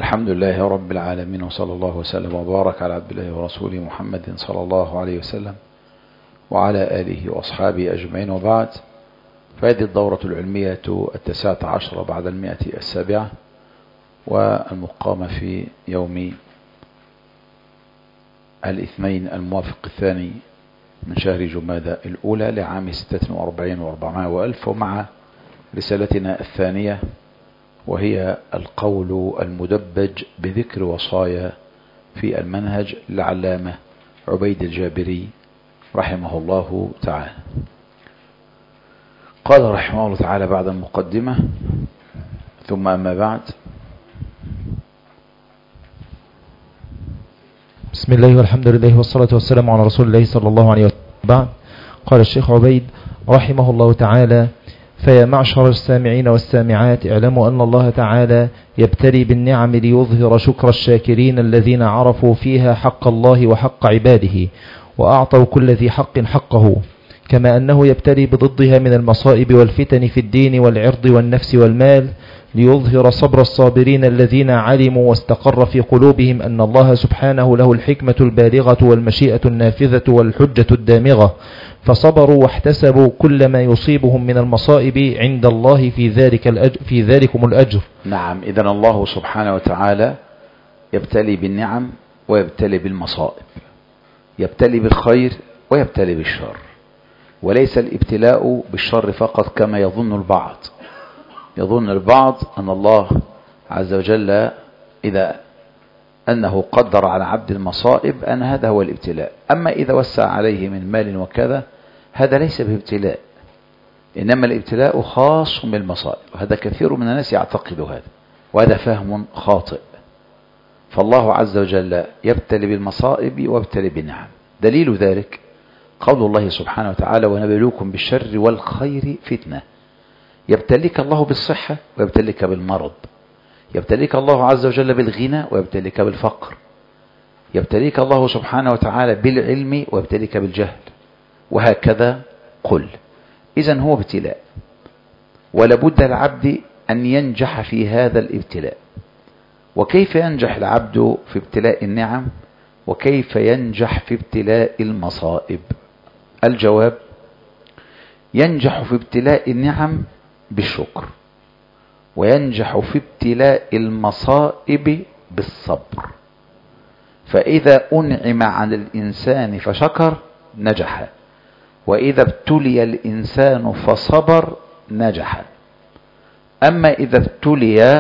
الحمد لله رب العالمين وصلى الله وسلم وبارك على عبد الله ورسوله محمد صلى الله عليه وسلم وعلى آله وأصحابه أجمعين وبعد فهذه الدورة العلمية التاسعة عشرة بعد المئة السابعة والمقامة في يوم الاثنين الموافق الثاني من شهر جمادة الأولى لعام ستة وأربعين وأربعمائة وألف ومع رسالتنا الثانية وهي القول المدبج بذكر وصايا في المنهج للعلامة عبيد الجابري رحمه الله تعالى قال رحمه الله تعالى بعد المقدمة ثم أما بعد بسم الله والحمد لله والصلاة والسلام على رسول الله صلى الله عليه وسلم بعد قال الشيخ عبيد رحمه الله تعالى فيا معشر السامعين والسامعات اعلموا أن الله تعالى يبتلي بالنعم ليظهر شكر الشاكرين الذين عرفوا فيها حق الله وحق عباده وأعطوا كل ذي حق حقه كما أنه يبتلي بضدها من المصائب والفتن في الدين والعرض والنفس والمال ليظهر صبر الصابرين الذين علموا واستقر في قلوبهم أن الله سبحانه له الحكمة البالغة والمشيئة النافذة والحجة الدامغة فصبروا واحتسبوا كل ما يصيبهم من المصائب عند الله في ذلك الأجر في ذلكم الأجر نعم إذا الله سبحانه وتعالى يبتلي بالنعم ويبتلي بالمصائب يبتلي بالخير ويبتلي بالشر وليس الابتلاء بالشر فقط كما يظن البعض يظن البعض أن الله عز وجل إذا أنه قدر على عبد المصائب أن هذا هو الابتلاء أما إذا وسع عليه من مال وكذا هذا ليس بابتلاء إنما الابتلاء خاص بالمصائب وهذا كثير من الناس يعتقد هذا وهذا فهم خاطئ فالله عز وجل يبتلي بالمصائب ويبتلي بالنعم دليل ذلك قول الله سبحانه وتعالى ونبلوكم بالشر والخير فتنة يبتليك الله بالصحة ويبتليك بالمرض يبتليك الله عز وجل بالغنى ويبتليك بالفقر يبتليك الله سبحانه وتعالى بالعلم ويبتليك بالجهل وهكذا قل إذا هو ابتلاء ولابد العبد أن ينجح في هذا الابتلاء وكيف ينجح العبد في ابتلاء النعم وكيف ينجح في ابتلاء المصائب الجواب ينجح في ابتلاء النعم بالشكر وينجح في ابتلاء المصائب بالصبر فإذا أنعم على الإنسان فشكر نجح وإذا ابتلي الإنسان فصبر نجح أما إذا ابتلي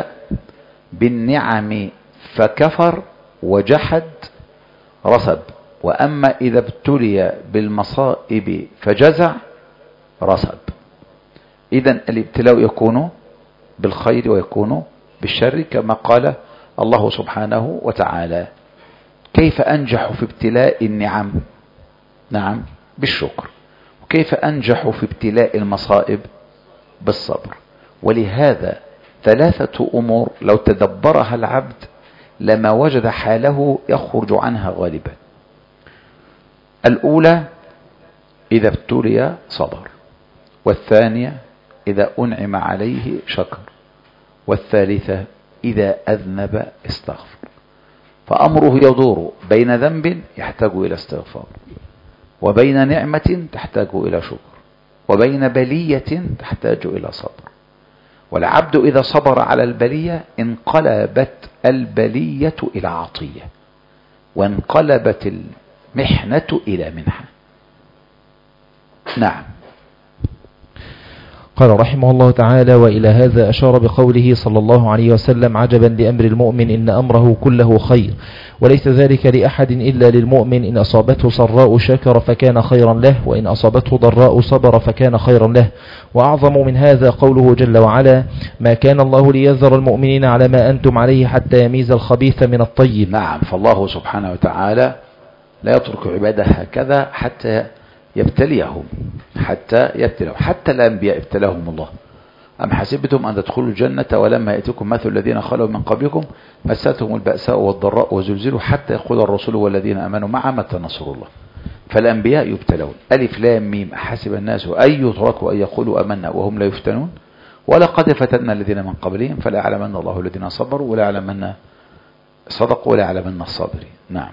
بالنعم فكفر وجحد رسب وأما إذا ابتلي بالمصائب فجزع رسب إذا الابتلاء يكون بالخير ويكون بالشر كما قال الله سبحانه وتعالى كيف أنجح في ابتلاء النعم نعم بالشكر وكيف أنجح في ابتلاء المصائب بالصبر ولهذا ثلاثة أمور لو تدبرها العبد لما وجد حاله يخرج عنها غالبا الأولى إذا ابتلي صبر والثانية إذا أنعم عليه شكر والثالثة إذا أذنب استغفر فأمره يدور بين ذنب يحتاج إلى استغفار وبين نعمة تحتاج إلى شكر وبين بلية تحتاج إلى صبر والعبد إذا صبر على البلية انقلبت البلية إلى عطية وانقلبت المحنة إلى منحة نعم قال رحمه الله تعالى وإلى هذا أشار بقوله صلى الله عليه وسلم عجبا لأمر المؤمن إن أمره كله خير وليس ذلك لأحد إلا للمؤمن إن أصابته سراء شكر فكان خيرا له وإن أصابته ضراء صبر فكان خيرا له وأعظم من هذا قوله جل وعلا ما كان الله ليذر المؤمنين على ما أنتم عليه حتى يميز الخبيث من الطيب نعم فالله سبحانه وتعالى لا يترك عباده هكذا حتى يبتليهم حتى يبتليهم حتى الأنبياء ابتلاهم الله أم حسبتم أن تدخلوا الجنة ولما يأتكم مثل الذين خلوا من قبلكم مستهم البأساء والضراء وزلزلوا حتى يقول الرسول والذين أمنوا مع متى نصر الله فالأنبياء يبتلون ألف لام ميم أحسب الناس أن يتركوا أن يقولوا أمنا وهم لا يفتنون ولقد فتنا الذين من قبلهم فلا يعلمن الله الذين صبروا ولا يعلمن صدق ولا يعلمن الصابرين نعم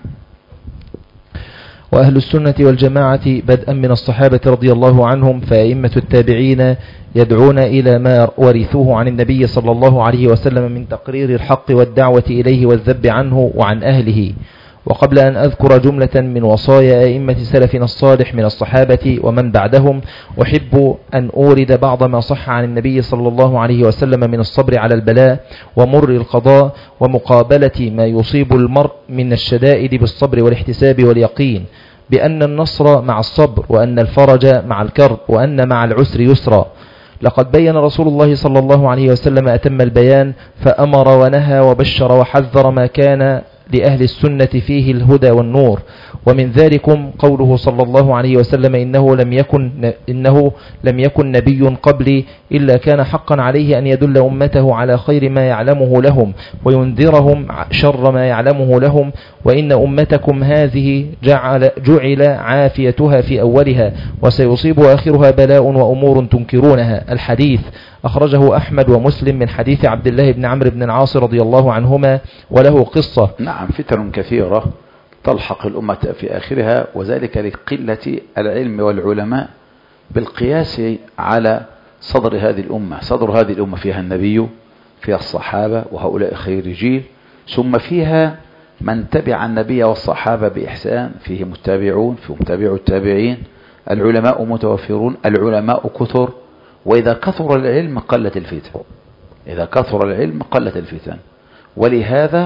وأهل السنة والجماعة بدءا من الصحابة رضي الله عنهم فأئمة التابعين يدعون إلى ما ورثوه عن النبي صلى الله عليه وسلم من تقرير الحق والدعوة إليه والذب عنه وعن أهله وقبل أن أذكر جملة من وصايا أئمة سلفنا الصالح من الصحابة ومن بعدهم أحب أن أورد بعض ما صح عن النبي صلى الله عليه وسلم من الصبر على البلاء ومر القضاء ومقابلة ما يصيب المرء من الشدائد بالصبر والاحتساب واليقين بأن النصر مع الصبر وأن الفرج مع الكرب وأن مع العسر يسرا لقد بين رسول الله صلى الله عليه وسلم أتم البيان فأمر ونهى وبشر وحذر ما كان لأهل السنة فيه الهدى والنور ومن ذلكم قوله صلى الله عليه وسلم إنه لم يكن, إنه لم يكن نبي قبلي إلا كان حقا عليه أن يدل أمته على خير ما يعلمه لهم وينذرهم شر ما يعلمه لهم وإن أمتكم هذه جعل, جعل عافيتها في أولها وسيصيب آخرها بلاء وأمور تنكرونها الحديث أخرجه أحمد ومسلم من حديث عبد الله بن عمرو بن العاص رضي الله عنهما وله قصة نعم فتن كثيرة تلحق الأمة في آخرها وذلك لقلة العلم والعلماء بالقياس على صدر هذه الأمة صدر هذه الأمة فيها النبي فيها الصحابة وهؤلاء خير جيل ثم فيها من تبع النبي والصحابة بإحسان فيهم التابعون فيهم تابع التابعين العلماء متوفرون العلماء كثر وإذا كثر العلم قلت الفتن إذا كثر العلم قلت الفتن ولهذا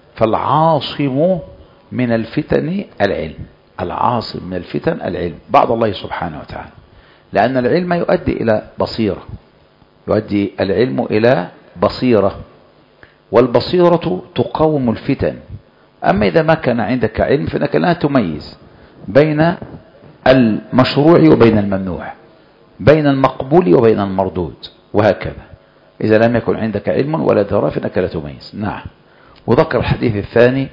فالعاصم من الفتن العلم العاصم من الفتن العلم بعد الله سبحانه وتعالى لأن العلم يؤدي إلى بصيرة يؤدي العلم إلى بصيرة والبصيرة تقاوم الفتن أما إذا ما كان عندك علم فإنك لا تميز بين المشروع وبين الممنوع بين المقبول وبين المردود وهكذا إذا لم يكن عندك علم ولا دراء فإنك لا تميز نعم وذكر الحديث الثاني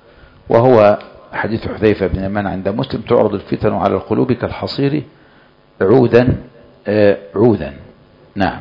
وهو حديث حذيفة بن يمان عند مسلم تعرض الفتن على القلوب كالحصير عودا آه عودا نعم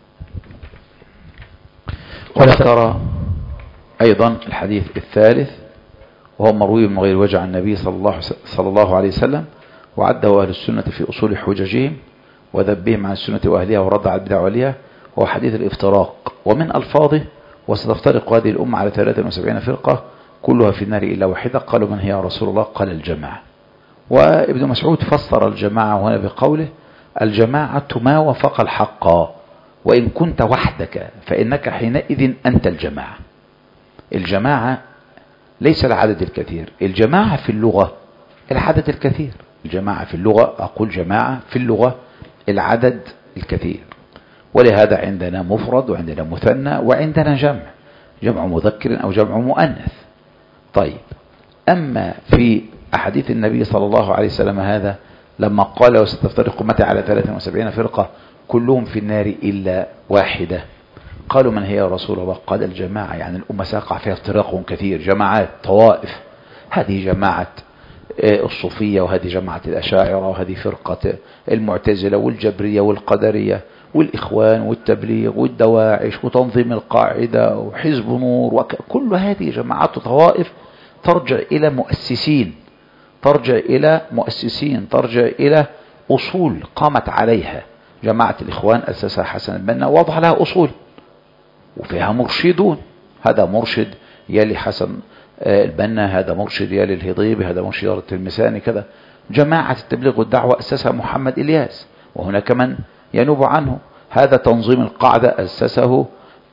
وذكر أيضا الحديث الثالث وهو مروي من غير وجع النبي صلى الله, صلى الله عليه وسلم وعده أهل السنة في أصول حججهم وذبهم عن السنة وأهلها ورد على البدع وأهلها وهو حديث الافتراق ومن ألفاظه وستفترق هذه الأمة على 73 فرقة كلها في النار إلا واحدة قالوا من هي يا رسول الله قال الجماعة وابن مسعود فسر الجماعة هنا بقوله الجماعة ما وفق الحق وإن كنت وحدك فإنك حينئذ أنت الجماعة الجماعة ليس العدد الكثير الجماعة في اللغة العدد الكثير الجماعة في اللغة أقول جماعة في اللغة العدد الكثير ولهذا عندنا مفرد وعندنا مثنى وعندنا جمع جمع مذكر أو جمع مؤنث طيب أما في أحاديث النبي صلى الله عليه وسلم هذا لما قال وستفترق أمتي على 73 فرقة كلهم في النار إلا واحدة قالوا من هي يا رسول الله قال الجماعة يعني الأمة ساقع فيها افتراق كثير جماعات طوائف هذه جماعة الصوفية وهذه جماعة الأشاعرة وهذه فرقة المعتزلة والجبرية والقدرية والإخوان والتبليغ والدواعش وتنظيم القاعدة وحزب نور وكل هذه جماعات طوائف ترجع إلى مؤسسين ترجع إلى مؤسسين ترجع إلى أصول قامت عليها جماعة الإخوان أسسها حسن البنا وضع لها أصول وفيها مرشدون هذا مرشد يلي حسن البنا هذا مرشد يلي الهضيبي هذا مرشد يلي التلمساني كذا جماعة التبليغ والدعوة أسسها محمد إلياس وهناك من ينوب عنه هذا تنظيم القاعدة أسسه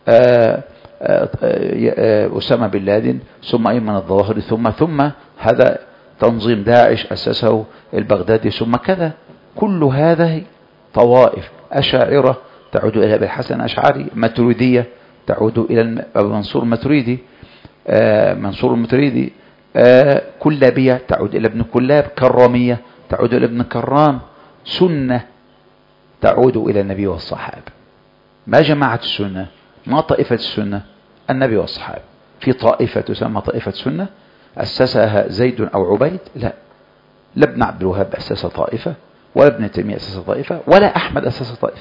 أسامة بن لادن ثم أيمن الظواهري ثم ثم هذا تنظيم داعش أسسه البغدادي ثم كذا كل هذا طوائف أشاعرة تعود إلى أبي الحسن أشعري ماتريدية تعود إلى منصور الماتريدي منصور الماتريدي كلابية تعود إلى ابن كلاب كرامية تعود إلى ابن كرام سنة تعود إلى النبي والصحابة ما جماعة السنة ما طائفة السنة النبي والصحابة في طائفة تسمى طائفة سنة أسسها زيد أو عبيد لا لا ابن عبد الوهاب أسس طائفة ولا ابن تيمية أسس طائفة ولا أحمد أسس طائفة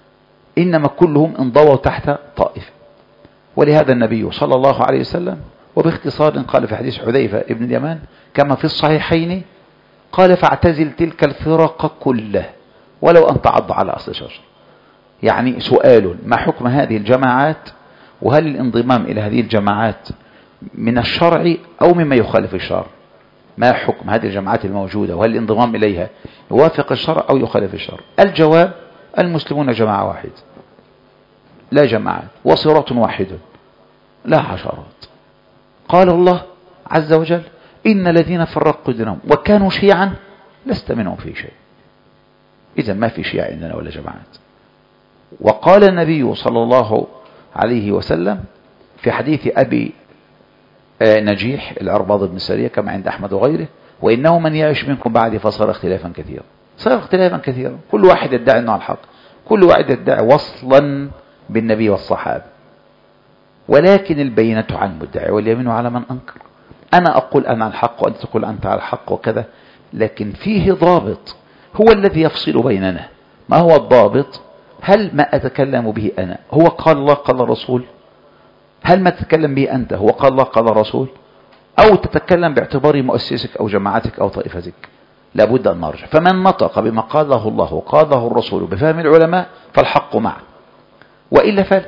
إنما كلهم انضووا تحت طائفة ولهذا النبي صلى الله عليه وسلم وباختصار قال في حديث حذيفة ابن اليمان كما في الصحيحين قال فاعتزل تلك الفرق كله ولو أن تعض على أصل شجر يعني سؤال ما حكم هذه الجماعات وهل الانضمام إلى هذه الجماعات من الشرع أو مما يخالف الشرع ما حكم هذه الجماعات الموجودة وهل الانضمام إليها يوافق الشرع أو يخالف الشرع الجواب المسلمون جماعة واحدة لا جماعات وصراط واحد لا عشرات قال الله عز وجل إن الذين فرقوا دينهم وكانوا شيعا لست منهم في شيء إذا ما في شيعة عندنا ولا جماعات وقال النبي صلى الله عليه وسلم في حديث أبي نجيح العرباض بن سرية كما عند أحمد وغيره وإنه من يعيش منكم بعد فصار اختلافا كثيرا صار اختلافا كثيرا كل واحد يدعي أنه الحق كل واحد يدعي وصلا بالنبي والصحابة ولكن البينة على المدعي واليمين على من أنكر أنا أقول أنا الحق وأنت تقول أنت على الحق وكذا لكن فيه ضابط هو الذي يفصل بيننا ما هو الضابط هل ما أتكلم به أنا هو قال الله قال الرسول هل ما تتكلم به أنت هو قال الله قال الرسول أو تتكلم باعتبار مؤسسك أو جماعتك أو طائفتك لابد أن نرجع فمن نطق بما قاله الله وقاله الرسول بفهم العلماء فالحق معه وإلا فلا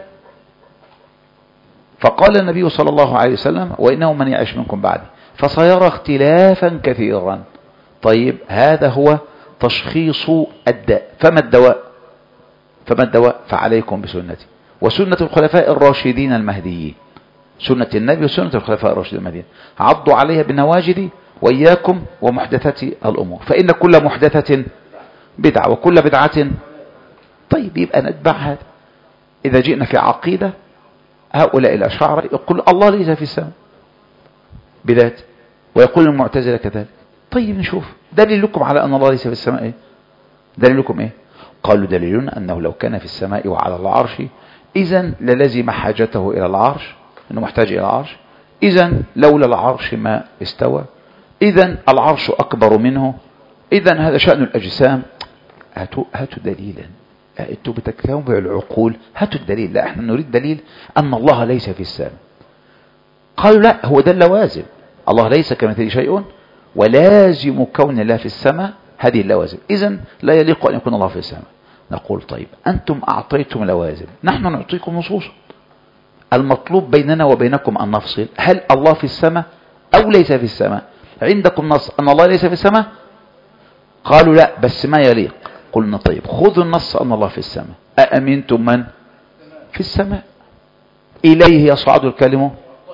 فقال النبي صلى الله عليه وسلم وإنه من يعيش منكم بعدي فسيرى اختلافا كثيرا طيب هذا هو تشخيص الداء فما الدواء فما الدواء فعليكم بسنتي وسنة الخلفاء الراشدين المهديين سنة النبي وسنة الخلفاء الراشدين المهديين عضوا عليها بالنواجد وإياكم ومحدثات الأمور فإن كل محدثة بدعة وكل بدعة طيب يبقى نتبع هذا إذا جئنا في عقيدة هؤلاء الأشاعرة يقول الله ليس في السماء بذات ويقول المعتزلة كذلك طيب نشوف دليلكم على أن الله ليس في السماء إيه؟ دليلكم إيه قالوا دليلنا أنه لو كان في السماء وعلى العرش إذا للزم حاجته إلى العرش أنه محتاج إلى العرش إذا لولا العرش ما استوى إذا العرش أكبر منه إذا هذا شأن الأجسام هاتوا, هاتوا دليلا انتوا بتتكلموا بالعقول هاتوا الدليل لا احنا نريد دليل أن الله ليس في السماء قالوا لا هو ده اللوازم الله ليس كمثله شيء ولازم كون الله في السماء هذه اللوازم إذا لا يليق أن يكون الله في السماء نقول طيب أنتم أعطيتم لوازم نحن نعطيكم نصوصا المطلوب بيننا وبينكم أن نفصل هل الله في السماء أو ليس في السماء عندكم نص أن الله ليس في السماء قالوا لا بس ما يليق قلنا طيب خذوا النص أن الله في السماء أأمنتم من في السماء إليه يصعد الكلم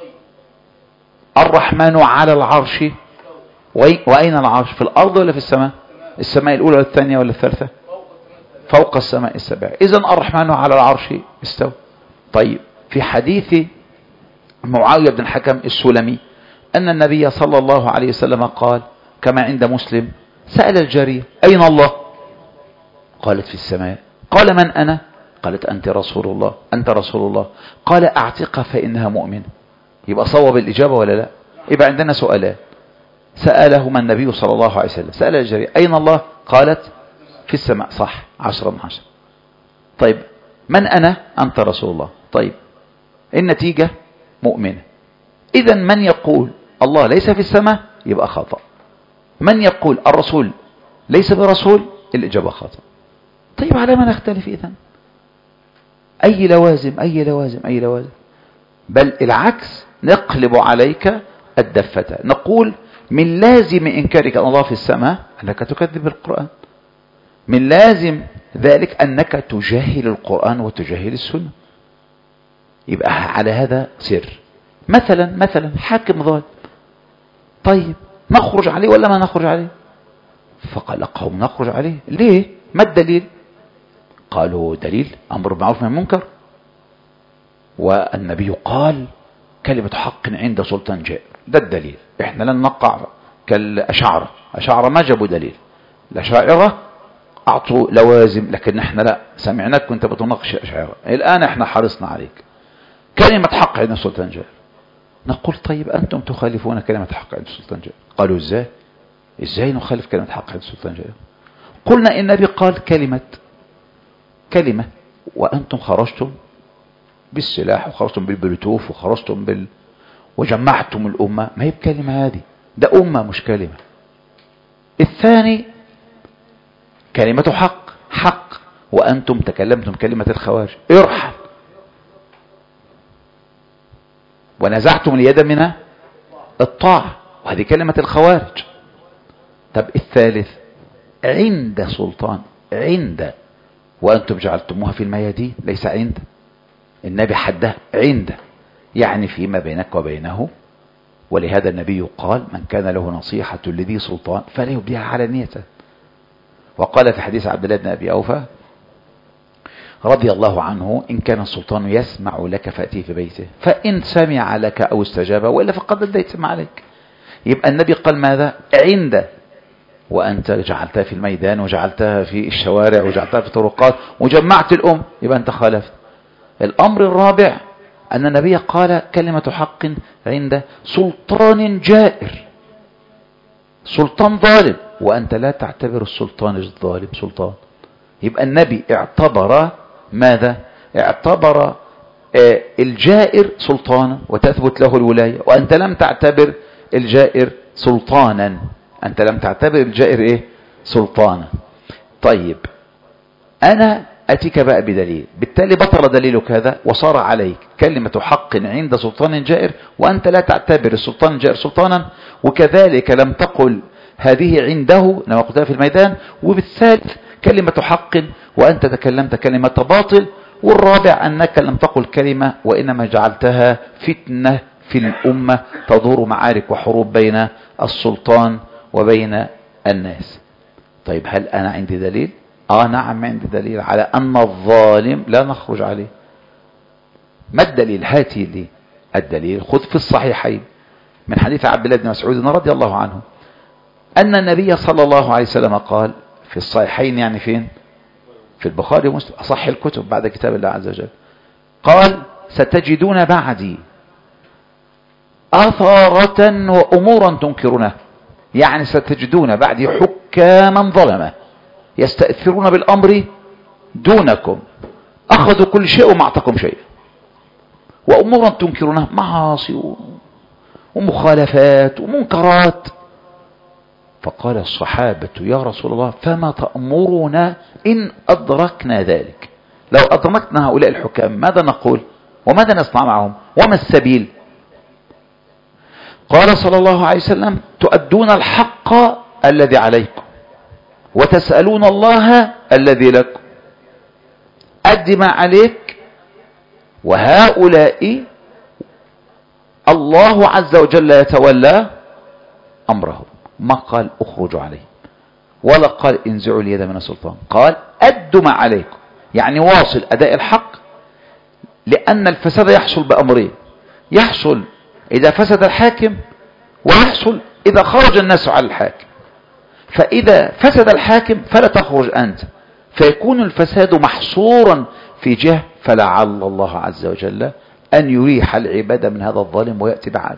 الرحمن على العرش وأين العرش في الأرض ولا في السماء السماء الأولى ولا الثانية ولا الثالثة فوق السماء السبع إذا الرحمن على العرش استوى طيب في حديث معاوية بن الحكم السلمي أن النبي صلى الله عليه وسلم قال كما عند مسلم سأل الجارية أين الله قالت في السماء قال من أنا قالت أنت رسول الله أنت رسول الله قال أعتقها فإنها مؤمنة يبقى صوب الإجابة ولا لا يبقى عندنا سؤالان سألهما النبي صلى الله عليه وسلم سأل الجارية أين الله قالت في السماء صح عشرة من عشرة طيب من أنا أنت رسول الله طيب النتيجة مؤمنة إذا من يقول الله ليس في السماء يبقى خطأ من يقول الرسول ليس برسول الإجابة خطأ طيب على ما نختلف إذا أي لوازم أي لوازم أي لوازم بل العكس نقلب عليك الدفة نقول من لازم إنكارك أن الله في السماء أنك تكذب القرآن من لازم ذلك أنك تجاهل القرآن وتجاهل السنة يبقى على هذا سر مثلا مثلا حاكم ظالم طيب نخرج عليه ولا ما نخرج عليه فقال قوم نخرج عليه ليه ما الدليل قالوا دليل أمر بالمعروف من المنكر والنبي قال كلمة حق عند سلطان جائر ده الدليل احنا لن نقع كالأشعر أشعر ما جابوا دليل الأشاعرة أعطوا لوازم لكن احنا لا سمعناك كنت بتناقش الأشاعرة الآن احنا حرصنا عليك كلمة حق عند سلطان جائر نقول طيب أنتم تخالفون كلمة حق عند سلطان جائر قالوا ازاي ازاي نخالف كلمة حق عند سلطان جائر قلنا النبي قال كلمة كلمة وأنتم خرجتم بالسلاح وخرجتم بالبلوتوف وخرجتم بال وجمعتم الأمة ما هي بكلمة هذه ده أمة مش كلمة الثاني كلمة حق حق وأنتم تكلمتم كلمة الخوارج ارحل ونزعتم اليد من الطاعة وهذه كلمة الخوارج طب الثالث عند سلطان عند وأنتم جعلتموها في الميادين ليس عند النبي حدها عند يعني فيما بينك وبينه ولهذا النبي قال من كان له نصيحة لذي سلطان فلا يبديها علانية وقال في حديث عبد الله بن أبي أوفى رضي الله عنه إن كان السلطان يسمع لك فأتيه في بيته فإن سمع لك أو استجاب وإلا فقد لا يسمع عليك يبقى النبي قال ماذا عند وأنت جعلتها في الميدان وجعلتها في الشوارع وجعلتها في طرقات وجمعت الأم يبقى أنت خالفت الأمر الرابع أن النبي قال كلمة حق عند سلطان جائر سلطان ظالم وأنت لا تعتبر السلطان الظالم سلطان يبقى النبي اعتبر ماذا اعتبر آه الجائر سلطانا وتثبت له الولاية وأنت لم تعتبر الجائر سلطانا أنت لم تعتبر الجائر إيه سلطانا طيب أنا أتيك بقى بدليل بالتالي بطل دليلك هذا وصار عليك كلمة حق عند سلطان جائر وأنت لا تعتبر السلطان الجائر سلطانا وكذلك لم تقل هذه عنده لما قلتها في الميدان وبالثالث كلمة حق وأنت تكلمت كلمة باطل والرابع أنك لم تقل كلمة وإنما جعلتها فتنة في الأمة تدور معارك وحروب بين السلطان وبين الناس طيب هل أنا عندي دليل آه نعم عندي دليل على أن الظالم لا نخرج عليه ما الدليل هاتي لي الدليل خذ في الصحيحين من حديث عبد الله بن مسعود رضي الله عنه أن النبي صلى الله عليه وسلم قال في الصحيحين يعني فين في البخاري ومسلم أصح الكتب بعد كتاب الله عز وجل قال ستجدون بعدي أثارة وأمورا تنكرونها يعني ستجدون بعدي حكاما ظلمة يستأثرون بالأمر دونكم أخذوا كل شيء وما أعطاكم شيء وأمورا تنكرونها معاصي ومخالفات ومنكرات فقال الصحابة يا رسول الله فما تأمرنا إن أدركنا ذلك لو أدركنا هؤلاء الحكام ماذا نقول وماذا نصنع معهم وما السبيل قال صلى الله عليه وسلم تؤدون الحق الذي عليكم وتسألون الله الذي لكم أد ما عليك وهؤلاء الله عز وجل يتولى أمرهم ما قال اخرجوا عليه ولا قال انزعوا اليد من السلطان قال أدوا ما عليكم يعني واصل أداء الحق لأن الفساد يحصل بأمرين يحصل إذا فسد الحاكم ويحصل إذا خرج الناس على الحاكم فإذا فسد الحاكم فلا تخرج أنت فيكون الفساد محصورا في جهة فلعل الله عز وجل أن يريح العباد من هذا الظالم ويأتي بعد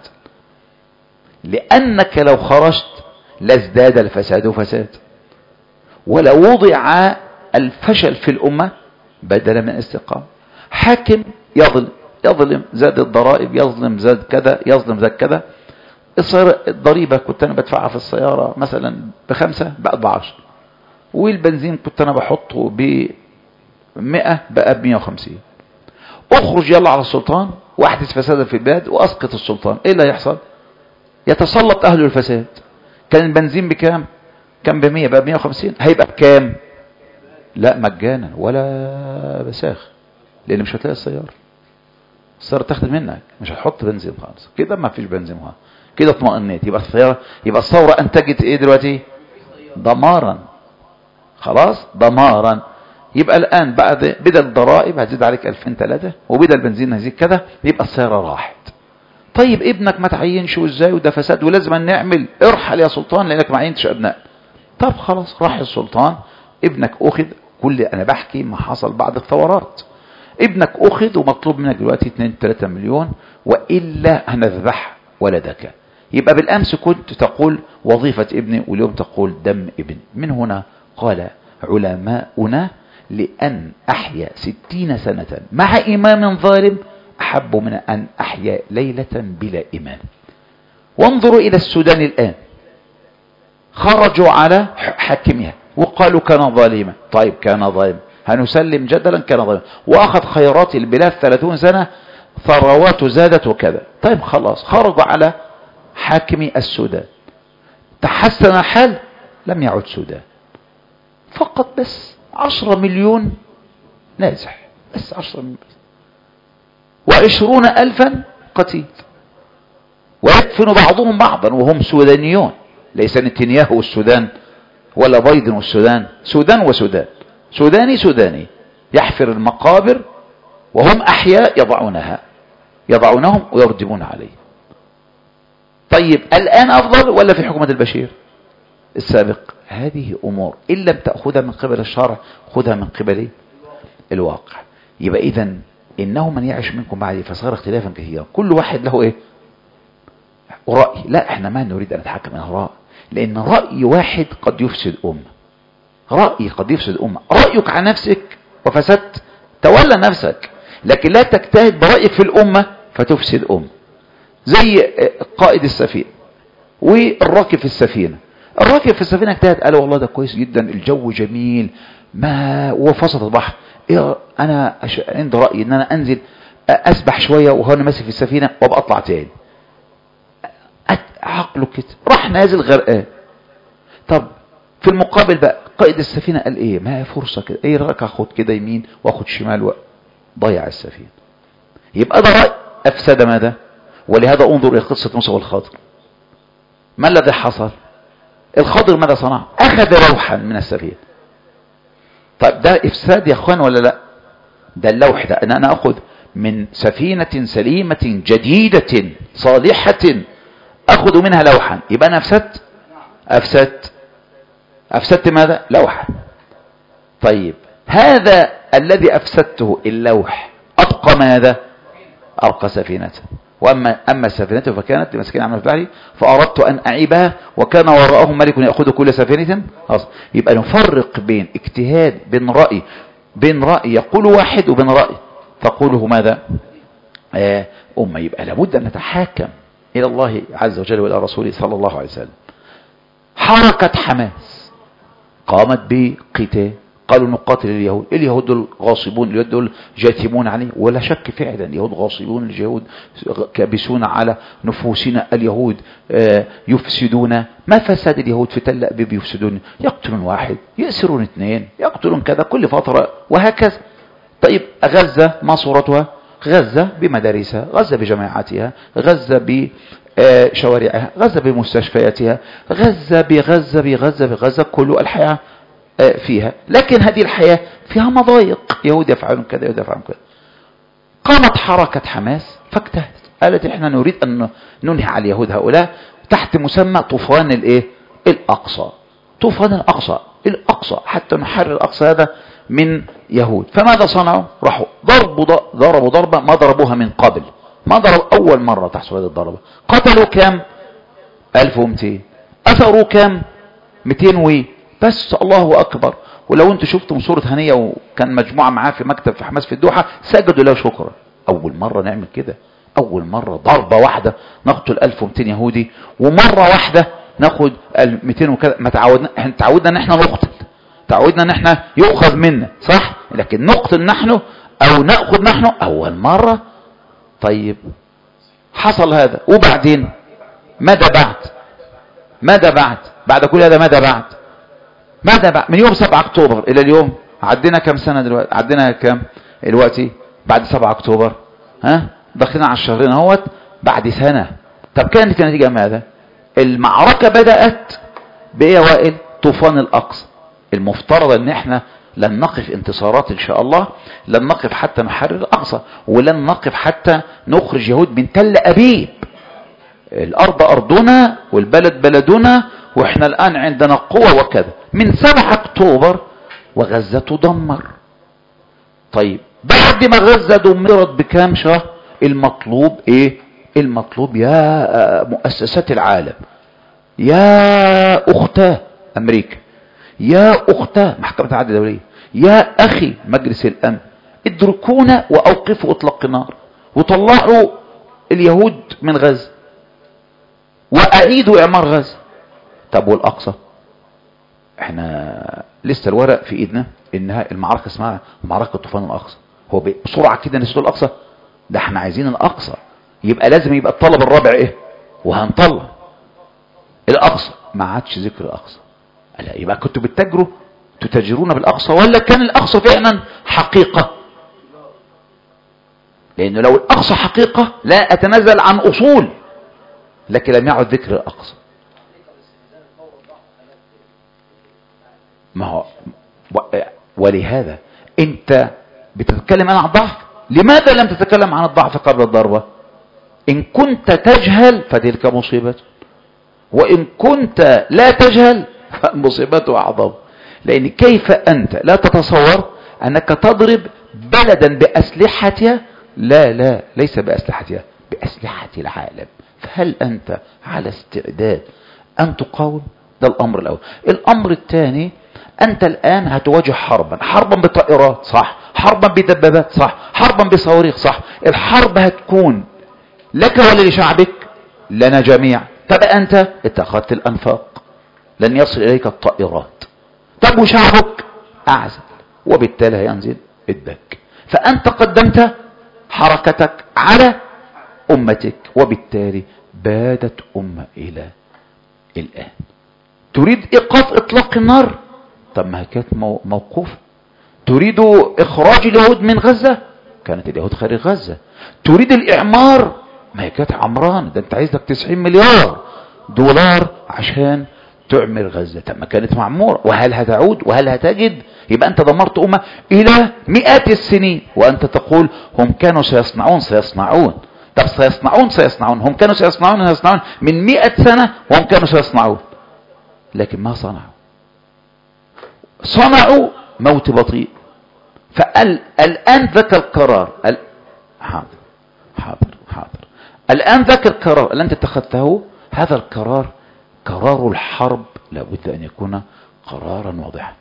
لأنك لو خرجت لازداد الفساد فساد ولو وضع الفشل في الأمة بدلا من استقام حاكم يظلم يظلم زاد الضرائب يظلم زاد كذا يظلم زاد كذا الضريبة كنت أنا بدفعها في السيارة مثلا بخمسة بقت بعشر والبنزين كنت أنا بحطه بمئة بقى بمئة وخمسين اخرج يلا على السلطان واحدث فسادا في البلاد واسقط السلطان ايه اللي هيحصل يتسلط اهل الفساد كان البنزين بكام كان ب100 بقى 150 هيبقى بكام لا مجانا ولا بساخ لان مش هتلاقي السياره السياره تاخد منك مش هتحط بنزين خالص كده ما فيش بنزين خالص كده اطمئنيت يبقى السياره يبقى الثوره انتجت ايه دلوقتي دمارا خلاص دمارا يبقى الان بعد بدل الضرائب هتزيد عليك 2000 3 وبدل البنزين هيزيد كده يبقى السياره راحت طيب ابنك ما تعينش وازاي وده فساد ولازم نعمل ارحل يا سلطان لانك ما عينتش ابناء طب خلاص راح السلطان ابنك اخذ كل انا بحكي ما حصل بعد الثورات ابنك اخذ ومطلوب منك دلوقتي 2 3 مليون والا هنذبح ولدك يبقى بالامس كنت تقول وظيفة ابني واليوم تقول دم ابن من هنا قال علماؤنا لأن أحيا ستين سنة مع إمام ظالم أحب من أن أحيا ليلة بلا إيمان وانظروا إلى السودان الآن خرجوا على حاكمها وقالوا كان ظالما طيب كان ظالما هنسلم جدلا كان ظالما وأخذ خيرات البلاد ثلاثون سنة ثرواته زادت وكذا طيب خلاص خرجوا على حاكم السودان تحسن الحال لم يعد سودان فقط بس عشرة مليون نازح بس عشرة مليون بس وعشرون ألفا قتيل ويدفن بعضهم بعضا وهم سودانيون ليس نتنياهو والسودان ولا بايدن والسودان سودان وسودان سوداني سوداني يحفر المقابر وهم أحياء يضعونها يضعونهم ويردمون عليه طيب الآن أفضل ولا في حكومة البشير السابق هذه أمور إن لم تأخذها من قبل الشرع خذها من قبل الواقع يبقى إذا إنه من يعيش منكم بعد فصار اختلافا كثيرا كل واحد له إيه ورأي لا احنا ما نريد أن نتحكم من الرأي لأن رأي واحد قد يفسد أمة رأي قد يفسد أمة رأيك عن نفسك وفسدت تولى نفسك لكن لا تجتهد برأيك في الأمة فتفسد أمة زي قائد السفينة والراكب في السفينة الراكب في السفينة اجتهد قال والله ده كويس جدا الجو جميل ما وفصلت البحر إيه انا أش... عندي رأي ان انا انزل اسبح شوية وهو ماسك في السفينة وابقى اطلع تاني عقله كده راح نازل غرقان طب في المقابل بقى قائد السفينة قال ايه ما فرصة كده ايه رأيك اخد كده يمين واخد شمال ضيع السفينة يبقى ده رأي افسد ماذا ولهذا انظر الى قصة موسى والخضر ما الذي حصل الخضر ماذا صنع اخذ لوحا من السفينة طيب ده افساد يا اخوان ولا لا ده اللوح ده ان انا اخذ من سفينة سليمة جديدة صالحة اخذ منها لوحا يبقى انا افسدت افسدت افسدت ماذا لوحا طيب هذا الذي افسدته اللوح ابقى ماذا ابقى سفينته واما اما سفينته فكانت لمسكين عمل في بحري فاردت ان اعيبها وكان وراءهم ملك ياخذ كل سفينه خلاص يبقى نفرق بين اجتهاد بين راي بين راي يقول واحد وبين راي تقوله ماذا آه امه يبقى لابد ان نتحاكم الى الله عز وجل والى رسوله صلى الله عليه وسلم حركه حماس قامت بقتال قالوا نقاتل اليهود اليهود دول غاصبون اليهود دول جاثمون عليه ولا شك فعلا اليهود غاصبون اليهود كابسون على نفوسنا اليهود يفسدون ما فساد اليهود في تل أبيب يفسدون يقتلون واحد يأسرون اثنين يقتلون كذا كل فترة وهكذا طيب غزة ما صورتها غزة بمدارسها غزة بجامعاتها غزة بشوارعها غزة بمستشفياتها غزة بغزة بغزة بغزة كل الحياة فيها لكن هذه الحياة فيها مضايق يهود يفعلون كذا يهود يفعلون كذا قامت حركة حماس فاجتهدت قالت احنا نريد ان ننهي على اليهود هؤلاء تحت مسمى طوفان الايه الاقصى طوفان الاقصى الاقصى حتى نحرر الاقصى هذا من يهود فماذا صنعوا راحوا ضربوا ضربوا ضربة ما ضربوها من قبل ما ضربوا اول مرة تحصل هذه الضربة قتلوا كام 1200 اثروا كام 200 وي بس الله أكبر ولو انتوا شفتم صورة هنية وكان مجموعة معاه في مكتب في حماس في الدوحة سجدوا له شكرا أول مرة نعمل كده أول مرة ضربة واحدة نقتل 1200 يهودي ومرة واحدة ناخد 200 وكذا ما تعودنا احنا تعودنا ان احنا نقتل تعودنا ان احنا يؤخذ منا صح لكن نقتل نحن او نأخذ نحن اول مرة طيب حصل هذا وبعدين ماذا بعد ماذا بعد بعد كل هذا ماذا بعد ماذا بعد من يوم 7 اكتوبر الى اليوم عدينا كم سنة دلوقتي عدينا كم دلوقتي بعد 7 اكتوبر ها دخلنا على الشهرين اهوت بعد سنة طب كانت النتيجة ماذا المعركة بدأت بايه وائل طوفان الاقصى المفترض ان احنا لن نقف انتصارات ان شاء الله لن نقف حتى نحرر الاقصى ولن نقف حتى نخرج يهود من تل ابيب الارض ارضنا والبلد بلدنا واحنا الان عندنا قوة وكذا من 7 اكتوبر وغزة تدمر طيب بعد ما غزة دمرت بكام شهر المطلوب ايه المطلوب يا مؤسسات العالم يا اختاه امريكا يا اختاه محكمة العدل الدولية يا اخي مجلس الامن ادركونا واوقفوا اطلاق النار وطلعوا اليهود من غزة وأعيدوا إعمار غزة طب والأقصى احنا لسه الورق في ايدنا انها المعركة اسمها معركة طوفان الأقصى هو بسرعة كده نسيتوا الأقصى ده احنا عايزين الأقصى يبقى لازم يبقى الطلب الرابع ايه وهنطلع الأقصى ما عادش ذكر الأقصى لا يبقى كنتوا بتتاجروا تتاجرون بالأقصى ولا كان الأقصى فعلا حقيقة لأنه لو الأقصى حقيقة لا أتنازل عن أصول لكن لم يعد ذكر الأقصى ما هو ولهذا انت بتتكلم عن الضعف لماذا لم تتكلم عن الضعف قبل الضربة ان كنت تجهل فتلك مصيبة وان كنت لا تجهل فمصيبته اعظم لان كيف انت لا تتصور انك تضرب بلدا باسلحتها لا لا ليس باسلحتها باسلحة العالم فهل انت على استعداد ان تقاوم ده الامر الاول الامر الثاني انت الان هتواجه حربا حربا بطائرات صح حربا بدبابات صح حربا بصواريخ صح الحرب هتكون لك ولا لشعبك لنا جميع طب انت اتخذت الانفاق لن يصل اليك الطائرات طب وشعبك اعزل وبالتالي هينزل الدك فانت قدمت حركتك على امتك وبالتالي بادت امة الى الان تريد ايقاف اطلاق النار طب ما هي كانت موقوفة تريد اخراج اليهود من غزة كانت اليهود خارج غزة تريد الاعمار ما هي كانت عمران ده انت عايز لك 90 مليار دولار عشان تعمر غزة طب ما كانت معمورة وهل هتعود وهل هتجد يبقى انت دمرت امة الى مئات السنين وانت تقول هم كانوا سيصنعون سيصنعون طب سيصنعون سيصنعون هم كانوا سيصنعون سيصنعون من مئة سنة وهم كانوا سيصنعون لكن ما صنعوا صنعوا موت بطيء فالآن ذاك القرار ال... حاضر حاضر حاضر الآن ذاك القرار اللي أنت اتخذته هذا القرار قرار الحرب لابد أن يكون قرارا واضحا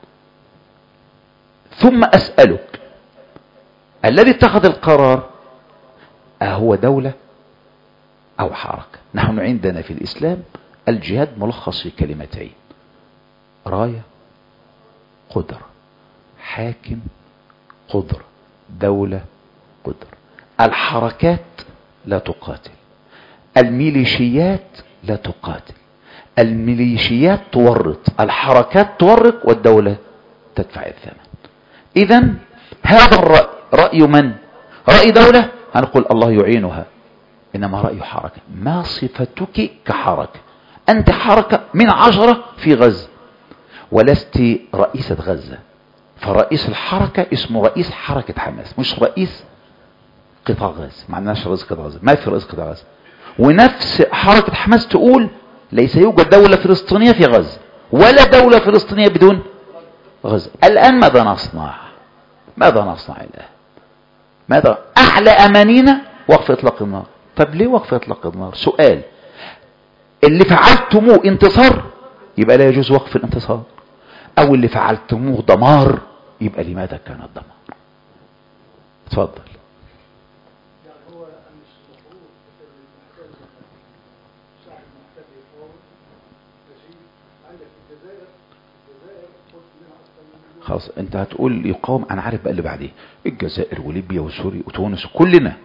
ثم أسألك الذي اتخذ القرار أهو دولة أو حركة نحن عندنا في الإسلام الجهاد ملخص في كلمتين راية قدرة حاكم قدرة دولة قدرة الحركات لا تقاتل الميليشيات لا تقاتل الميليشيات تورط الحركات تورط والدولة تدفع الثمن اذا هذا الرأي رأي من رأي دولة هنقول الله يعينها انما رأي حركة ما صفتك كحركة انت حركة من عشرة في غزة ولست رئيسة غزة فرئيس الحركة اسمه رئيس حركة حماس مش رئيس قطاع غزة ما عندناش رئيس قطاع غزة ما في رئيس قطاع غزة ونفس حركة حماس تقول ليس يوجد دولة فلسطينية في غزة ولا دولة فلسطينية بدون غزة الآن ماذا نصنع ماذا نصنع الآن ماذا أعلى أمانينا وقف إطلاق النار طب ليه وقف إطلاق النار سؤال اللي فعلتموه انتصار يبقى لا يجوز وقف الانتصار او اللي فعلتموه دمار يبقى لماذا كان الدمار اتفضل خلاص انت هتقول يقاوم انا عارف بقى اللي بعديه الجزائر وليبيا وسوريا وتونس كلنا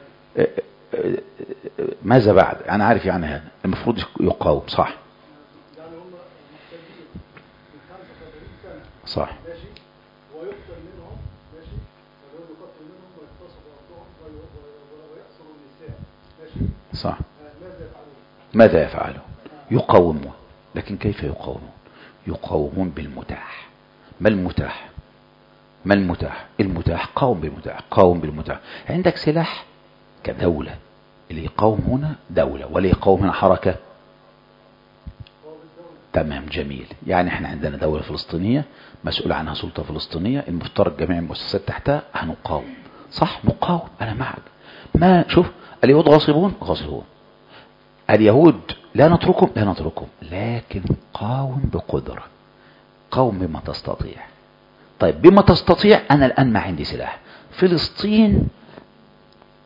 ماذا بعد انا عارف يعني هذا المفروض يقاوم صح صح ويقتل منهم ماشي فلو يقتل منهم ويغتصب ارضهم ويأسر النساء ماشي صح ماذا يفعلون؟ ماذا يفعلون يقاومون لكن كيف يقاومون يقاومون بالمتاح ما المتاح ما المتاح المتاح قاوم بالمتاح قاوم بالمتاح عندك سلاح كدولة اللي يقاوم هنا دولة واللي يقاوم هنا حركة تمام جميل يعني احنا عندنا دولة فلسطينية مسؤول عنها سلطة فلسطينية المفترض جميع المؤسسات تحتها هنقاوم صح نقاوم انا معك ما شوف اليهود غاصبون غاصبون اليهود لا نتركهم لا نتركهم لكن قاوم بقدرة قاوم بما تستطيع طيب بما تستطيع انا الان ما عندي سلاح فلسطين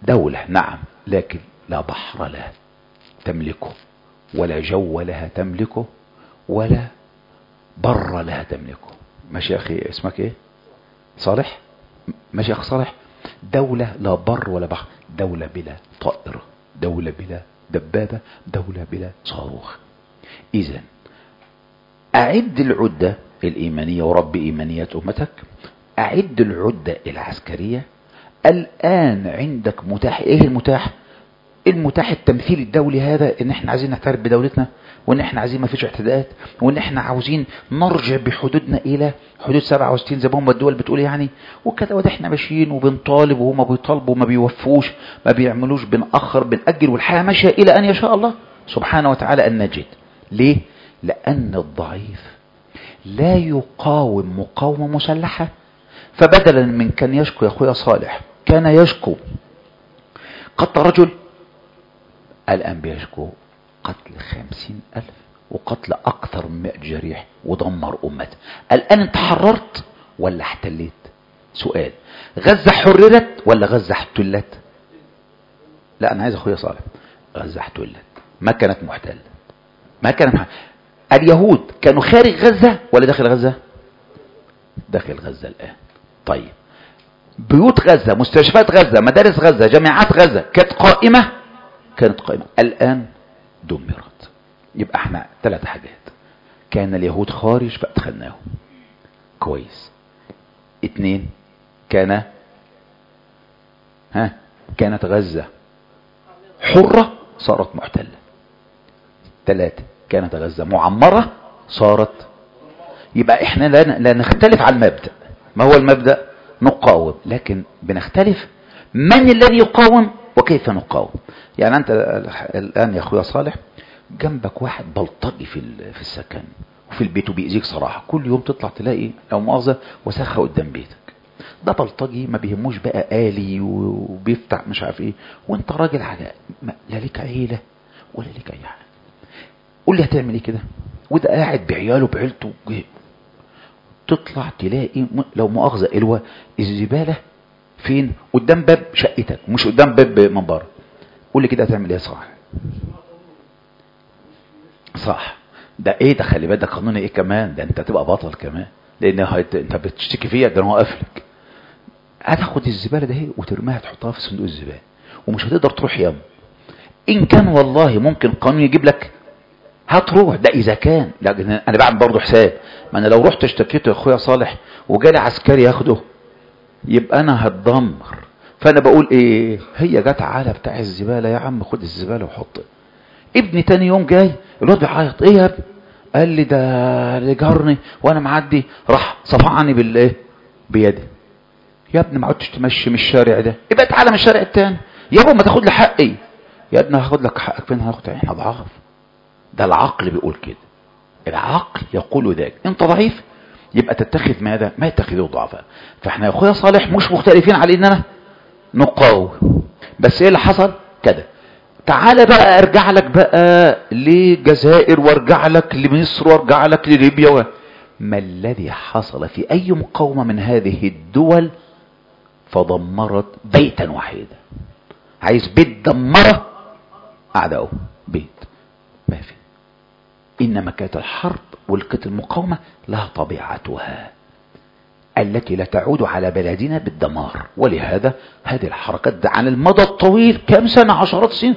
دولة نعم لكن لا بحر لها تملكه ولا جو لها تملكه ولا بر لها تملكه ماشي يا أخي اسمك ايه صالح ماشي يا أخي صالح دولة لا بر ولا بحر دولة بلا طائرة دولة بلا دبابة دولة بلا صاروخ إذا أعد العدة الإيمانية ورب إيمانيات أمتك أعد العدة العسكرية الآن عندك متاح إيه المتاح المتاح التمثيل الدولي هذا ان احنا عايزين نعترف بدولتنا وان احنا عايزين ما فيش اعتداءات وان احنا عاوزين نرجع بحدودنا الى حدود 67 زي ما هم الدول بتقول يعني وكذا وده احنا ماشيين وبنطالب وهم بيطالبوا ما بيوفوش ما بيعملوش بنأخر بنأجل والحياة ماشية الى ان يشاء الله سبحانه وتعالى ان نجد ليه لان الضعيف لا يقاوم مقاومة مسلحة فبدلا من كان يشكو يا اخويا صالح كان يشكو قتل رجل الآن بيشكو قتل خمسين ألف وقتل أكثر من مئة جريح ودمر أمته الآن انت حررت ولا احتليت سؤال غزة حررت ولا غزة احتلت لا أنا عايز أخويا صالح غزة احتلت ما كانت محتلة ما كانت محتلة. اليهود كانوا خارج غزة ولا داخل غزة داخل غزة الآن طيب بيوت غزة مستشفيات غزة مدارس غزة جامعات غزة كانت قائمة كانت قائمة الآن دمرت يبقى احنا ثلاث حاجات كان اليهود خارج فأدخلناهم كويس اتنين كان ها كانت غزة حرة صارت محتلة ثلاثة كانت غزة معمرة صارت يبقى احنا لا لا نختلف على المبدأ ما هو المبدأ نقاوم لكن بنختلف من الذي يقاوم وكيف نقاوم يعني انت الان يا اخويا صالح جنبك واحد بلطجي في في السكن وفي البيت وبيأذيك صراحة كل يوم تطلع تلاقي او مؤاخذة وسخة قدام بيتك ده بلطجي ما بيهموش بقى آلي وبيفتح مش عارف ايه وانت راجل على لا ليك عيلة ولا ليك اي حاجة قول لي هتعمل ايه كده وده قاعد بعياله بعيلته تطلع تلاقي لو مؤاخذة الوا الزبالة فين قدام باب شقتك مش قدام باب من بره قول لي كده هتعمل ايه صح صح ده ايه ده خلي بالك ده قانون ايه كمان ده انت تبقى بطل كمان لان هيت... انت بتشتكي فيها ده هو قافلك هتاخد الزباله ده وترميها تحطها في صندوق الزباله ومش هتقدر تروح يم ان كان والله ممكن قانون يجيب لك هتروح ده اذا كان لكن انا بعمل برضه حساب ما انا لو رحت اشتكيت يا اخويا صالح وجالي عسكري ياخده يبقى انا هتدمر فانا بقول ايه هي جت على بتاع الزباله يا عم خد الزباله وحط ابني تاني يوم جاي الواد بيعيط ايه يا ابني قال لي ده اللي جارني وانا معدي راح صفعني بالايه بيدي يا ابني ما عدتش تمشي من الشارع ده يبقى تعالى من الشارع التاني يا ابني ما تاخد لي حقي يا ابني هاخد لك حقك فين هاخد احنا ضعاف ده العقل بيقول كده العقل يقول ذلك انت ضعيف يبقى تتخذ ماذا ما يتخذه ضعفاء فاحنا يا اخويا صالح مش مختلفين على اننا نقاوم بس ايه اللي حصل كده تعالى بقى ارجع لك بقى للجزائر وارجع لك لمصر وارجع لك لليبيا و... ما الذي حصل في اي مقاومة من هذه الدول فدمرت بيتا واحدا عايز بيت دمره اعدائه بيت ما في انما كانت الحرب والقتل المقاومة لها طبيعتها التي لا تعود على بلدنا بالدمار ولهذا هذه الحركات على المدى الطويل كم سنة عشرات سنين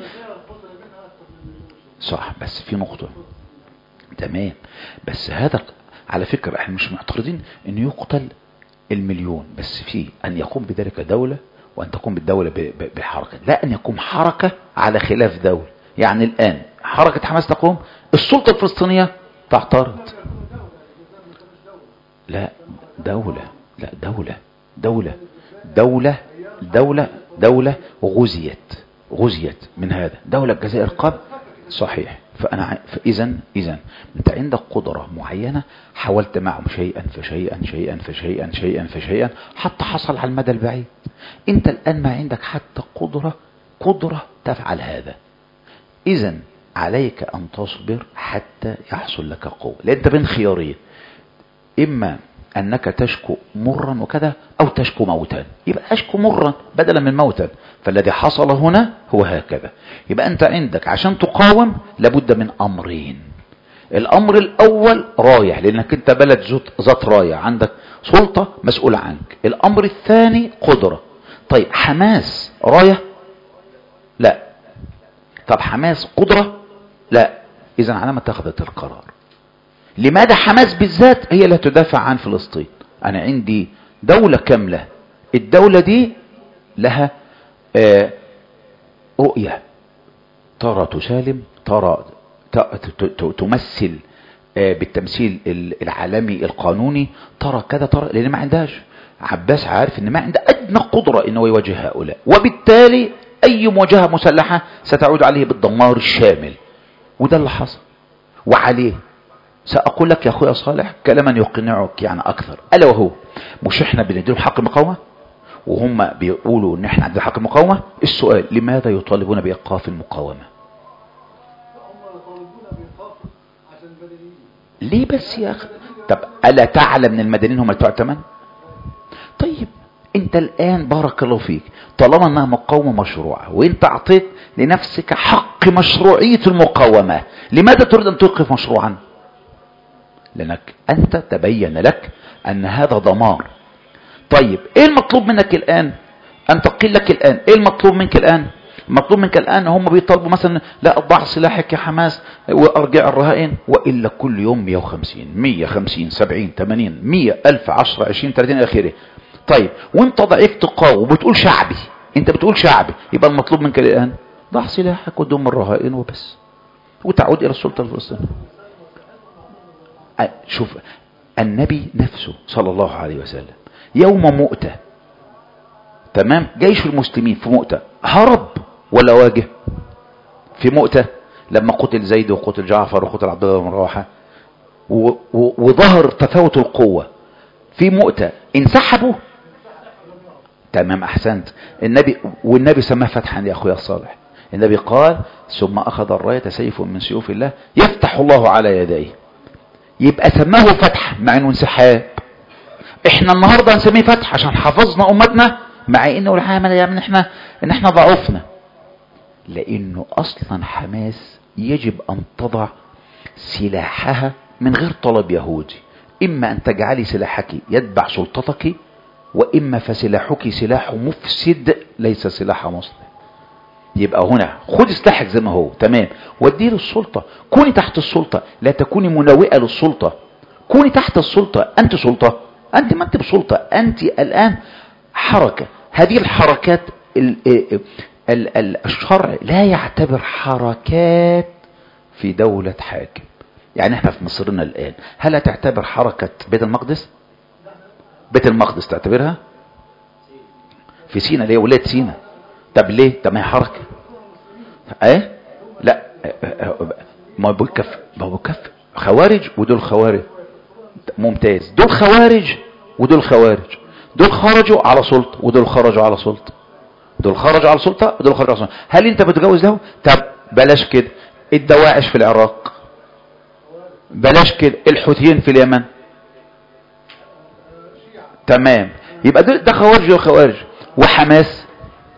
صح بس في نقطة تمام بس هذا على فكرة احنا مش معترضين ان يقتل المليون بس في ان يقوم بذلك دولة وان تقوم بالدولة بحركة لا ان يقوم حركة على خلاف دولة يعني الان حركة حماس تقوم السلطة الفلسطينية تعترض لا دولة لا دولة دولة دولة دولة دولة غزيت غزيت من هذا دولة الجزائر قبل صحيح فأنا فإذا إذا أنت عندك قدرة معينة حاولت معهم شيئا فشيئا شيئا فشيئا شيئا فشيئا حتى حصل على المدى البعيد أنت الآن ما عندك حتى قدرة قدرة تفعل هذا إذا عليك أن تصبر حتى يحصل لك قوة لأن أنت بين خيارين إما أنك تشكو مرا وكذا أو تشكو موتا يبقى أشكو مرا بدلا من موتا فالذي حصل هنا هو هكذا يبقى أنت عندك عشان تقاوم لابد من أمرين الأمر الأول رايح لأنك أنت بلد ذات- ذات راية عندك سلطة مسؤولة عنك الأمر الثاني قدرة طيب حماس راية لا طب حماس قدرة لا إذا على ما اتخذت القرار لماذا حماس بالذات هي اللي تدافع عن فلسطين أنا عندي دولة كاملة الدولة دي لها آه، رؤية ترى تسالم ترى ت- ت- ت- تمثل آه، بالتمثيل ال- العالمي القانوني ترى كذا ترى لان ما عندهاش عباس عارف ان ما عنده ادنى قدرة انه يواجه هؤلاء وبالتالي اي مواجهة مسلحة ستعود عليه بالدمار الشامل وده اللي حصل وعليه سأقول لك يا أخويا صالح كلاما يقنعك يعني أكثر ألا وهو مش إحنا بنديهم حق المقاومة وهم بيقولوا إن إحنا عندنا حق المقاومة السؤال لماذا يطالبون بإيقاف المقاومة هم يطالبون بإيقاف عشان المدنيين ليه بس يا أخي طب ألا تعلم أن المدنيين هم اللي بتوع الثمن طيب انت الآن بارك الله فيك طالما انها مقاومة مشروعة وانت اعطيت لنفسك حق مشروعية المقاومة لماذا تريد ان توقف مشروعا لانك انت تبين لك ان هذا دمار طيب ايه المطلوب منك الان ان تقول لك الان ايه المطلوب منك الان المطلوب منك الان هم بيطالبوا مثلا لا اضع سلاحك يا حماس وارجع الرهائن والا كل يوم 150 150 70 80 100 1000 10 20 30 الى اخره طيب وانت ضعيف تقاوم وبتقول شعبي انت بتقول شعبي يبقى المطلوب منك الان ضع سلاحك ودم الرهائن وبس وتعود الى السلطه الفلسطينيه أ- شوف النبي نفسه صلى الله عليه وسلم يوم مؤتة تمام جيش المسلمين في مؤتة هرب ولا واجه في مؤتة لما قتل زيد وقتل جعفر وقتل عبد الله بن رواحه و- و- وظهر تفاوت القوة في مؤتة انسحبوا تمام احسنت النبي والنبي سماه فتحا يا اخويا الصالح النبي قال ثم اخذ الراية سيف من سيوف الله يفتح الله على يديه يبقى سماه فتح مع انه انسحاب احنا النهارده هنسميه فتح عشان حفظنا امتنا مع انه الحامل يا من احنا ان احنا ضعفنا لانه اصلا حماس يجب ان تضع سلاحها من غير طلب يهودي اما ان تجعلي سلاحك يتبع سلطتك واما فسلاحك سلاح مفسد ليس سلاح مصلح يبقى هنا خد سلاحك زي ما هو تمام وديه للسلطة كوني تحت السلطة لا تكوني مناوئة للسلطة كوني تحت السلطة أنت سلطة أنت ما أنت بسلطة أنت الآن حركة هذه الحركات ال ال ال الشرع لا يعتبر حركات في دولة حاكم يعني احنا في مصرنا الآن هل تعتبر حركة بيت المقدس بيت المقدس تعتبرها في سينا اللي هي ولاية سينا طب ليه طب ما هي حركة ايه لا ما بكف ما بكف خوارج ودول خوارج ممتاز دول خوارج ودول خوارج دول خرجوا على سلطة ودول خرجوا على سلطة دول خرجوا على سلطة ودول خرجوا على سلطة هل انت بتجوز ده طب بلاش كده الدواعش في العراق بلاش كده الحوثيين في اليمن تمام يبقى ده, ده خوارج وخوارج وحماس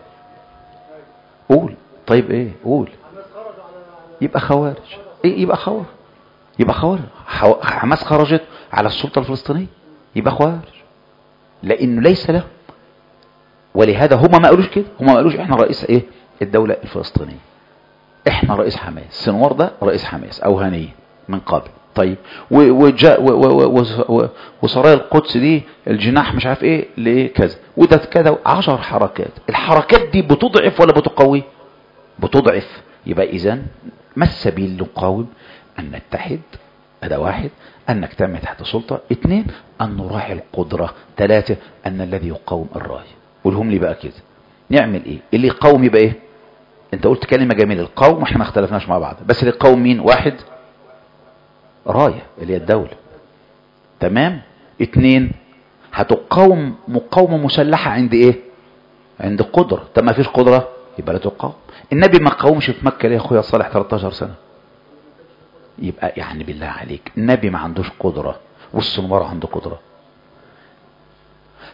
قول طيب ايه قول يبقى خوارج ايه يبقى خوارج يبقى خوارج حو- حماس خرجت على السلطة الفلسطينية يبقى خوارج لانه ليس له ولهذا هما ما قالوش كده هما ما قالوش احنا رئيس ايه الدولة الفلسطينية احنا رئيس حماس سنوار ده رئيس حماس او هنية من قبل طيب و- وجاء و- و- و- و- وسرايا القدس دي الجناح مش عارف ايه لكذا وده كذا عشر حركات الحركات دي بتضعف ولا بتقوي بتضعف يبقى اذا ما السبيل لنقاوم ان نتحد هذا واحد ان نجتمع تحت سلطة اثنين ان نراعي القدرة ثلاثة ان الذي يقاوم الراية قولهم لي بقى كده نعمل ايه اللي يقاوم يبقى ايه انت قلت كلمة جميلة القوم احنا ما اختلفناش مع بعض بس اللي يقاوم مين واحد راية اللي هي الدولة تمام اتنين هتقاوم مقاومة مسلحة عند ايه عند قدرة طب ما فيش قدرة يبقى لا تقاوم النبي ما قاومش في مكة ليه يا اخويا صالح 13 سنة يبقى يعني بالله عليك النبي ما عندوش قدرة والسنوار عنده قدرة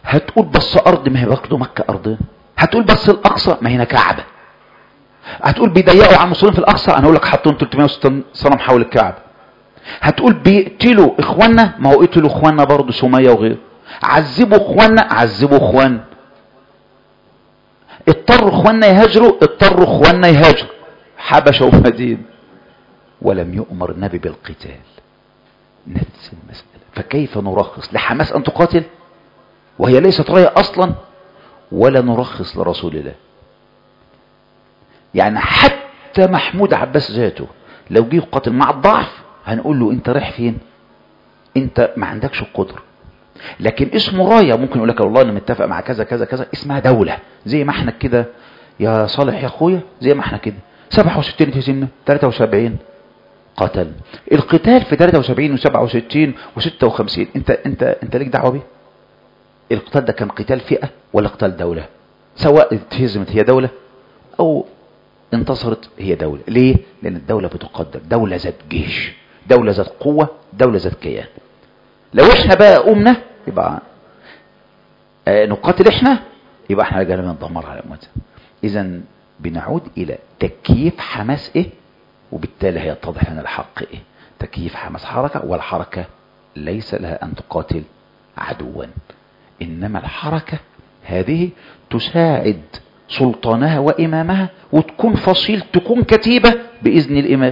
هتقول بس ارض ما هي برضه مكة ارضنا هتقول بس الاقصى ما هنا كعبة هتقول بيضيقوا على المسلمين في الاقصى انا اقول لك حاطين 360 صنم حول الكعبة هتقول بيقتلوا اخواننا ما هو قتلوا اخواننا برضه سمية وغيره عذبوا اخواننا عذبوا اخواننا اضطروا اخواننا يهاجروا اضطروا اخواننا يهاجروا حبشة ومدينة ولم يؤمر النبي بالقتال نفس المسألة فكيف نرخص لحماس أن تقاتل وهي ليست راية أصلا ولا نرخص لرسول الله يعني حتى محمود عباس ذاته لو جه يقاتل مع الضعف هنقول له انت رايح فين انت ما عندكش القدرة لكن اسمه راية ممكن يقول لك والله انا متفق مع كذا كذا كذا اسمها دولة زي ما احنا كده يا صالح يا اخويا زي ما احنا كده 67 هزمنا 73 قتل القتال في 73 و67 و56 انت انت انت ليك دعوه بيه القتال ده كان قتال فئه ولا قتال دوله سواء اتهزمت هي دوله او انتصرت هي دوله ليه لان الدوله بتقدر دوله ذات جيش دوله ذات قوه دوله ذات كيان لو احنا بقى قمنا يبقى آه نقاتل احنا يبقى احنا رجال بندمر على امتنا اذا بنعود الى تكييف حماس ايه وبالتالي هيتضح لنا الحق ايه تكييف حماس حركة والحركة ليس لها ان تقاتل عدوا انما الحركة هذه تساعد سلطانها وامامها وتكون فصيل تكون كتيبة باذن الامام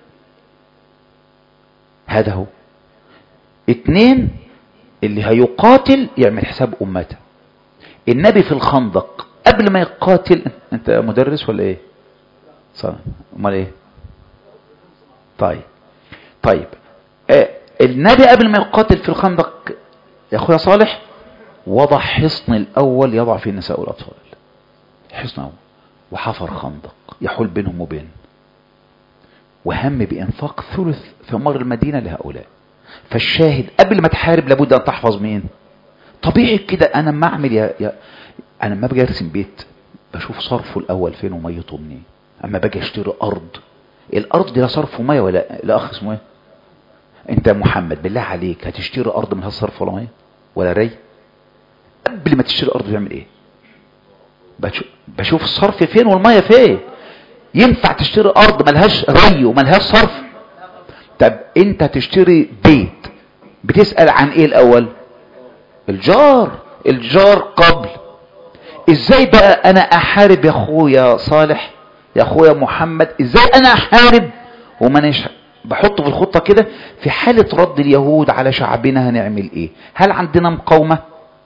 هذا هو اتنين اللي هيقاتل يعمل حساب امته النبي في الخندق قبل ما يقاتل انت مدرس ولا ايه صح امال ايه طيب طيب آه النبي قبل ما يقاتل في الخندق يا اخويا صالح وضع حصن الاول يضع فيه النساء والاطفال حصن اول وحفر خندق يحول بينهم وبين وهم بانفاق ثلث ثمار المدينه لهؤلاء فالشاهد قبل ما تحارب لابد ان تحفظ مين طبيعي كده انا ما اعمل يا, يا انا ما باجي ارسم بيت بشوف صرفه الاول فين وميته منين اما باجي اشتري ارض الارض دي لا صرف وميه ولا لا اخ اسمه ايه انت يا محمد بالله عليك هتشتري ارض من صرف ولا ميه ولا ري قبل ما تشتري ارض بتعمل ايه بشوف, بشوف الصرف فين والميه فين ينفع تشتري ارض ملهاش ري وملهاش صرف طب انت تشتري بيت بتسأل عن ايه الاول الجار الجار قبل ازاي بقى انا احارب يا اخويا صالح يا اخويا محمد ازاي انا احارب وما نش بحطه في الخطة كده في حالة رد اليهود على شعبنا هنعمل ايه هل عندنا مقاومة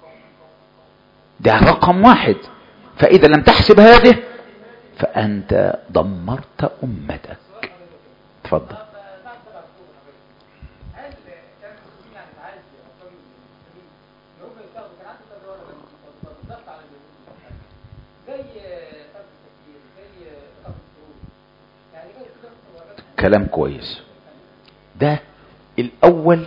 ده رقم واحد فاذا لم تحسب هذه فانت دمرت امتك اتفضل كلام كويس ده الاول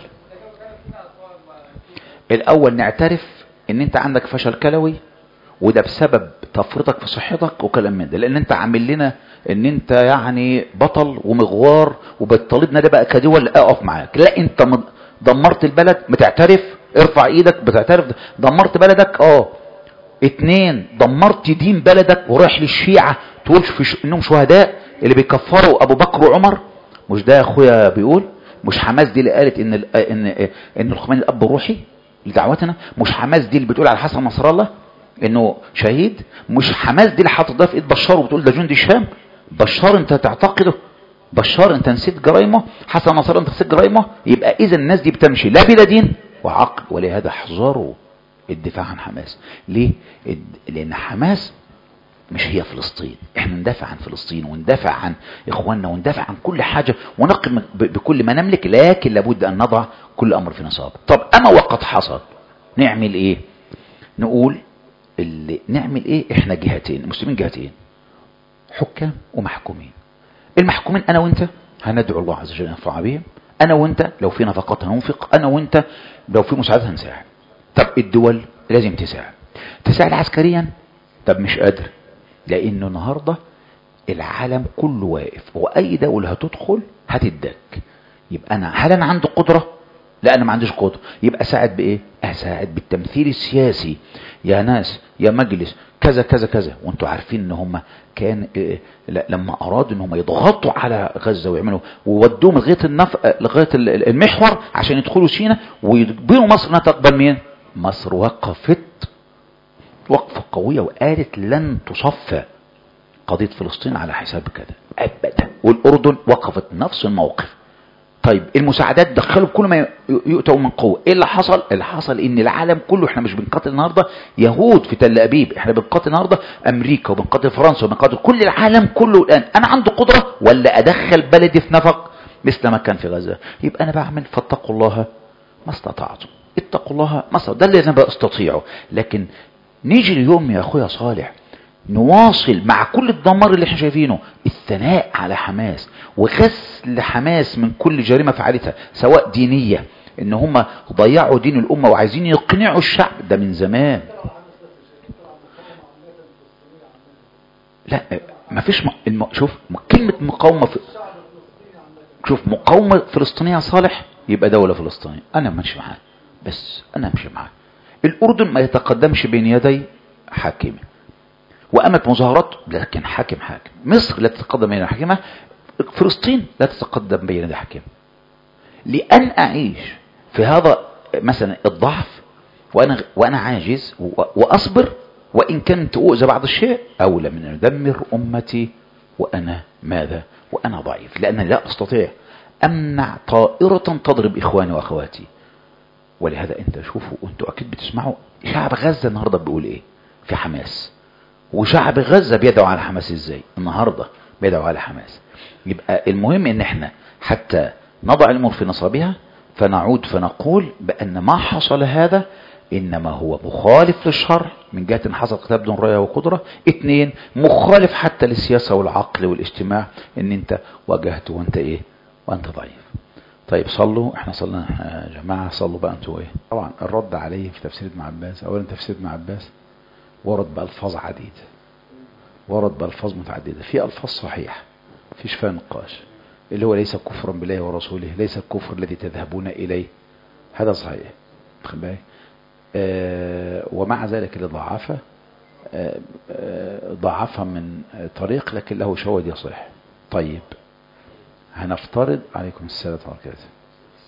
الاول نعترف ان انت عندك فشل كلوي وده بسبب تفريطك في صحتك وكلام من ده لان انت عامل لنا ان انت يعني بطل ومغوار وبتطالبنا ده بقى كدول اقف معاك لا انت دمرت البلد بتعترف ارفع ايدك بتعترف دمرت بلدك اه اتنين دمرت دين بلدك ورايح للشيعة تقول في انهم شهداء اللي بيكفروا ابو بكر وعمر مش ده يا اخويا بيقول مش حماس دي اللي قالت ان ان ان الخميني الاب الروحي لدعوتنا مش حماس دي اللي بتقول على حسن نصر الله انه شهيد مش حماس دي اللي حاطط ده في ايد بشار وبتقول ده جندي الشام بشار انت تعتقده بشار انت نسيت جرايمه حسن نصر انت نسيت جرايمه يبقى اذا الناس دي بتمشي لا بلا دين وعقل ولهذا احذروا الدفاع عن حماس ليه لان حماس مش هي فلسطين احنا ندافع عن فلسطين وندافع عن اخواننا وندافع عن كل حاجة ونقم بكل ما نملك لكن لابد ان نضع كل امر في نصاب طب اما وقد حصل نعمل ايه نقول اللي نعمل ايه احنا جهتين المسلمين جهتين حكام ومحكومين المحكومين انا وانت هندعو الله عز وجل ينفع بهم انا وانت لو في نفقات هننفق انا وانت لو في مساعدة هنساعد طب الدول لازم تساعد تساعد عسكريا طب مش قادر لانه النهاردة العالم كله واقف واي دولة هتدخل هتدك يبقى انا هل انا عندي قدرة لا انا ما عنديش قدره يبقى اساعد بايه اساعد بالتمثيل السياسي يا ناس يا مجلس كذا كذا كذا وانتوا عارفين ان هم كان إيه لا لما ارادوا ان هم يضغطوا على غزه ويعملوا وودوهم لغايه النف... لغايه ال- ال- المحور عشان يدخلوا سينا ويجبروا مصر انها تقبل مين مصر وقفت وقفه قويه وقالت لن تصفى قضيه فلسطين على حساب كده ابدا والاردن وقفت نفس الموقف طيب المساعدات دخلوا بكل ما ي- يؤتوا من قوه ايه اللي حصل اللي حصل ان العالم كله احنا مش بنقاتل النهارده يهود في تل ابيب احنا بنقاتل النهارده امريكا وبنقاتل فرنسا وبنقاتل كل العالم كله الان انا عندي قدره ولا ادخل بلدي في نفق مثل ما كان في غزه يبقى انا بعمل فاتقوا الله ما استطعتم اتقوا الله ما استطعتم ده اللي انا بستطيعه لكن نيجي اليوم يا اخويا صالح نواصل مع كل الدمار اللي احنا شايفينه الثناء على حماس وغسل حماس من كل جريمة فعلتها سواء دينية ان هم ضيعوا دين الامة وعايزين يقنعوا الشعب ده من زمان لا ما فيش م... الم... شوف م- كلمة مقاومة في... شوف مقاومة فلسطينية صالح يبقى دولة فلسطينية انا ماشي معاه بس انا امشي معاه الاردن ما يتقدمش بين يدي حاكمه وقامت مظاهرات لكن حاكم حاكم مصر لا تتقدم بين حاكمة فلسطين لا تتقدم بين يدي حاكمة لأن أعيش في هذا مثلا الضعف وأنا, وأنا عاجز و- وأصبر وإن كنت أؤذى بعض الشيء أولى من أن أدمر أمتي وأنا ماذا وأنا ضعيف لأن لا أستطيع أمنع طائرة تضرب إخواني وأخواتي ولهذا أنت شوفوا أنتوا أكيد بتسمعوا شعب غزة النهاردة بيقول إيه في حماس وشعب غزة بيدعو على حماس ازاي النهاردة بيدعو على حماس يبقى المهم ان احنا حتى نضع الامور في نصابها فنعود فنقول بان ما حصل هذا انما هو مخالف للشرع من جهة ان حصل قتال بدون رأي وقدرة اثنين مخالف حتى للسياسة والعقل والاجتماع ان انت واجهت وانت ايه وانت ضعيف طيب صلوا احنا صلنا يا جماعة صلوا بقى انتوا ايه طبعا الرد عليه في تفسير ابن عباس اولا تفسير ابن عباس ورد بألفاظ عديدة ورد بألفاظ متعددة في ألفاظ صحيحة فيش فيها نقاش اللي هو ليس كفرا بالله ورسوله ليس الكفر الذي تذهبون إليه هذا صحيح خد بالك آه ومع ذلك اللي ضعفه آه آه ضعفها من طريق لكن له شواهد يصح طيب هنفترض عليكم السلام ورحمة الله وبركاته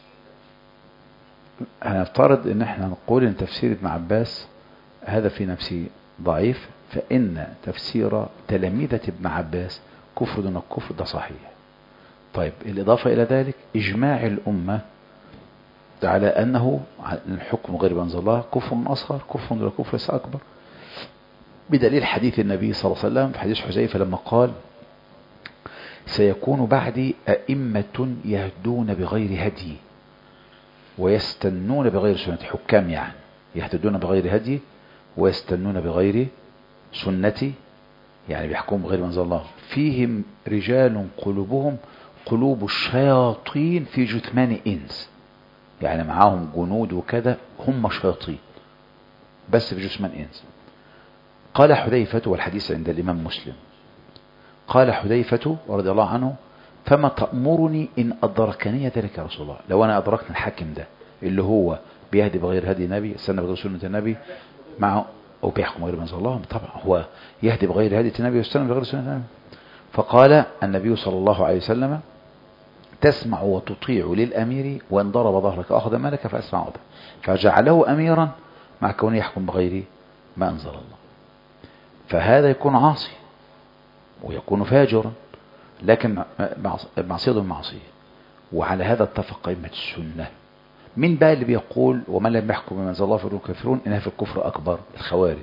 هنفترض ان احنا نقول ان تفسير ابن عباس هذا في نفسه ضعيف فإن تفسير تلاميذة ابن عباس كفر دون الكفر ده صحيح طيب الإضافة إلى ذلك إجماع الأمة على أنه الحكم غير ما أنزل الله كفر أصغر كفر دون كفر ليس أكبر بدليل حديث النبي صلى الله عليه وسلم في حديث حذيفة لما قال سيكون بعدي أئمة يهدون بغير هدي ويستنون بغير سنة حكام يعني يهتدون بغير هدي ويستنون بغير سنتي يعني بيحكموا بغير منزل الله فيهم رجال قلوبهم قلوب الشياطين في جثمان إنس يعني معاهم جنود وكذا هم شياطين بس في جثمان إنس قال حذيفة والحديث عند الإمام مسلم قال حذيفة رضي الله عنه فما تأمرني إن أدركني ذلك يا رسول الله لو أنا أدركت الحاكم ده اللي هو بيهدي بغير هدي النبي استنى بغير سنة النبي مع أو بيحكم غير منزل الله طبعا هو يهدي بغير هدي النبي ويستنى بغير سنة النبي فقال النبي صلى الله عليه وسلم تسمع وتطيع للأمير وإن ضرب ظهرك أخذ مالك فأسمع وضع فجعله أميرا مع كونه يحكم بغير ما أنزل الله فهذا يكون عاصي ويكون فاجرا لكن معصية معصية وعلى هذا اتفق أئمة السنة من بقى اللي بيقول ومن لم يحكم بما انزل الله فهم كافرون انها في الكفر اكبر الخوارج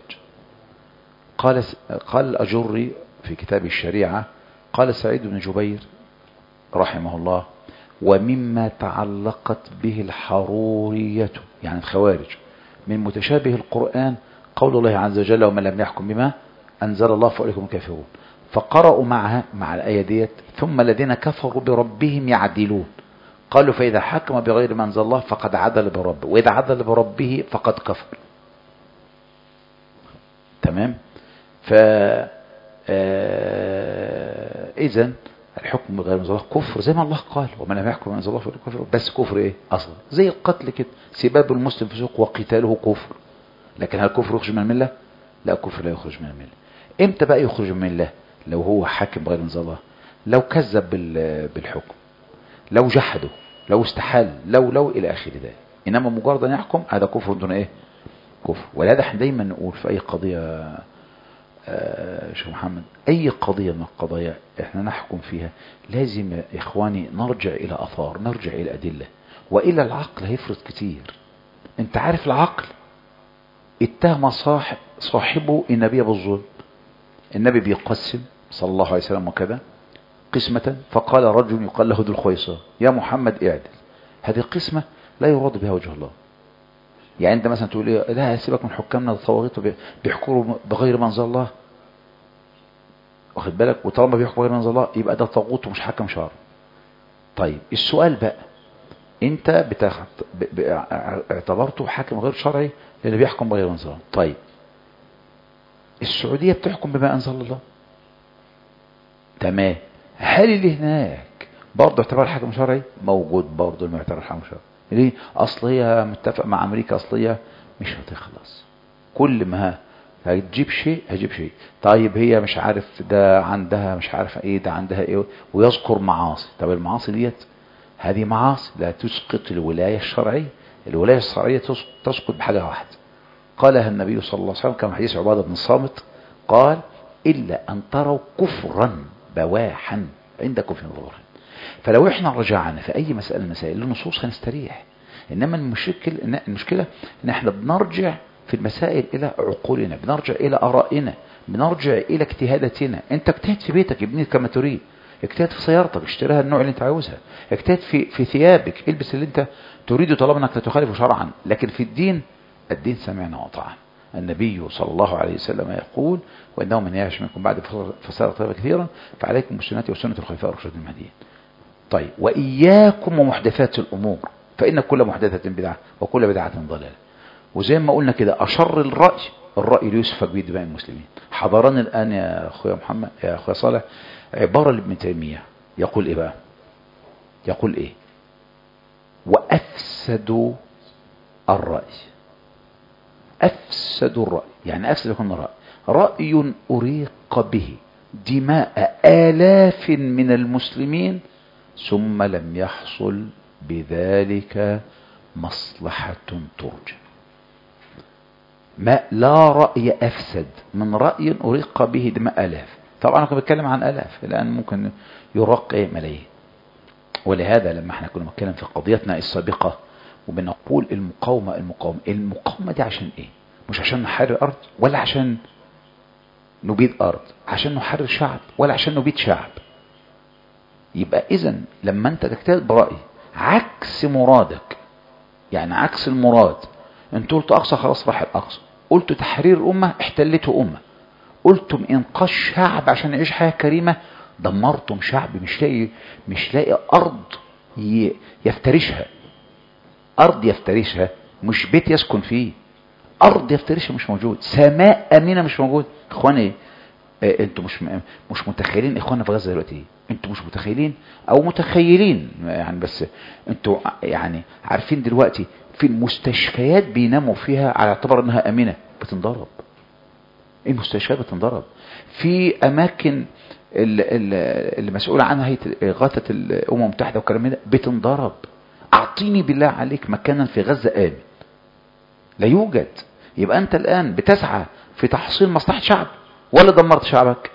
قال قال الاجري في كتاب الشريعه قال سعيد بن جبير رحمه الله ومما تعلقت به الحرورية يعني الخوارج من متشابه القرآن قول الله عز وجل ومن لم يحكم بما أنزل الله فأولئك كافرون فقرأوا معها مع الآية ديت ثم الذين كفروا بربهم يعدلون قالوا فإذا حكم بغير ما أنزل الله فقد عدل بربه وإذا عدل بربه فقد كفر تمام ف إذا الحكم بغير انزل الله كفر زي ما الله قال ومن لم يحكم انزل الله فهو كفر بس كفر ايه اصلا زي القتل كده سباب المسلم فسوق وقتاله كفر لكن هل كفر يخرج من المله لا كفر لا يخرج من المله امتى بقى يخرج من المله لو هو حاكم بغير انزل الله لو كذب بال- بالحكم لو جحده لو استحال لو لو الى اخر ذلك انما مجرد ان يحكم هذا كفر دون ايه كفر ولهذا احنا دايما نقول في اي قضيه آه، شيخ محمد اي قضيه من القضايا احنا نحكم فيها لازم يا اخواني نرجع الى اثار نرجع الى ادله والى العقل هيفرض كتير انت عارف العقل اتهم صاحب صاحبه النبي بالظلم النبي بيقسم صلى الله عليه وسلم وكذا قسمة فقال رجل يقال له ذو الخويصة يا محمد اعدل هذه القسمة لا يراد بها وجه الله يعني انت مثلا تقول ايه لا سيبك من حكامنا الطواغيت وبي- بيحكموا بغير ما انزل الله واخد بالك وطالما بيحكم بغير ما انزل الله يبقى ده طاغوت ومش حكم شرع طيب السؤال بقى انت بتاخد ب- ب- اعتبرته حاكم غير شرعي اللي بيحكم بغير ما انزل الله طيب السعودية بتحكم بما انزل الله تمام هل اللي هناك برضه اعتبر حاكم شرعي موجود برضه انه يعتبر حاكم شرعي ليه اصل هي متفق مع امريكا اصليه مش هتخلص كل ما هتجيب شيء هتجيب شيء طيب هي مش عارف ده عندها مش عارف ايه ده عندها ايه ويذكر معاصي طب المعاصي ديت هذه معاصي لا تسقط الولايه الشرعيه الولايه الشرعيه تس- تسقط بحاجه واحده قالها النبي صلى الله عليه وسلم كما حديث عباده بن الصامت قال الا ان تروا كفرا بواحا عند كفر ظهور فلو احنا رجعنا في اي مساله من المسائل للنصوص هنستريح انما المشكل إن المشكله ان احنا بنرجع في المسائل الى عقولنا بنرجع الى ارائنا بنرجع الى اجتهاداتنا انت اجتهد في بيتك ابني كما تريد اجتهد في سيارتك اشتريها النوع اللي انت عاوزها اجتهد في في ثيابك البس اللي انت تريده طالما انك لا تخالف شرعا لكن في الدين الدين سمعنا وطاعنا النبي صلى الله عليه وسلم يقول وانه من يعش منكم بعد فسار طيبا كثيرا فعليكم بسنتي وسنه الخلفاء الراشدين المهديين طيب واياكم ومحدثات الامور فان كل محدثه بدعه وكل بدعه ضلاله وزي ما قلنا كده اشر الراي الراي ليسفك به دماء المسلمين حضرني الان يا اخويا محمد يا اخويا صالح عباره لابن تيميه يقول ايه بقى يقول ايه وافسدوا الراي افسدوا الراي يعني افسد يكون راي راي اريق به دماء الاف من المسلمين ثم لم يحصل بذلك مصلحة ترجى ما لا رأي أفسد من رأي أريق به دماء آلاف طبعا أنا كنت بتكلم عن آلاف الآن ممكن يرق إيه ملايين ولهذا لما احنا كنا بنتكلم في قضيتنا السابقة وبنقول المقاومة المقاومة المقاومة دي عشان ايه مش عشان نحرر أرض ولا عشان نبيد أرض عشان نحرر شعب ولا عشان نبيد شعب يبقى إذا لما أنت تجتهد برأي عكس مرادك يعني عكس المراد انت قلت أقصى خلاص راح الأقصى قلت تحرير أمة احتلته أمة قلتم إنقاذ شعب عشان يعيش حياة كريمة دمرتم شعب مش لاقي مش لاقي أرض ي- يفترشها أرض يفترشها مش بيت يسكن فيه أرض يفترشها مش موجود سماء أمينة مش موجود إخواني آه، انتوا مش مش متخيلين اخوانا في غزه دلوقتي ايه انتوا مش متخيلين او متخيلين يعني بس انتوا يعني عارفين دلوقتي في المستشفيات بيناموا فيها على اعتبار انها امنه بتنضرب المستشفيات بتنضرب في اماكن ال- ال- اللي مسؤول عنها هي غاثه الامم المتحده والكلام من ده بتنضرب اعطيني بالله عليك مكانا في غزه امن لا يوجد يبقى انت الان بتسعى في تحصيل مصلحه شعب ولا دمرت شعبك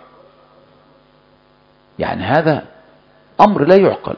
يعني هذا امر لا يعقل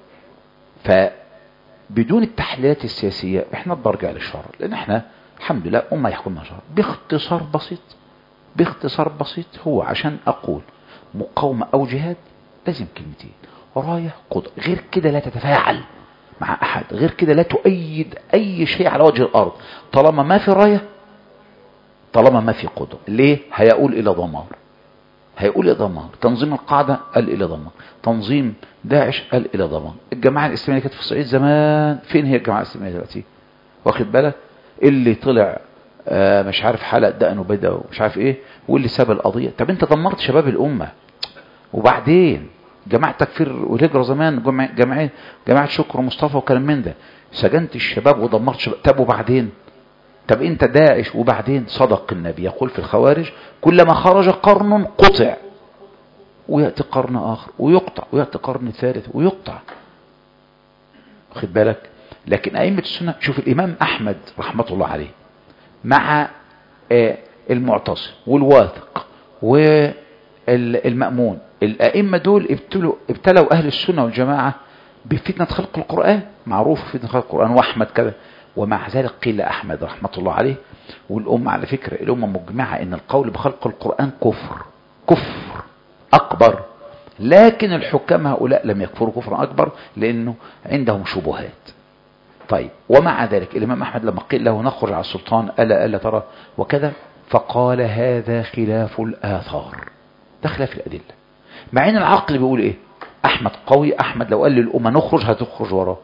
فبدون التحليلات السياسية احنا بنرجع للشرع لان احنا الحمد لله امة يحكمنا شرع باختصار بسيط باختصار بسيط هو عشان اقول مقاومة او جهاد لازم كلمتين راية قدر غير كده لا تتفاعل مع احد غير كده لا تؤيد اي شيء على وجه الارض طالما ما في راية طالما ما في قدر ليه هيقول الى دمار هيقول الى دمار تنظيم القاعدة قال الى دمار تنظيم داعش قال الى دمار الجماعة الاسلامية كانت في الصعيد زمان فين هي الجماعة الاسلامية دلوقتي واخد بالك اللي طلع آه مش عارف حلق دقن وبدا ومش عارف ايه واللي ساب القضية طب انت دمرت شباب الامة وبعدين جماعة تكفير والهجرة زمان جماعة جماعة, جماعة شكر مصطفى وكلام من ده سجنت الشباب ودمرت شباب طب وبعدين طب انت داعش وبعدين صدق النبي يقول في الخوارج كلما خرج قرن قطع ويأتي قرن آخر ويقطع ويأتي قرن ثالث ويقطع خد بالك لكن أئمة السنة شوف الإمام أحمد رحمة الله عليه مع آه، المعتصم والواثق والمأمون الأئمة دول ابتلوا, ابتلوا أهل السنة والجماعة بفتنة خلق القرآن معروف فتنة خلق القرآن وأحمد كذا ومع ذلك قيل أحمد رحمة الله عليه والأمة على فكرة الأمة مجمعة أن القول بخلق القرآن كفر كفر أكبر لكن الحكام هؤلاء لم يكفروا كفرا أكبر لأنه عندهم شبهات طيب ومع ذلك الإمام أحمد لما قيل له نخرج على السلطان ألا ألا ترى وكذا فقال هذا خلاف الآثار ده خلاف الأدلة مع أن العقل بيقول إيه أحمد قوي أحمد لو قال للأمة نخرج هتخرج وراه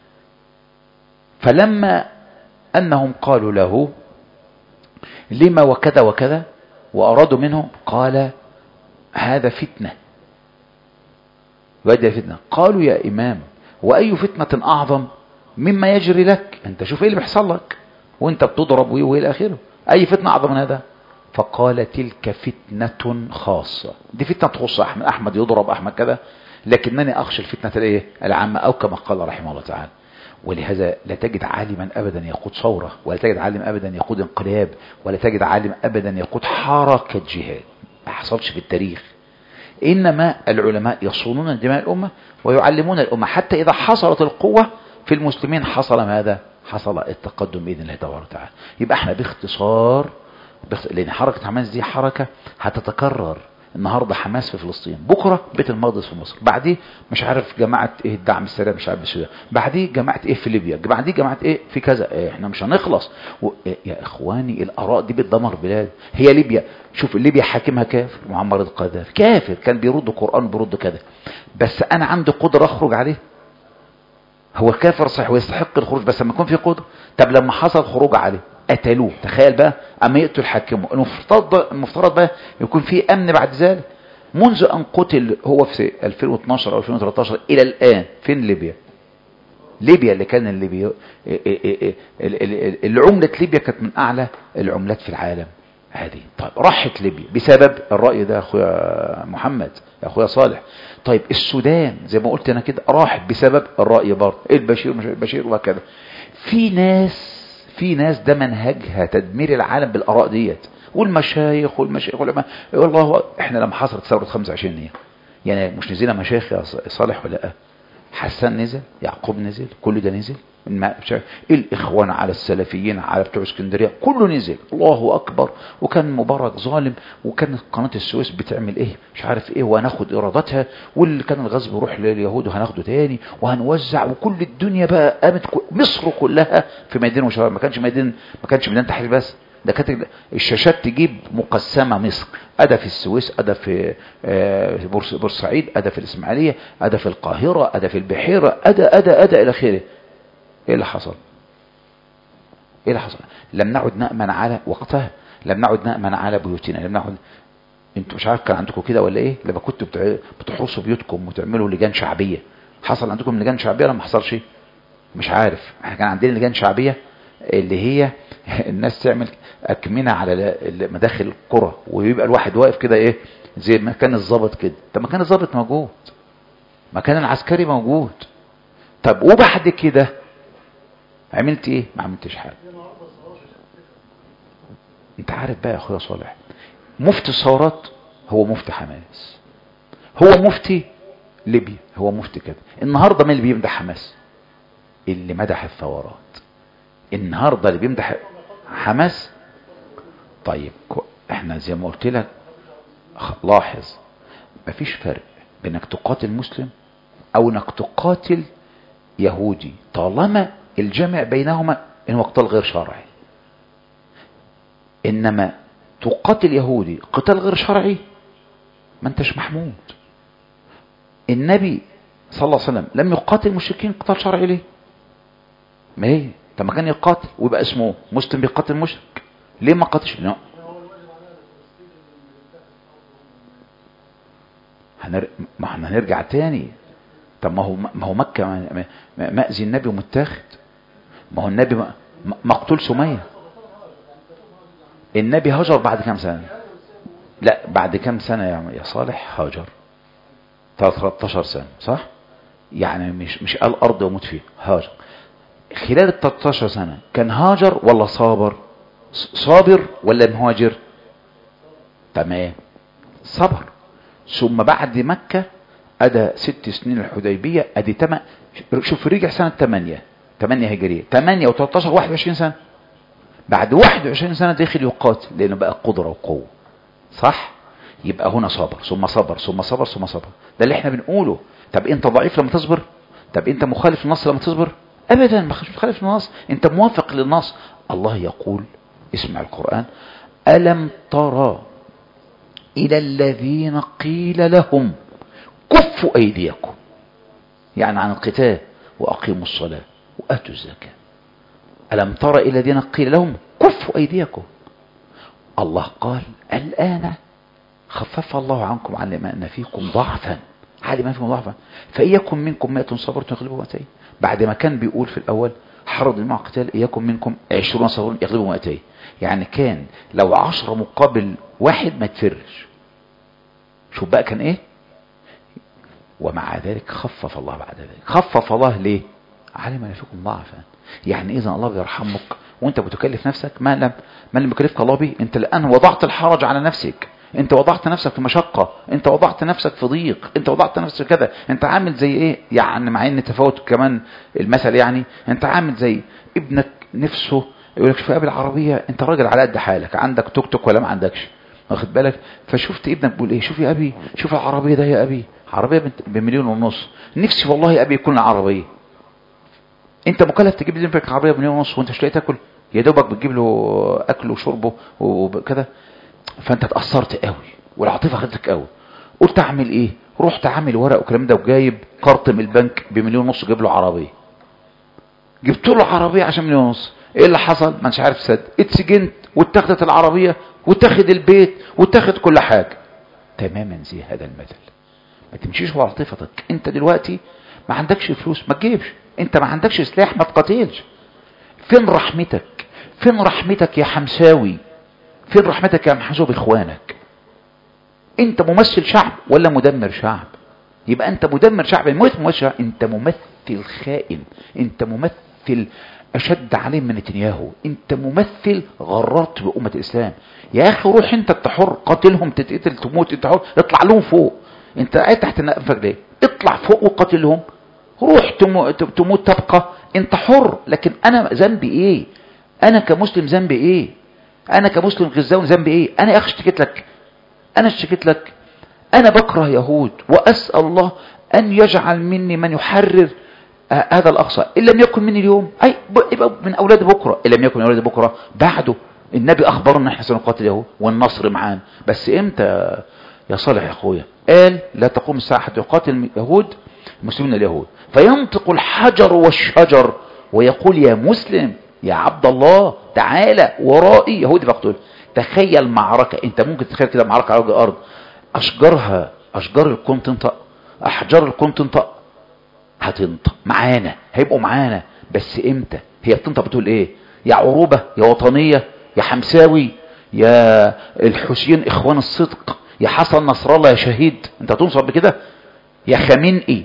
فلما أنهم قالوا له لما وكذا وكذا وأرادوا منه قال هذا فتنة وهذه فتنة قالوا يا إمام وأي فتنة أعظم مما يجري لك أنت شوف إيه اللي بيحصل لك وأنت بتضرب وإيه وإيه الآخره أي فتنة أعظم من هذا فقال تلك فتنة خاصة دي فتنة تخص أحمد أحمد يضرب أحمد كذا لكنني أخشى الفتنة الإيه العامة أو كما قال رحمه الله تعالى ولهذا لا تجد عالما أبدا يقود ثورة ولا تجد عالم أبدا يقود انقلاب ولا تجد عالم أبدا يقود حركة جهاد ما حصلش في التاريخ إنما العلماء يصونون دماء الأمة ويعلمون الأمة حتى إذا حصلت القوة في المسلمين حصل ماذا حصل التقدم بإذن الله تبارك وتعالى يبقى احنا باختصار بخ... لأن حركة حماس دي حركة هتتكرر النهاردة حماس في فلسطين بكرة بيت المقدس في مصر بعديه مش عارف جماعة ايه الدعم السريع مش عارف السودان بعديه جماعة ايه في ليبيا بعديه جماعة ايه في كذا إيه احنا مش هنخلص و... إيه يا اخواني الاراء دي بتدمر بلاد هي ليبيا شوف ليبيا حاكمها كافر معمر القذافي كافر كان بيرد قرآن بيرد كذا بس انا عندي قدرة اخرج عليه هو كافر صحيح ويستحق الخروج بس لما يكون في قدرة طب لما حصل خروج عليه قتلوه تخيل بقى اما يقتل حكمه المفترض المفترض بقى يكون في امن بعد ذلك منذ ان قتل هو في 2012 او 2013 الى الان فين ليبيا ليبيا اللي كان الليبيا العملة ليبيا كانت من اعلى العملات في العالم هذه طيب راحت ليبيا بسبب الرأي ده اخويا محمد يا اخويا صالح طيب السودان زي ما قلت انا كده راحت بسبب الرأي برضه البشير مش البشير وهكذا في ناس في ناس ده منهجها تدمير العالم بالآراء ديت والمشايخ والمشايخ والعلماء والله احنا لما حصلت ثورة 25 يناير يعني مش نزلنا مشايخ يا صالح ولا لا حسان نزل يعقوب نزل كل ده نزل الاخوان على السلفيين على بتوع اسكندريه كله نزل الله اكبر وكان مبارك ظالم وكان قناه السويس بتعمل ايه مش عارف ايه وهناخد ايراداتها واللي كان الغزو بيروح لليهود وهناخده تاني وهنوزع وكل الدنيا بقى قامت مصر كلها في ميدان وشباب ما كانش ميدان ما كانش ميدان تحرير بس ده كانت الشاشات تجيب مقسمة مصر أدا في السويس أدا في بورسعيد أدا في الإسماعيلية أدا في القاهرة أدا في البحيرة أدا أدا أدا إلى آخره ايه اللي حصل ايه اللي حصل لم نعد نأمن على وقتها لم نعد نأمن على بيوتنا لم نعد انتوا مش عارف كان عندكم كده ولا ايه لما كنتوا بتع... بتحرسوا بيوتكم وتعملوا لجان شعبية حصل عندكم لجان شعبية ولا ما حصلش مش عارف احنا كان عندنا لجان شعبية اللي هي الناس تعمل أكمنة على مداخل القرى ويبقى الواحد واقف كده ايه زي مكان الضابط كده طب مكان الضابط موجود مكان العسكري موجود طب وبعد كده عملت ايه ما عملتش حاجه انت عارف بقى يا اخويا صالح مفتي الثورات هو مفتي حماس هو مفتي ليبيا هو مفتي كده النهارده مين اللي بيمدح حماس اللي مدح الثورات النهارده اللي بيمدح حماس طيب احنا زي ما قلت لك لاحظ مفيش فرق بينك تقاتل مسلم او انك تقاتل يهودي طالما الجمع بينهما ان هو قتال غير شرعي انما تقاتل يهودي قتال غير شرعي ما انتش محمود النبي صلى الله عليه وسلم لم يقاتل المشركين قتال شرعي ليه ما هي طب ما كان يقاتل ويبقى اسمه مسلم بيقاتل مشرك ليه ما قاتلش لا هنر... ما احنا هنرجع تاني طب ما هو ما هو مكة ما- ما- مأذي النبي ومتاخد ما هو النبي م- م- مقتول سمية النبي هاجر بعد كام سنة لا بعد كام سنة يا يا صالح هاجر 13 سنة صح يعني مش مش قال أرض وموت فيها هاجر خلال ال 13 سنة كان هاجر ولا صابر ص- صابر ولا مهاجر تمام صبر ثم بعد مكة أدى ست سنين الحديبية أدي تم شوف رجع سنة 8 8 هجرية 8 و13 21 سنة بعد 21 سنة داخل يقاتل لأنه بقى قدرة وقوة صح يبقى هنا صبر ثم صبر ثم صبر ثم صبر ده اللي احنا بنقوله طب انت ضعيف لما تصبر طب انت مخالف للنص لما تصبر ابدا ما مش مخالف للنص انت موافق للنص الله يقول اسمع القرآن ألم ترى إلى الذين قيل لهم كفوا أيديكم يعني عن القتال وأقيموا الصلاة وآتوا الزكاة ألم ترى إلى الذين قيل لهم كفوا أيديكم الله قال الآن خفف الله عنكم علم أن فيكم ضعفا علم أن فيكم ضعفا فإيكم منكم مئة صبر تغلبوا مئتين بعد ما كان بيقول في الأول حرض الماء قتال إياكم منكم عشرون صبر يغلبوا مئتين يعني كان لو عشرة مقابل واحد ما تفرش شوف بقى كان ايه ومع ذلك خفف الله بعد ذلك خفف الله ليه علم ان فيكم ضعفا يعني اذا الله بيرحمك وانت بتكلف نفسك ما لم ما لم يكلفك الله به انت الان وضعت الحرج على نفسك انت وضعت نفسك في مشقة انت وضعت نفسك في ضيق انت وضعت نفسك كذا انت عامل زي ايه يعني مع ان تفاوت كمان المثل يعني انت عامل زي ابنك نفسه يقول لك شوف قابل عربية انت راجل على قد حالك عندك توك توك ولا ما عندكش واخد بالك فشفت ابنك بيقول ايه شوف يا ابي شوف العربية ده يا ابي عربية بنت- بمليون ونص نفسي والله يا ابي يكون لي عربية انت مكلف تجيب لابنك عربية بمليون ونص وانت مش لاقي تاكل يا دوبك بتجيب له اكله وشربه وكده فانت اتأثرت قوي والعاطفة خدتك قوي قلت اعمل ايه رحت عامل ورق والكلام ده وجايب قرض من البنك بمليون ونص جايب له عربية جبت له عربية عشان مليون ونص ايه اللي حصل ما انش عارف صدق اتسجنت واتخذت العربية واتخذ البيت واتخذ كل حاجة تماما زي هذا المثل ما تمشيش ورا عاطفتك انت دلوقتي ما عندكش فلوس ما تجيبش انت ما عندكش سلاح ما تقاتلش فين رحمتك فين رحمتك يا حمساوي فين رحمتك يا محسوب اخوانك انت ممثل شعب ولا مدمر شعب يبقى انت مدمر شعب الموت ممثل شعب. انت ممثل خائن انت ممثل اشد عليه من نتنياهو انت ممثل غررت بأمة الاسلام يا اخي روح انت انت حر قاتلهم تتقتل تموت انت حر اطلع لهم فوق انت قاعد تحت نقفك ليه اطلع فوق وقاتلهم روح تمو- تموت تبقى انت حر لكن انا ذنبي ايه انا كمسلم ذنبي ايه انا كمسلم غزاوي ذنبي ايه انا يا اخي اشتكيت لك انا اشتكيت لك انا بكره يهود واسال الله ان يجعل مني من يحرر آه، هذا الاقصى ان لم يكن مني اليوم اي ب- يبقى من اولاد بكره ان لم يكن من اولاد بكره بعده النبي اخبرنا ان احنا سنقاتل اليهود والنصر معانا بس امتى يا صالح يا اخويا قال لا تقوم الساعه حتى يقاتل اليهود المسلمين اليهود فينطق الحجر والشجر ويقول يا مسلم يا عبد الله تعالى ورائي يهودي بقتل تخيل معركة انت ممكن تتخيل كده معركة على وجه الارض اشجارها اشجار الكون تنطق احجار الكون تنطق هتنطق معانا هيبقوا معانا بس امتى هي بتنطق بتقول ايه يا عروبة يا وطنية يا حمساوي يا الحسين اخوان الصدق يا حسن نصر الله يا شهيد انت تنصب بكده يا خامنئي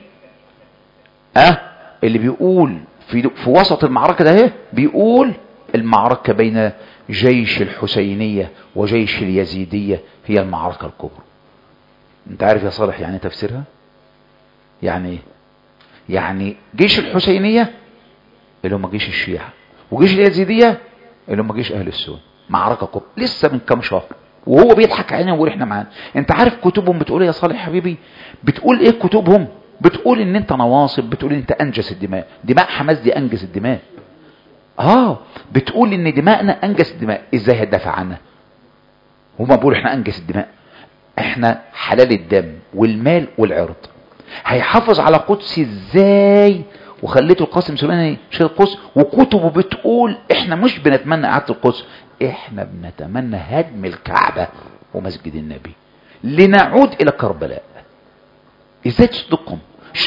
اه اللي بيقول في في وسط المعركة ده اهي بيقول المعركة بين جيش الحسينية وجيش اليزيدية هي المعركة الكبرى انت عارف يا صالح يعني إيه تفسيرها يعني ايه يعني جيش الحسينية اللي هم جيش الشيعة وجيش اليزيدية اللي هم جيش اهل السنة معركة كبرى لسه من كام شهر وهو بيضحك علينا ويقول احنا معانا انت عارف كتبهم بتقول ايه يا صالح حبيبي بتقول ايه كتبهم بتقول ان انت نواصب بتقول ان انت انجس الدماء دماء حماس دي انجس الدماء اه بتقول ان دماءنا انجس الدماء ازاي هتدافع عنها هما بيقولوا احنا انجس الدماء احنا حلال الدم والمال والعرض هيحافظ على قدس ازاي وخليته القاسم سليماني شيخ القدس وكتبه بتقول احنا مش بنتمنى اعاده القدس احنا بنتمنى هدم الكعبه ومسجد النبي لنعود الى كربلاء ازاي تصدقهم ش-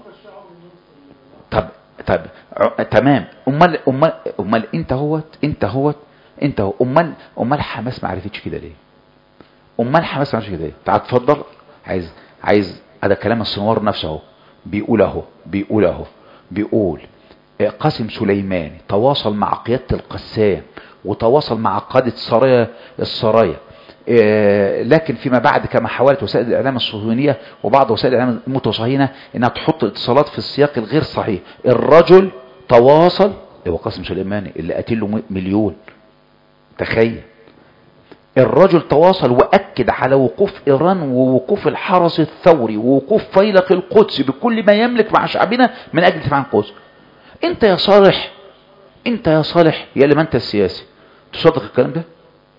طب طب ع- تمام امال امال امال انت هوت انت هوت انت هو امال امال حماس ما عرفتش كده ليه امال حماس ما عرفتش كده ليه تعال اتفضل عايز عايز هذا كلام السنوار نفسه اهو بيقول اهو بيقول اهو بيقول آه، قاسم سليماني تواصل مع قيادة القسام وتواصل مع قادة سرايا السرايا آه، لكن فيما بعد كما حاولت وسائل الاعلام الصهيونيه وبعض وسائل الاعلام المتصهينه انها تحط اتصالات في السياق الغير صحيح الرجل تواصل هو قاسم سليماني اللي قتل له م- مليون تخيل الرجل تواصل واكد على وقوف ايران ووقوف الحرس الثوري ووقوف فيلق القدس بكل ما يملك مع شعبنا من اجل الدفاع عن القدس انت يا صالح انت يا صالح يا اللي ما انت السياسي تصدق الكلام ده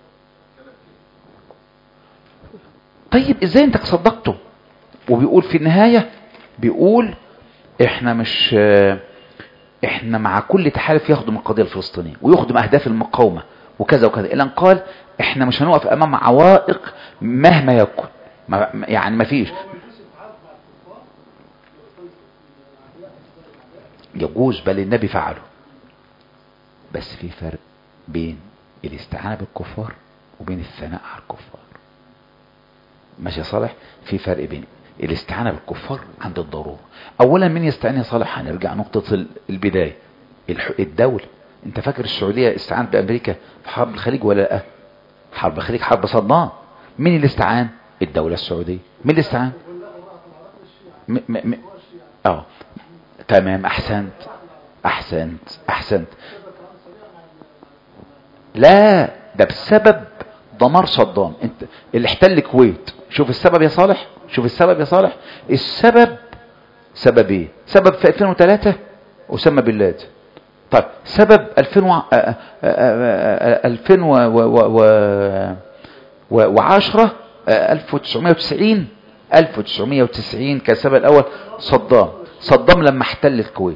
طيب ازاي انت صدقته وبيقول في النهاية بيقول احنا مش احنا مع كل تحالف يخدم القضية الفلسطينية ويخدم اهداف المقاومة وكذا وكذا الى ان قال احنا مش هنقف امام عوائق مهما يكن ما يعني ما فيش يجوز بل النبي فعله بس في فرق بين الاستعانة بالكفار وبين الثناء على الكفار ماشي يا صالح في فرق بين الاستعانة بالكفار عند الضرورة اولا من يستعين يا صالح هنرجع نقطة ال- البداية الح- الدولة انت فاكر السعودية استعانت بامريكا في حرب الخليج ولا لا حرب الخليج حرب صدام مين اللي استعان الدولة السعودية مين اللي استعان م م م اه تمام احسنت احسنت احسنت لا ده بسبب دمار صدام انت اللي احتل الكويت شوف السبب يا صالح شوف السبب يا صالح السبب سبب ايه سبب في 2003 اسامه بن لادن طيب سبب 2000 و... آه، آه، آه، آه، 2000 و... و... و... و... وعشرة آه، 1990 1990 كان السبب الاول صدام صدام لما احتل الكويت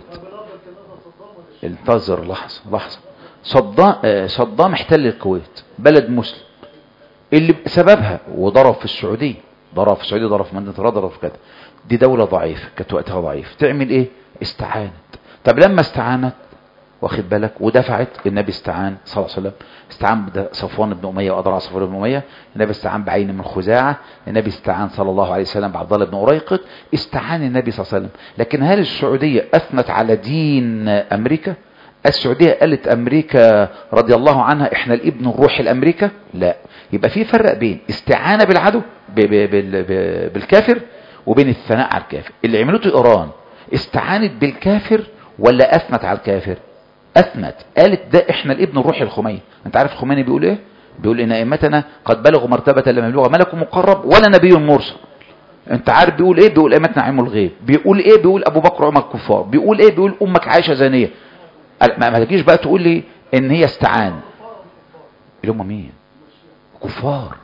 انتظر لحظة لحظة صدام آه، صدام احتل الكويت بلد مسلم اللي بسببها وضرب في السعودية ضرب في السعودية ضرب في مدينة الرياض ضرب في كده دي دولة ضعيفة كانت وقتها ضعيف تعمل ايه استعانت طب لما استعانت واخد بالك ودفعت النبي استعان صلى الله عليه وسلم استعان بد- صفوان بن اميه واضرع صفوان بن اميه النبي استعان بعين من خزاعه النبي استعان صلى الله عليه وسلم بعبد الله بن اريقط استعان النبي صلى الله عليه وسلم لكن هل السعوديه اثنت على دين امريكا السعوديه قالت امريكا رضي الله عنها احنا الابن الروحي لامريكا لا يبقى في فرق بين استعانه بالعدو ب- ب- بال- ب- بالكافر وبين الثناء على الكافر اللي عملته ايران استعانت بالكافر ولا اثنت على الكافر اثنت قالت ده احنا الابن الروحي الخميني انت عارف الخميني بيقول ايه بيقول ان ائمتنا قد بلغوا مرتبه لم يبلغها ملك مقرب ولا نبي مرسل انت عارف بيقول ايه بيقول ائمتنا علم الغيب بيقول ايه بيقول ابو بكر وعمر كفار بيقول ايه بيقول امك عائشه زانيه قال- ما ما تجيش بقى تقول لي ان هي استعان اللي هم مين كفار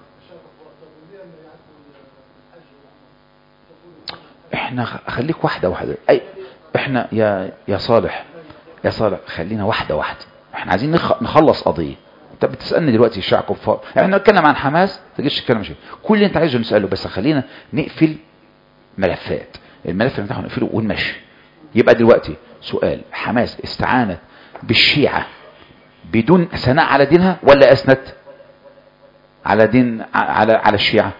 احنا خ- خليك واحده واحده اي احنا يا يا صالح يا صالح خلينا واحده واحده احنا عايزين نخ- نخلص قضيه انت بتسالني دلوقتي الشيعة كفار احنا نتكلم عن حماس ما تجيش تتكلم شيء كل اللي انت عايزه نساله بس خلينا نقفل ملفات الملف اللي بتاعه نقفله ونمشي يبقى دلوقتي سؤال حماس استعانت بالشيعة بدون ثناء على دينها ولا اثنت على دين ع- على على الشيعة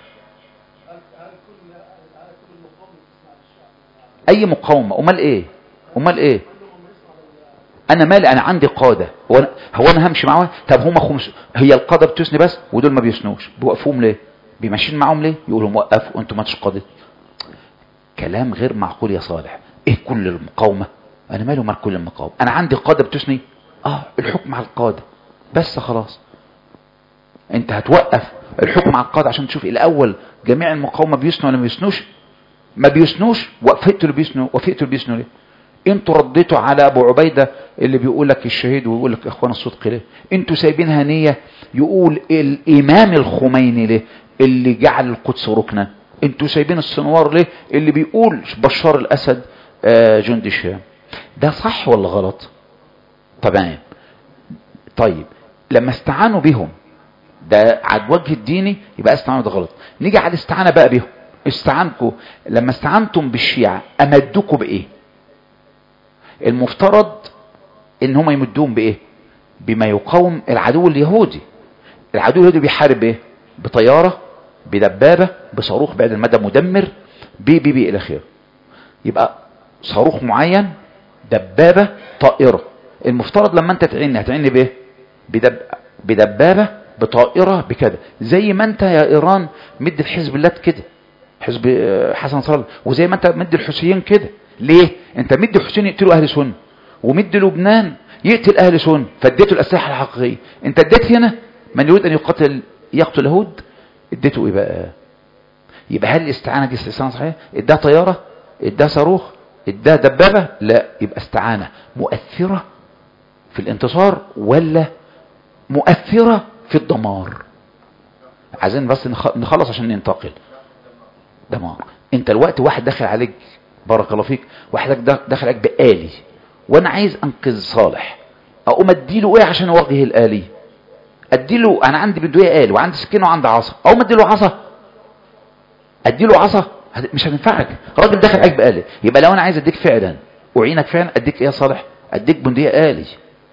اي مقاومة امال ايه امال ايه انا مالي انا عندي قادة هو انا, هو أنا همشي معاهم طب هم خمس هي القادة بتثني بس ودول ما بيثنوش بيوقفوهم ليه بيمشين معاهم ليه يقولوا لهم وقفوا انتوا ما انتوش قادة كلام غير معقول يا صالح ايه كل المقاومة انا مالي ومال كل المقاومة انا عندي قادة بتثني اه الحكم على القادة بس خلاص انت هتوقف الحكم على القادة عشان تشوف الاول جميع المقاومة بيثنوا ولا ما بيثنوش ما بيثنوش وقفتوا اللي بيثنوا وقفتوا اللي بيثنوا ليه انتوا رديتوا على ابو عبيدة اللي بيقول لك الشهيد ويقول لك اخوان الصدق ليه انتوا سايبينها نية يقول الامام الخميني ليه اللي جعل القدس ركنا انتوا سايبين السنوار ليه اللي بيقول بشار الاسد آه، جندي الشام ده صح ولا غلط تمام طيب لما استعانوا بهم ده على الوجه الديني يبقى استعانوا ده غلط نيجي على الاستعانة بقى بهم استعانكم لما استعنتم بالشيعة امدوكوا بايه المفترض ان هم يمدوهم بايه بما يقاوم العدو اليهودي العدو اليهودي بيحارب ايه بطيارة بدبابة بصاروخ بعد المدى مدمر بي بي بي الى اخره يبقى صاروخ معين دبابة طائرة المفترض لما انت تعيني هتعيني بايه بدب... بدبابة بطائرة بكده زي ما انت يا ايران مد في حزب الله كده حزب آه، حسن نصر الله وزي ما انت مد الحسيين كده ليه انت مد الحسين يقتلوا اهل سنه ومد لبنان يقتل اهل سنه فاديته الاسلحه الحقيقيه انت اديت هنا من يريد ان يقتل يقتل يهود اديته ايه بقى يبقى هل الاستعانه دي استعانه صحيحه اداه طياره اداه صاروخ اداه دبابه لا يبقى استعانه مؤثره في الانتصار ولا مؤثره في الدمار عايزين بس نخ- نخلص عشان ننتقل دمار انت الوقت واحد داخل عليك بارك الله فيك واحد دا- داخل عليك بآلي وانا عايز انقذ صالح اقوم اديله ايه عشان اوجه الآلي اديله انا عندي بدوية آلي وعندي سكينة وعندي عصا اقوم اديله عصا اديله عصا هت- مش هتنفعك راجل داخل عليك بآلي يبقى لو انا عايز اديك فعلا اعينك فعلا اديك ايه يا صالح اديك بندية آلي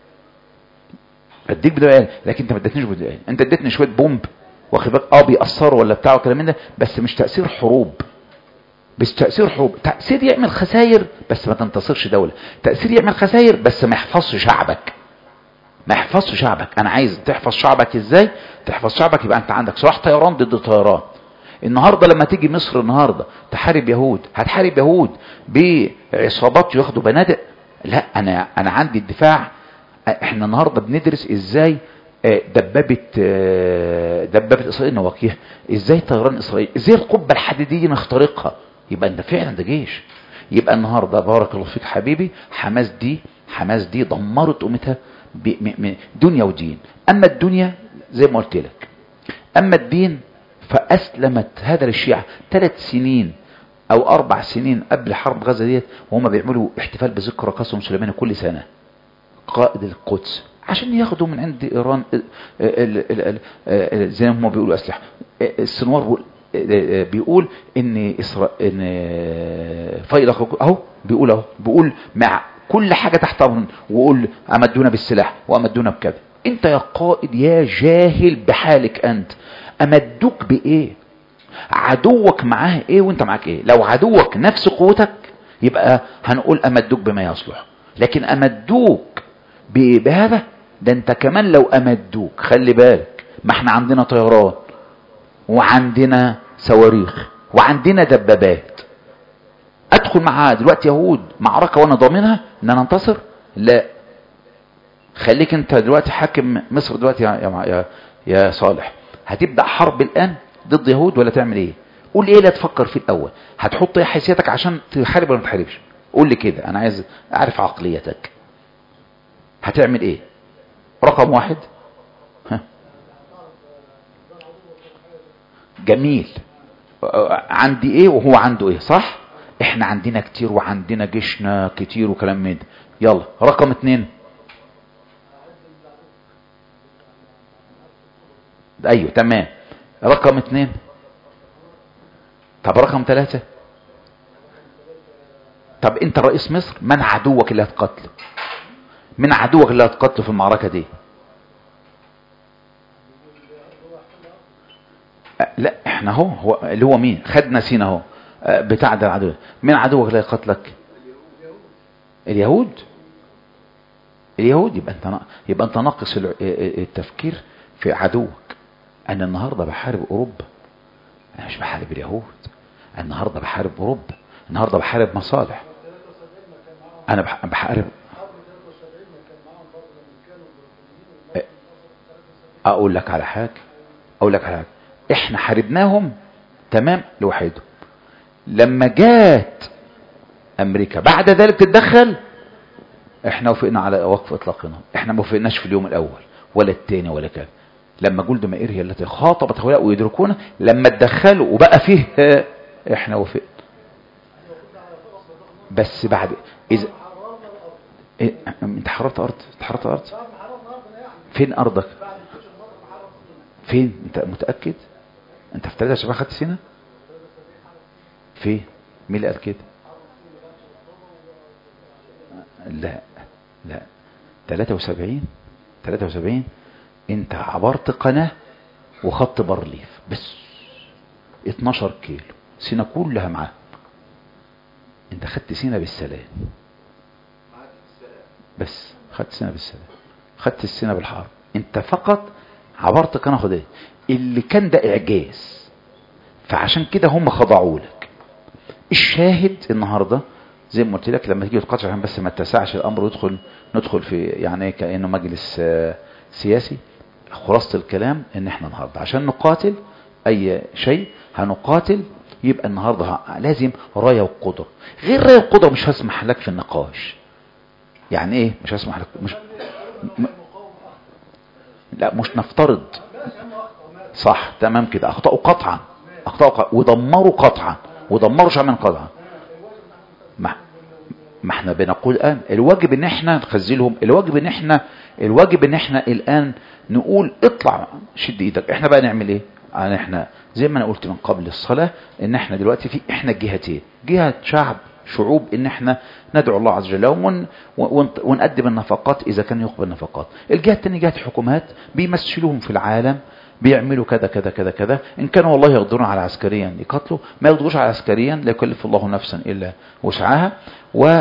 اديك بدوية آلي لكن انت ما اديتنيش بدوية آلي انت اديتني شوية بومب واخد بالك اه بيأثروا ولا بتاع وكلام من ده بس مش تأثير حروب بس تأثير حروب تأثير يعمل خسائر بس ما تنتصرش دولة تأثير يعمل خسائر بس ما يحفظش شعبك ما يحفظش شعبك انا عايز تحفظ شعبك ازاي تحفظ شعبك يبقى انت عندك سلاح طيران ضد طيران النهاردة لما تيجي مصر النهاردة تحارب يهود هتحارب يهود بعصابات ياخدوا بنادق لا انا انا عندي الدفاع احنا النهاردة بندرس ازاي آه، دبابة آه، دبابة اسرائيل نواقيها ازاي طيران اسرائيل ازاي القبة الحديدية نخترقها يبقى انت فعلا ده جيش يبقى النهاردة بارك الله فيك حبيبي حماس دي حماس دي دمرت قومتها ب- م- م- دنيا ودين اما الدنيا زي ما قلت لك اما الدين فاسلمت هذا للشيعة ثلاث سنين او اربع سنين قبل حرب غزة ديت وهم بيعملوا احتفال بذكرى قاسم سليماني كل سنة قائد القدس عشان ياخدوا من عند ايران ال- ال- ال- ال- ال- زي ما هم بيقولوا اسلحه السنوار بيقول بيقول ان إسرا... ان فيلق اهو بيقول اهو بيقول مع كل حاجه تحت امر وقول امدونا بالسلاح وامدونا بكذا انت يا قائد يا جاهل بحالك انت امدوك بايه عدوك معاه ايه وانت معاك ايه لو عدوك نفس قوتك يبقى هنقول امدوك بما يصلح لكن امدوك ب- بهذا ده انت كمان لو امدوك خلي بالك ما احنا عندنا طيران وعندنا صواريخ وعندنا دبابات ادخل مع دلوقتي يهود معركة وانا ضامنها ان انا انتصر لا خليك انت دلوقتي حاكم مصر دلوقتي يا, يا, يا, يا صالح هتبدأ حرب الان ضد يهود ولا تعمل ايه قول ايه لا تفكر فيه الاول هتحط ايه حيثيتك عشان تحارب ولا ما تحاربش قول لي كده انا عايز اعرف عقليتك هتعمل ايه رقم واحد ها. جميل عندي ايه وهو عنده ايه صح احنا عندنا كتير وعندنا جيشنا كتير وكلام من ده يلا رقم اتنين ايوه تمام رقم اتنين طب رقم ثلاثة طب انت رئيس مصر من عدوك اللي هتقتله من عدوك اللي هتقتله في المعركة دي أه، لا احنا هو هو اللي هو مين خدنا سينا اهو أه، بتاع ده العدو مين عدوك اللي هيقتلك اليهود اليهود يبقى انت نا- يبقى انت ناقص الع- التفكير في عدوك انا النهارده بحارب اوروبا انا مش بحارب اليهود النهارده بحارب اوروبا النهارده بحارب مصالح انا بح- بحارب اقول لك على حاجه اقول لك على حاجه احنا حاربناهم تمام لوحدهم لما جات امريكا بعد ذلك تتدخل احنا وافقنا على وقف اطلاقنا احنا ما وافقناش في اليوم الاول ولا الثاني ولا كذا لما جولد مائير هي التي خاطبت هؤلاء ويدركون لما اتدخلوا وبقى فيه آه، احنا وافقنا بس بعد اذا إيه انت حررت ارض انت حررت ارض فين ارضك فين انت متاكد انت في 3 شباب خدت سينا فين مين اللي قال كده لا لا 73 73 انت عبرت قناة وخدت بارليف بس 12 كيلو سينا كلها معاك انت خدت سينا بالسلام بس خدت سينا بالسلام خدت السينا بالحرب انت فقط عبرت قناة خدية اللي كان ده اعجاز فعشان كده هم خضعوا لك الشاهد النهارده زي ما قلت لك لما تيجي تقاطع عشان بس ما اتسعش الامر ويدخل ندخل في يعني كانه مجلس آه، سياسي خلاصه الكلام ان احنا النهارده عشان نقاتل اي شيء هنقاتل يبقى النهارده ه- لازم رايه وقدره غير رايه وقدره مش هسمح لك في النقاش يعني ايه مش هسمح لك مش م... لا مش نفترض صح تمام كده اخطاوا قطعا اخطاوا قطعا ودمروا قطعا ودمروا شعبا قطعا ما ما احنا بنقول الان الواجب ان احنا نخزلهم الواجب ان احنا الواجب ان احنا الان نقول اطلع شد ايدك احنا بقى نعمل ايه يعني احنا زي ما انا قلت من قبل الصلاة ان احنا دلوقتي في احنا جهتين جهة شعب شعوب ان احنا ندعو الله عز وجل ون ون ونقدم النفقات اذا كان يقبل النفقات الجهة الثانية جهة حكومات بيمثلوهم في العالم بيعملوا كذا كذا كذا كذا ان كانوا والله يقدرون على عسكريا يقتلوا ما يقدروش على عسكريا لا يكلف الله نفسا الا وسعها و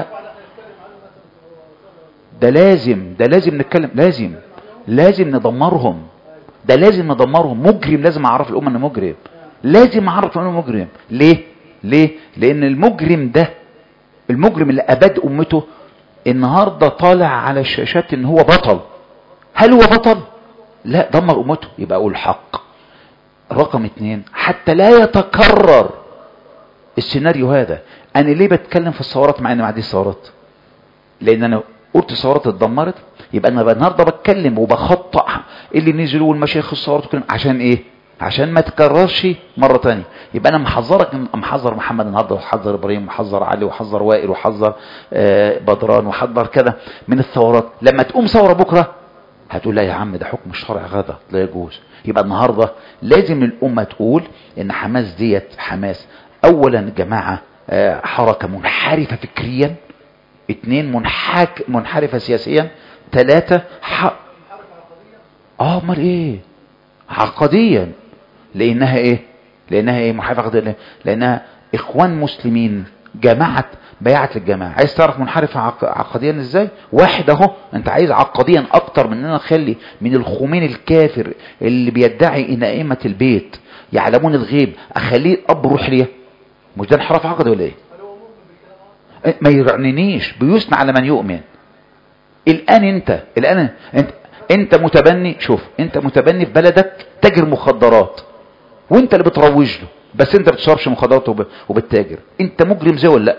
ده لازم ده لازم نتكلم لازم لازم ندمرهم ده لازم ندمرهم مجرم لازم اعرف الامه انه مجرم لازم اعرف انه مجرم ليه ليه لان المجرم ده المجرم اللي اباد امته النهارده طالع على الشاشات ان هو بطل هل هو بطل لا دمر امته يبقى اقول حق رقم اتنين حتى لا يتكرر السيناريو هذا انا ليه بتكلم في الثورات مع ان ما عنديش ثورات لان انا قلت ثورات اتدمرت يبقى انا النهارده بتكلم وبخطأ اللي نزلوا والمشايخ الثورات وكلام عشان ايه عشان ما تكررش مرة تانية يبقى انا محذرك محذر محمد النهارده وحذر ابراهيم وحذر علي وحذر وائل وحذر آه بدران وحذر كذا من الثورات لما تقوم ثورة بكرة هتقول لا يا عم ده حكم الشرع غدا لا يجوز يبقى النهارده لازم الامه تقول ان حماس ديت حماس اولا جماعه آه، حركه منحرفه فكريا اثنين منحاك منحرفه سياسيا ثلاثه ح... اه امال ايه عقديا لانها ايه لانها ايه منحرفه عقديا لانها اخوان مسلمين جماعه بيعت للجماعه عايز تعرف منحرفه عق... عقديا ازاي واحد اهو انت عايز عقديا اكتر من ان انا نخلي من الخمين الكافر اللي بيدعي ان ائمه البيت يعلمون الغيب اخليه اب روح ليه مش ده انحراف عقدي ولا ايه ما يرعننيش بيثنى على من يؤمن الان انت الان انت انت متبني شوف انت متبني في بلدك تاجر مخدرات وانت اللي بتروج له بس انت بتشربش مخدرات وب... وبتتاجر انت مجرم زي ولا لا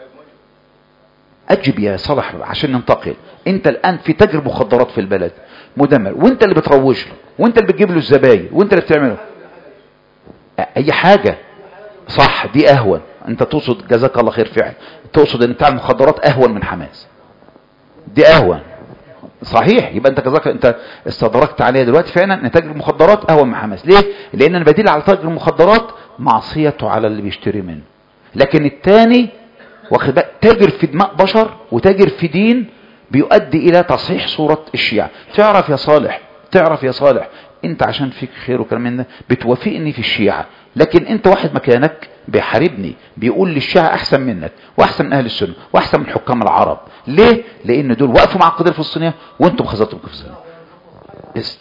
اجب يا صالح عشان ننتقل انت الان في تاجر مخدرات في البلد مدمر وانت اللي بتروج له وانت اللي بتجيب له الزباين وانت اللي بتعمله اي حاجة صح دي اهون انت تقصد جزاك الله خير فعل تقصد ان بتاع المخدرات اهون من حماس دي اهون صحيح يبقى انت جزاك انت استدركت عليها دلوقتي فعلا ان تاجر المخدرات اهون من حماس ليه لان انا بديل على تاجر المخدرات معصيته على اللي بيشتري منه لكن الثاني واخد بالك تاجر في دماء بشر وتاجر في دين بيؤدي الى تصحيح صورة الشيعة تعرف يا صالح تعرف يا صالح انت عشان فيك خير وكلام من ده بتوافقني في الشيعة لكن انت واحد مكانك بيحاربني بيقول لي الشيعة احسن منك واحسن من اهل السنة واحسن من حكام العرب ليه لان دول وقفوا مع القضية الفلسطينية وانتم خذلتم الفلسطينية است-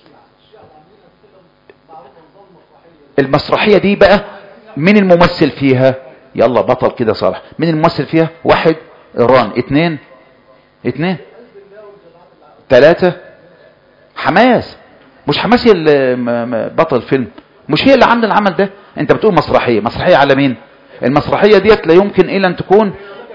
المسرحية دي بقى مين الممثل فيها يلا بطل كده صالح مين الممثل فيها واحد ايران اتنين اتنين تلاتة حماس مش حماس هي اللي م- م- بطل فيلم مش هي اللي عامله العمل ده انت بتقول مسرحية مسرحية على مين المسرحية ديت لا يمكن الا ان تكون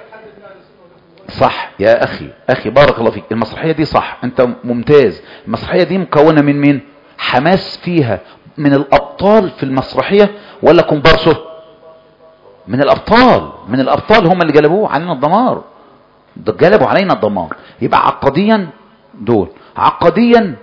صح يا اخي اخي بارك الله فيك المسرحية دي صح انت ممتاز المسرحية دي مكونة من مين حماس فيها من الابطال في المسرحية ولا كومبارسو من الابطال من الابطال هم اللي جلبوه علينا الدمار ده جلبوا علينا الدمار يبقى عقديا دول عقديا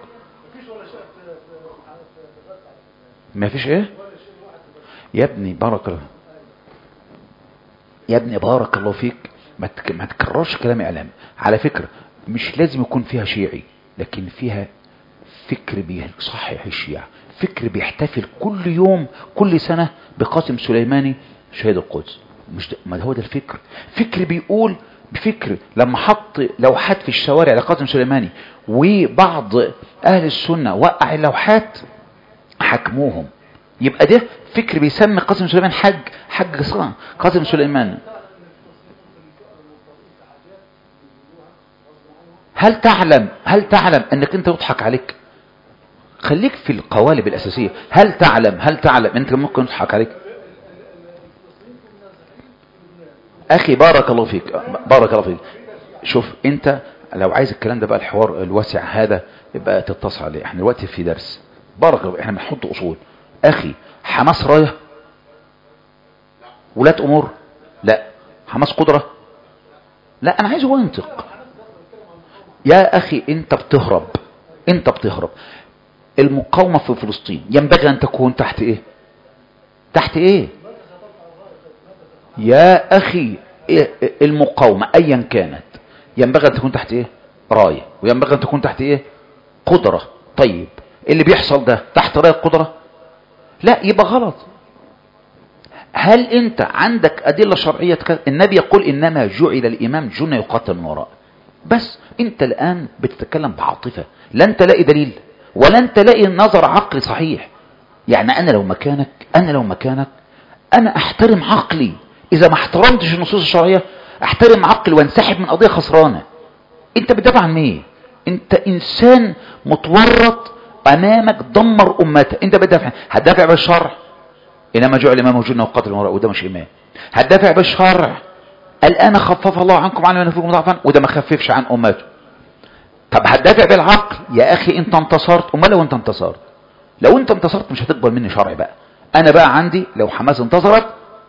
ما فيش ايه يا ابني بارك الله يا ابني بارك الله فيك ما تك- ما تكررش كلام اعلام على فكرة مش لازم يكون فيها شيعي لكن فيها فكر بيصحح الشيعة فكر بيحتفل كل يوم كل سنة بقاسم سليماني شهيد القدس مش ده ما هو ده الفكر فكر بيقول بفكر لما حط لوحات في الشوارع لقاسم سليماني وبعض اهل السنة وقع اللوحات حكموهم يبقى ده فكر بيسمي قاسم سليمان حج حج صنع قاسم سليمان هل تعلم هل تعلم انك انت يضحك عليك خليك في القوالب الاساسيه هل تعلم هل تعلم انت ممكن يضحك عليك اخي بارك الله فيك بارك الله فيك شوف انت لو عايز الكلام ده بقى الحوار الواسع هذا يبقى تتصل عليه احنا دلوقتي في درس بارك الله احنا بنحط اصول اخي حماس رايه ولاة امور لا حماس قدره لا انا عايز منطق يا اخي انت بتهرب انت بتهرب المقاومة في فلسطين ينبغي ان تكون تحت ايه تحت ايه يا اخي إيه المقاومة ايا كانت ينبغي ان تكون تحت ايه راية وينبغي ان تكون تحت ايه قدرة طيب اللي بيحصل ده تحت راية قدرة لا يبقى غلط هل انت عندك ادلة شرعية تك- النبي يقول انما جعل الامام جنة يقاتل من وراء بس انت الان بتتكلم بعاطفة لا انت لاقي دليل ولا انت لاقي نظر عقلي صحيح يعني انا لو مكانك انا لو مكانك انا احترم عقلي اذا ما احترمتش النصوص الشرعية احترم عقلي وانسحب من قضية خسرانة انت بتدافع عن مين انت انسان متورط امامك دمر امته انت بتدافع هتدافع بالشرع انما جعل الامام جنة وقاتل المرأة وده مش امام هتدافع بالشرع الان خفف الله عنكم عن منافقكم ضعفا وده ما خففش عن امته طب هتدافع بالعقل يا اخي انت انتصرت امال لو انت انتصرت لو انت انتصرت مش هتقبل مني شرع بقى انا بقى عندي لو حماس انتصرت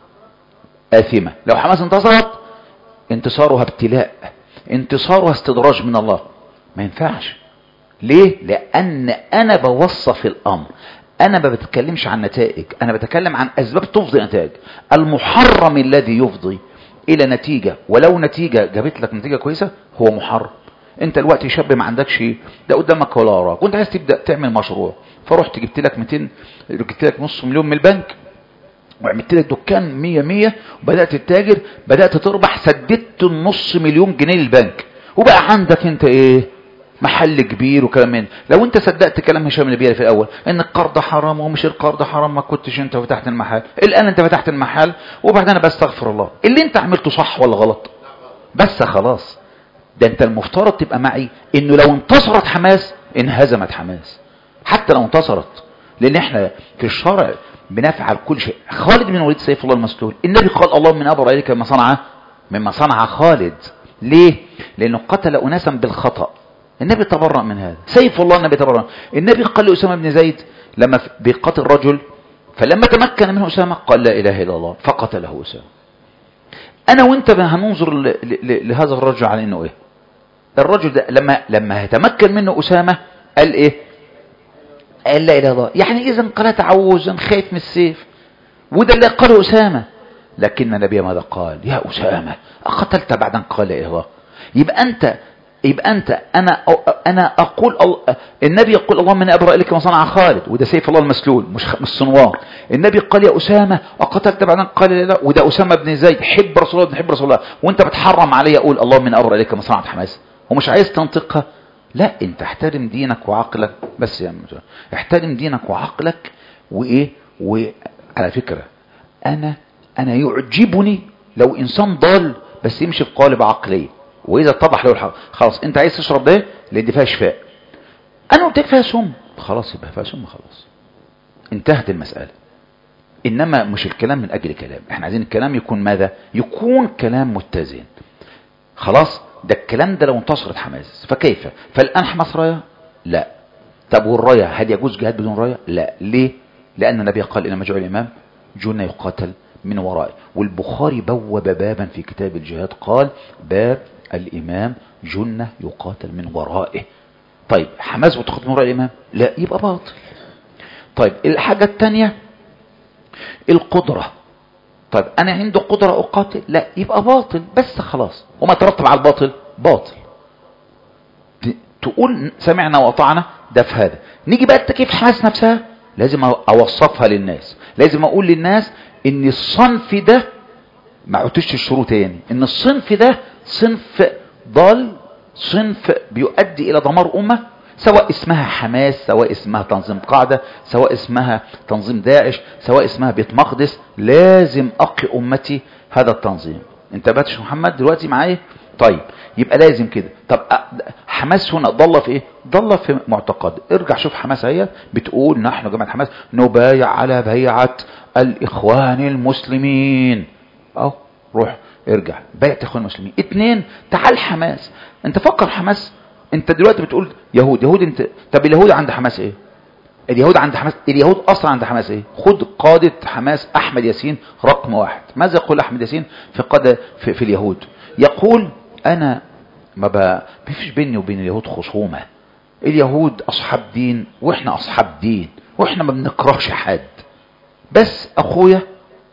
آثمة لو حماس انتصرت انتصارها ابتلاء انتصارها استدراج من الله ما ينفعش ليه لان انا بوصف الامر انا ما بتكلمش عن نتائج انا بتكلم عن اسباب تفضي نتائج المحرم الذي يفضي الى نتيجة ولو نتيجة جابت لك نتيجة كويسة هو محرم انت الوقت شاب ما عندكش لا قدامك ولا وراك وانت عايز تبدا تعمل مشروع فرحت جبت لك 200 جبت لك نص مليون من البنك وعملت لك دكان 100 100 وبدات تتاجر بدات تربح سددت النص مليون جنيه للبنك وبقى عندك انت ايه محل كبير وكلام من لو انت صدقت كلام هشام النبيلي في الاول ان القرض حرام ومش القرض حرام ما كنتش انت فتحت المحل الان انت فتحت المحل وبعدين انا بستغفر الله اللي انت عملته صح ولا غلط بس خلاص ده انت المفترض تبقى معي انه لو انتصرت حماس انهزمت حماس حتى لو انتصرت لان احنا في الشرع بنفعل كل شيء خالد بن وليد سيف الله المسلول النبي قال الله من ابر اليك مما صنع مما صنع خالد ليه لانه قتل اناسا بالخطأ النبي تبرأ من هذا سيف الله النبي تبرأ النبي قال لأسامة بن زيد لما بيقتل رجل فلما تمكن منه أسامة قال لا إله إلا الله فقتله أسامة أنا وأنت هننظر ل- ل- لهذا الرجل على إنه إيه الرجل ده لما لما يتمكن منه أسامة قال إيه قال لا إله إلا الله يعني إذا قال تعوذا خايف من السيف وده اللي قاله أسامة لكن النبي ماذا قال يا أسامة أقتلت بعد أن قال لا إله إلا الله يبقى أنت يبقى أنت أنا أنا أقول ال- النبي يقول اللهم من أبرأ لك ما صنع خالد وده سيف الله المسلول مش خ- مش صنوار النبي قال يا أسامة أقتلت بعد أن قال لا لا وده أسامة بن زيد حب رسول الله حب رسول الله وأنت بتحرم علي أقول اللهم من أبرأ لك ما صنعت حماس ومش عايز تنطقها لا انت احترم دينك وعقلك بس يا مجرد. احترم دينك وعقلك وايه وعلى فكرة انا انا يعجبني لو انسان ضال بس يمشي في قالب عقلية واذا اتضح له الحق خلاص انت عايز تشرب ده لان دي فيها شفاء انا قلت لك فيها سم خلاص يبقى فيها سم خلاص انتهت المسألة انما مش الكلام من اجل كلام احنا عايزين الكلام يكون ماذا يكون كلام متزن خلاص ده الكلام ده لو انتصرت حماس فكيف فالان حماس رايه لا طب والرايه هل يجوز جهاد بدون رايه لا ليه لان النبي قال انما جعل الامام جنة يقاتل من ورائه والبخاري بوب بابا في كتاب الجهاد قال باب الامام جنة يقاتل من ورائه طيب حماس بتقاتل من وراء الامام لا يبقى باطل طيب الحاجة الثانية القدرة طيب انا عنده قدرة اقاتل لا يبقى باطل بس خلاص وما ترتب على الباطل باطل ت- تقول سمعنا وأطعنا ده في هذا نيجي بقى التكييف حماس نفسها لازم اوصفها للناس لازم اقول للناس ان الصنف ده ما عدتش الشروط تاني ان الصنف ده صنف ضال صنف بيؤدي الى دمار امه سواء اسمها حماس سواء اسمها تنظيم قاعدة سواء اسمها تنظيم داعش سواء اسمها بيت مقدس لازم اقي امتي هذا التنظيم انت باتش محمد دلوقتي معايا طيب يبقى لازم كده طب أ- حماس هنا ضل في ايه ضل في معتقد ارجع شوف حماس هي بتقول نحن جماعة حماس نبايع على بيعة الاخوان المسلمين اهو روح ارجع بيعة اخوان المسلمين اتنين تعال حماس انت فكر حماس انت دلوقتي بتقول يهود يهود انت طب اليهود عند حماس ايه اليهود عند حماس اليهود اصلا عند حماس ايه خد قادة حماس احمد ياسين رقم واحد ماذا يقول احمد ياسين في قادة في, في اليهود يقول انا ما ب... فيش بيني وبين اليهود خصومة اليهود اصحاب دين واحنا اصحاب دين واحنا ما بنكرهش حد بس اخويا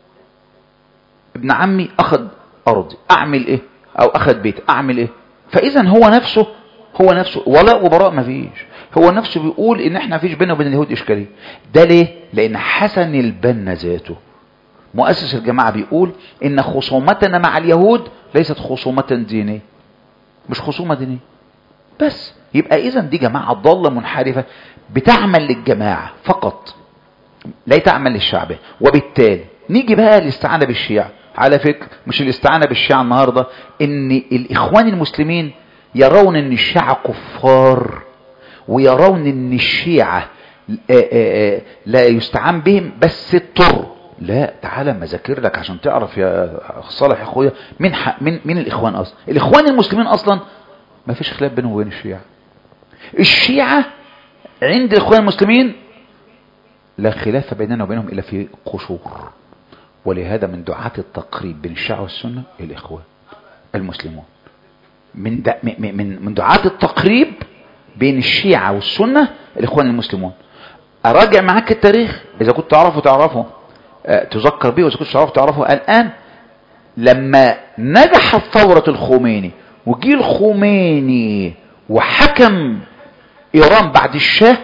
ابن عمي اخذ ارضي اعمل ايه او اخذ بيت اعمل ايه فاذا هو نفسه هو نفسه ولاء وبراء ما فيش هو نفسه بيقول ان احنا فيش بيننا وبين اليهود اشكاليه ده ليه لان حسن البنا ذاته مؤسس الجماعة بيقول ان خصومتنا مع اليهود ليست خصومة دينية مش خصومة دينية بس يبقى اذا دي جماعة ضالة منحرفة بتعمل للجماعة فقط لا تعمل للشعب وبالتالي نيجي بقى الاستعانة بالشيعة على فكرة مش الاستعانة بالشيعة النهاردة ان الاخوان المسلمين يرون ان الشيعة كفار ويرون ان الشيعة آه، آه، آه، لا يستعان بهم بس اضطر لا تعالى ما ذاكر لك عشان تعرف يا صالح يا اخويا مين ح- مين مين الاخوان اصلا الاخوان المسلمين اصلا ما فيش خلاف بينهم وبين الشيعة الشيعة عند الاخوان المسلمين لا خلاف بيننا وبينهم الا في قشور ولهذا من دعاة التقريب بين الشيعة والسنة الاخوان المسلمون من د... من من من دعاة التقريب بين الشيعة والسنة الاخوان المسلمون اراجع معاك التاريخ اذا كنت تعرفه تعرفه آه، تذكر به واذا كنت تعرفه تعرفه الان لما نجحت ثورة الخميني وجي الخميني وحكم ايران بعد الشاه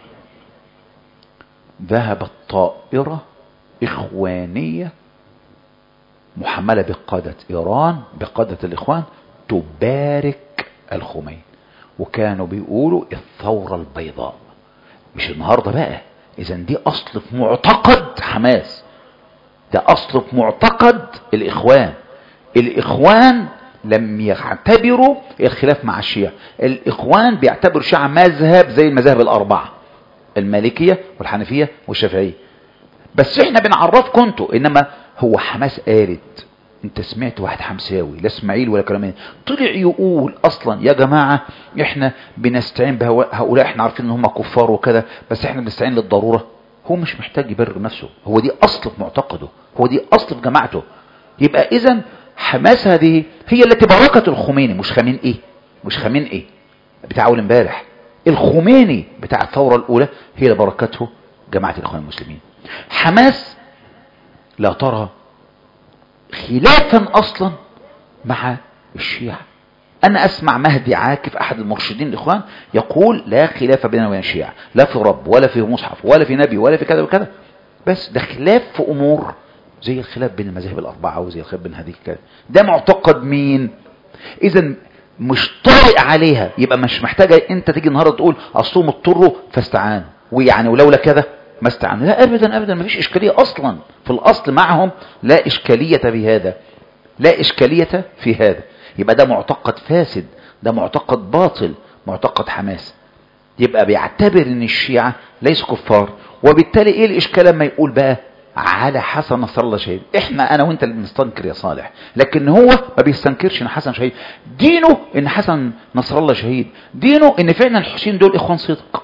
ذهبت طائرة اخوانية محملة بقادة ايران بقادة الاخوان تبارك الخميني وكانوا بيقولوا الثورة البيضاء مش النهاردة بقى اذا دي اصل في معتقد حماس ده اصل في معتقد الاخوان الاخوان لم يعتبروا الخلاف مع الشيعة الاخوان بيعتبروا الشيعة مذهب زي المذاهب الاربعة المالكية والحنفية والشافعية بس احنا بنعرفكم انتوا انما هو حماس قالت انت سمعت واحد حمساوي لا اسماعيل ولا كلام من ده. طلع يقول اصلا يا جماعة احنا بنستعين بهؤلاء احنا عارفين ان هم كفار وكذا بس احنا بنستعين للضرورة هو مش محتاج يبرر نفسه هو دي اصل في معتقده هو دي اصل في جماعته يبقى اذا حماس هذه هي التي باركت الخميني مش خمين ايه مش خمين ايه بتاع اول امبارح الخميني بتاع الثورة الاولى هي اللي بركته جماعة الاخوان المسلمين حماس لا ترى خلافا اصلا مع الشيعة انا اسمع مهدي عاكف احد المرشدين الاخوان يقول لا خلاف بيننا وبين الشيعة لا في رب ولا في مصحف ولا في نبي ولا في كذا وكذا بس ده خلاف في امور زي الخلاف بين المذاهب الاربعة وزي الخلاف بين هذه كذا ده معتقد مين اذا مش طارئ عليها يبقى مش محتاجة انت تيجي النهاردة تقول اصلهم اضطروا فاستعانوا ويعني ولولا كذا ما استعانوا لا ابدا ابدا ما فيش اشكالية اصلا في الاصل معهم لا اشكالية في هذا لا اشكالية في هذا يبقى ده معتقد فاسد ده معتقد باطل معتقد حماس يبقى بيعتبر ان الشيعة ليسوا كفار وبالتالي ايه الاشكال لما يقول بقى على حسن نصر الله شهيد احنا انا وانت اللي بنستنكر يا صالح لكن هو ما بيستنكرش ان حسن شهيد دينه ان حسن نصر الله شهيد دينه ان فعلا الحسين دول اخوان صدق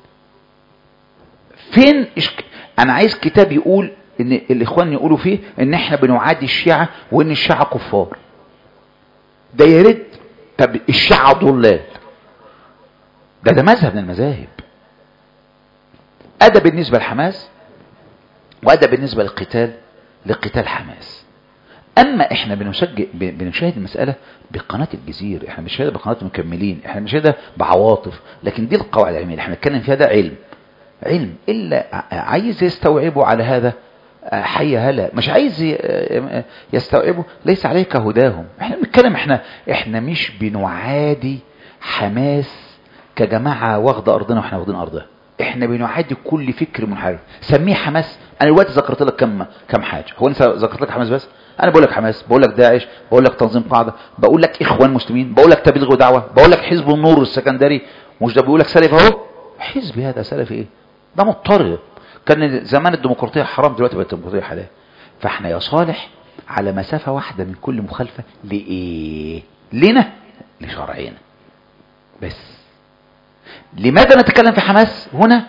فين إشك... انا عايز كتاب يقول ان الاخوان يقولوا فيه ان احنا بنعادي الشيعة وان الشيعة كفار ده يا ريت طب الشيعة ضلال ده ده مذهب من المذاهب أدى بالنسبة لحماس وأدى بالنسبة للقتال لقتال حماس اما احنا بنشجع ب- بنشاهد المسألة بقناة الجزير احنا بنشاهدها بقناة المكملين احنا بنشاهدها بعواطف لكن دي القواعد العلمية اللي احنا بنتكلم فيها ده علم علم الا ع- عايز يستوعبه على هذا آه، حي هلا مش عايز ي- آه، يستوعبه ليس عليك هداهم احنا بنتكلم احنا احنا مش بنعادي حماس كجماعة واخدة ارضنا واحنا واخدين ارضها احنا بنعادي كل فكر منحرف سميه حماس انا دلوقتي ذكرت لك كم كم حاجه هو انت ذكرت لك حماس بس انا بقول لك حماس بقول لك داعش بقول لك تنظيم قاعده بقول لك اخوان مسلمين بقول لك تبليغ ودعوه بقول لك حزب النور السكندري مش ده بيقول لك سلفي اهو حزب هذا سلفي ايه ده مضطرب كان زمان الديمقراطيه حرام دلوقتي بقت الديمقراطيه حلال فاحنا يا صالح على مسافه واحده من كل مخالفه لايه لنا لشرعنا بس لماذا نتكلم في حماس هنا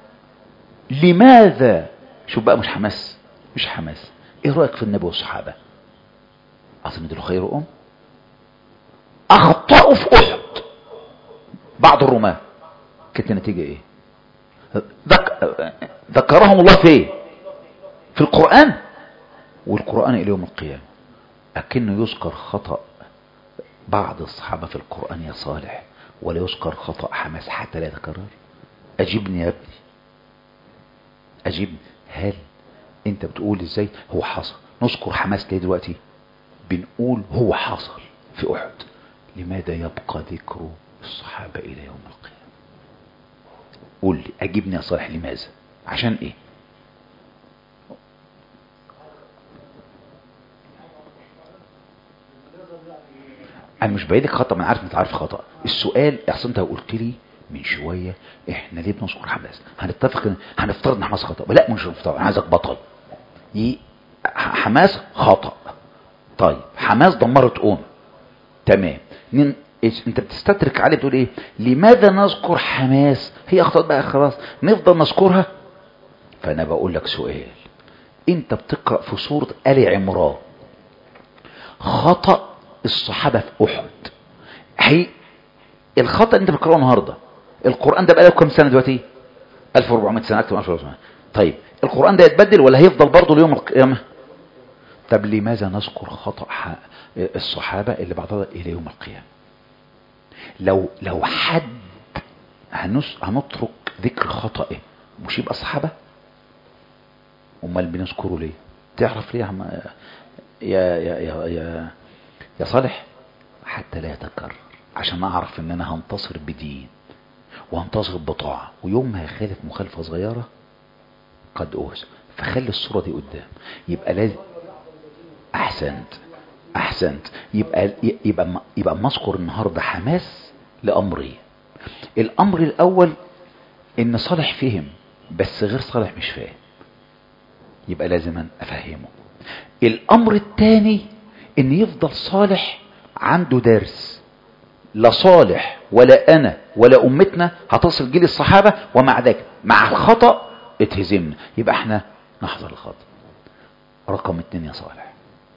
لماذا شوف بقى مش حماس مش حماس ايه رأيك في النبي والصحابة اظن دول خير ام اخطأوا في احد بعض الرماة كانت النتيجة ايه ذك... ذكرهم الله في ايه في القرآن والقرآن الى يوم القيامة اكنه يذكر خطأ بعض الصحابة في القرآن يا صالح ولا يذكر خطأ حماس حتى لا يتكرر أجبني يا ابني أجبني هل أنت بتقول إزاي هو حصل نذكر حماس ليه دلوقتي بنقول هو حصل في أحد لماذا يبقى ذكر الصحابة إلى يوم القيامة قول لي أجبني يا صالح لماذا عشان إيه انا مش بعيدك خطأ ما انا عارف انت عارف خطأ السؤال اصل انت قلت لي من شوية احنا ليه بنذكر حماس هنتفق إن- هنفترض ان حماس خطأ لا مش هنفترض انا عايزك بطل ي- ح- حماس خطأ طيب حماس دمرت ام تمام نن... إيش- انت بتستترك عليه بتقول ايه لماذا نذكر حماس هي اخطأت بقى خلاص نفضل نذكرها فانا بقول لك سؤال انت بتقرأ في سورة آل عمران خطأ الصحابة في أحد هي الخطأ اللي انت بتقرأه النهاردة القرآن ده بقاله كام سنة دلوقتي 1400 سنة أكتر من 1400 سنة طيب القرآن ده يتبدل ولا هيفضل برضه ليوم القيامة طب لماذا نذكر خطأ ح- الصحابة اللي بعضها إلى يوم القيامة لو لو حد هنس هنترك ذكر خطأه مش يبقى الصحابة امال بنذكره ليه تعرف ليه يا عم يا يا يا يا, يا صالح حتى لا يتكرر عشان اعرف ان انا هنتصر بدين وهنتصر بطاعة ويوم ما هخالف مخالفة صغيرة قد اوس فخلي الصورة دي قدام يبقى لازم احسنت احسنت يبقى يبقى يبقى ما اذكر النهارده حماس لامرين الامر الاول ان صالح فهم بس غير صالح مش فاهم يبقى لازم افهمه الامر الثاني ان يفضل صالح عنده درس لا صالح ولا انا ولا امتنا هتصل جيل الصحابة ومع ذلك مع الخطأ اتهزمنا يبقى احنا نحضر الخطأ رقم اتنين يا صالح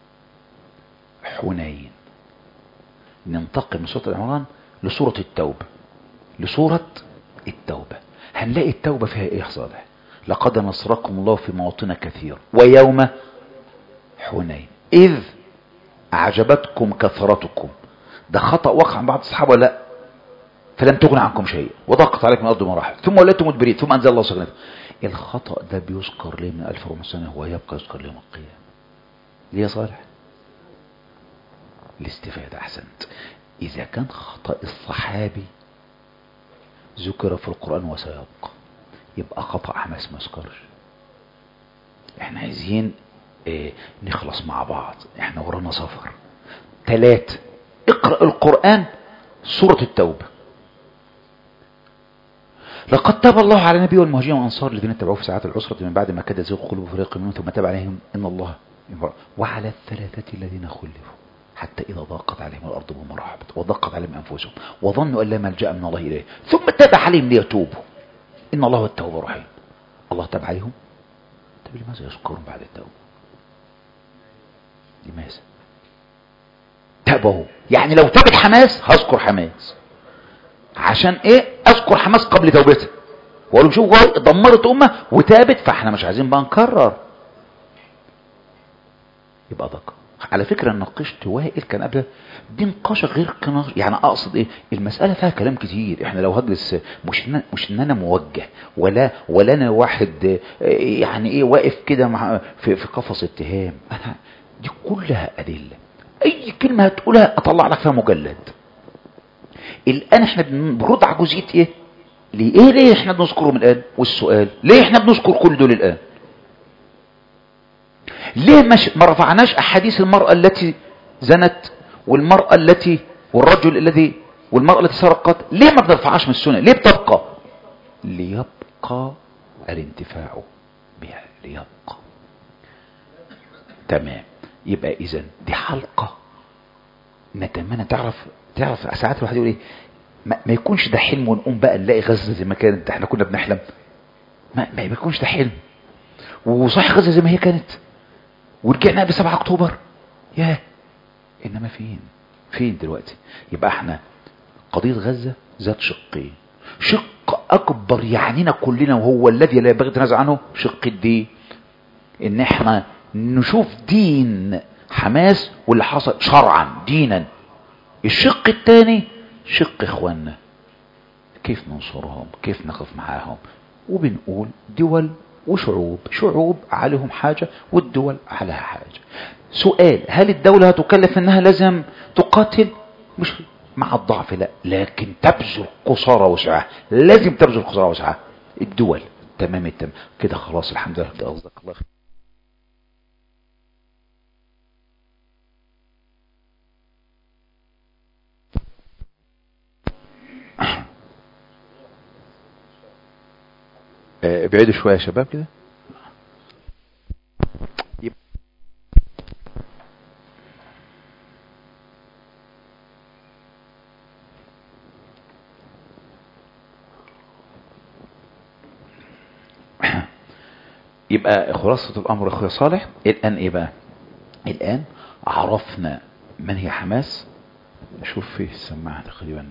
حنين ننتقل من سورة العمران لسورة التوبة لسورة التوبة هنلاقي التوبة فيها ايه يا صالح لقد نصركم الله في مواطن كثير ويوم حنين إذ أعجبتكم كثرتكم ده خطأ وقع عن بعض الصحابة ولا لا فلم تغن عنكم شيء وضاقت عليكم الأرض مراحل ثم وليتم مدبرين ثم أنزل الله سكنته الخطأ ده بيذكر ليه من 1400 سنة ويبقى يذكر ليوم القيامة ليه يا صالح الاستفادة أحسنت إذا كان خطأ الصحابي ذكر في القرآن وسيبقى يبقى خطأ حماس ما يذكرش احنا عايزين اه نخلص مع بعض احنا ورانا سفر ثلاثة اقرأ القرآن سورة التوبة لقد تاب الله على النبي والمهاجرين والانصار الذين اتبعوه في ساعات العسرة من بعد ما كاد يزيغ قلوب فريق منهم ثم تاب عليهم ان الله وعلى الثلاثة الذين خلفوا حتى إذا ضاقت عليهم الأرض بما رحبت وضاقت عليهم أنفسهم وظنوا أن لا ملجأ من الله إليه ثم تاب عليهم ليتوبوا إن الله هو التواب الرحيم الله تاب عليهم طب لماذا يذكرون بعد التوبة لماذا تابوا يعني لو تابت حماس هذكر حماس عشان ايه اذكر حماس قبل توبتها وقالوا شوفوا دمرت امه وتابت فاحنا مش عايزين بقى نكرر يبقى ذكر على فكرة ناقشت وائل كان قبل دي نقاشة غير كناش يعني اقصد ايه المسألة فيها كلام كتير احنا لو هجلس مش ان مش ان انا موجه ولا ولا انا واحد آه، يعني ايه واقف كده مع في, في قفص اتهام انا دي كلها ادلة اي كلمة هتقولها اطلع لك فيها مجلد الان احنا بن- بنرد على جزئية ايه ليه ايه ليه احنا بنذكرهم الان والسؤال ليه احنا بنذكر كل دول الان ليه مش ما رفعناش احاديث المرأة التي زنت والمرأة التي والرجل الذي والمرأة التي سرقت ليه ما بنرفعهاش من السنة ليه بتبقى ليبقى الانتفاع بها ليبقى تمام يبقى اذا دي حلقة نتمنى تعرف تعرف ساعات الواحد يقول ايه ما, ما يكونش ده حلم ونقوم بقى نلاقي غزة زي ما كانت ده احنا كنا بنحلم ما, ما يكونش ده حلم وصح غزة زي ما هي كانت ورجعنا قبل 7 اكتوبر ياه انما فين فين دلوقتي يبقى احنا قضية غزة ذات شقين شق اكبر يعنينا كلنا وهو الذي لا ينبغي التنازع عنه شق الدين ان احنا نشوف دين حماس واللي حصل شرعا دينا الشق الثاني شق اخواننا كيف ننصرهم كيف نقف معاهم وبنقول دول وشعوب شعوب عليهم حاجة والدول عليها حاجة سؤال هل الدولة هتكلف انها لازم تقاتل مش مع الضعف لا لكن تبذل قصارى وسعها لازم تبذل قصارى وسعها الدول تمام التمام كده خلاص الحمد لله قصدك الله خير. آه، ابعدوا شوية يا شباب كده يب- يبقى خلاصة الأمر أخويا صالح الآن إيه بقى الآن عرفنا من هي حماس شوف فيه السماعة تقريبا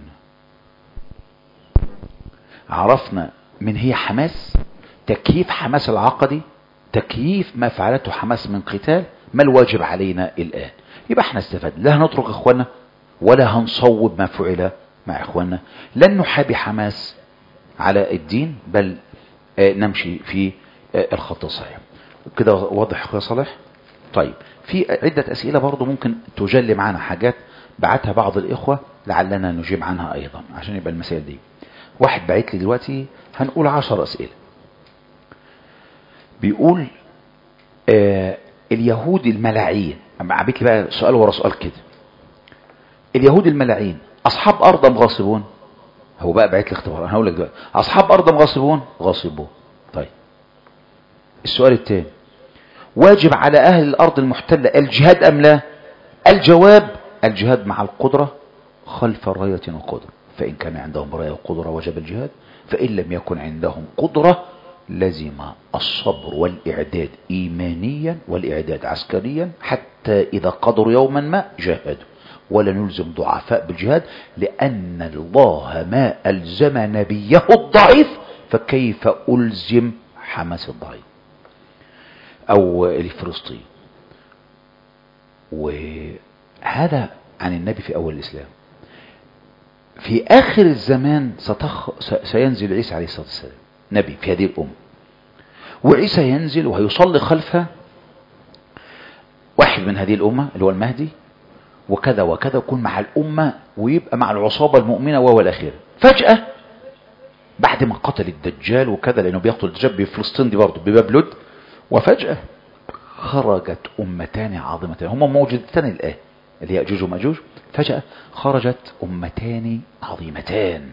عرفنا من هي حماس تكييف حماس العقدي تكييف ما فعلته حماس من قتال ما الواجب علينا الآن يبقى احنا استفاد لا هنترك اخواننا ولا هنصوب ما فعل مع اخواننا لن نحابي حماس على الدين بل آه، نمشي في آه، الخط الصحيح كده واضح اخويا صالح طيب في عدة اسئلة برضو ممكن تجلي معنا حاجات بعتها بعض الاخوة لعلنا نجيب عنها ايضا عشان يبقى المسائل دي واحد بعت لي دلوقتي هنقول عشر اسئلة بيقول آه اليهود الملاعين اما عبيت لي بقى سؤال ورا سؤال كده اليهود الملاعين اصحاب ارض ام غاصبون هو بقى بعت لي اختبار انا هقول لك دلوقتي اصحاب ارض ام غاصبون غاصبون طيب السؤال الثاني واجب على اهل الارض المحتله الجهاد ام لا الجواب الجهاد مع القدره خلف رايه وقدره فان كان عندهم رايه وقدره وجب الجهاد فان لم يكن عندهم قدره لزم الصبر والاعداد ايمانيا والاعداد عسكريا حتى اذا قدروا يوما ما جاهدوا ولا نلزم ضعفاء بالجهاد لأن الله ما ألزم نبيه الضعيف فكيف ألزم حماس الضعيف أو الفلسطين وهذا عن النبي في أول الإسلام في آخر الزمان ستخ... س- سينزل عيسى عليه الصلاة والسلام نبي في هذه الأمة وعيسى ينزل وهيصلي خلفه واحد من هذه الأمة اللي هو المهدي وكذا وكذا يكون مع الأمة ويبقى مع العصابة المؤمنة وهو الأخير فجأة بعد ما قتل الدجال وكذا لأنه بيقتل الدجال بفلسطين دي برضه بباب لد وفجأة خرجت أمتان عظيمتان هما موجودتان الآن اللي هي يأجوج ومأجوج فجأة خرجت أمتان عظيمتان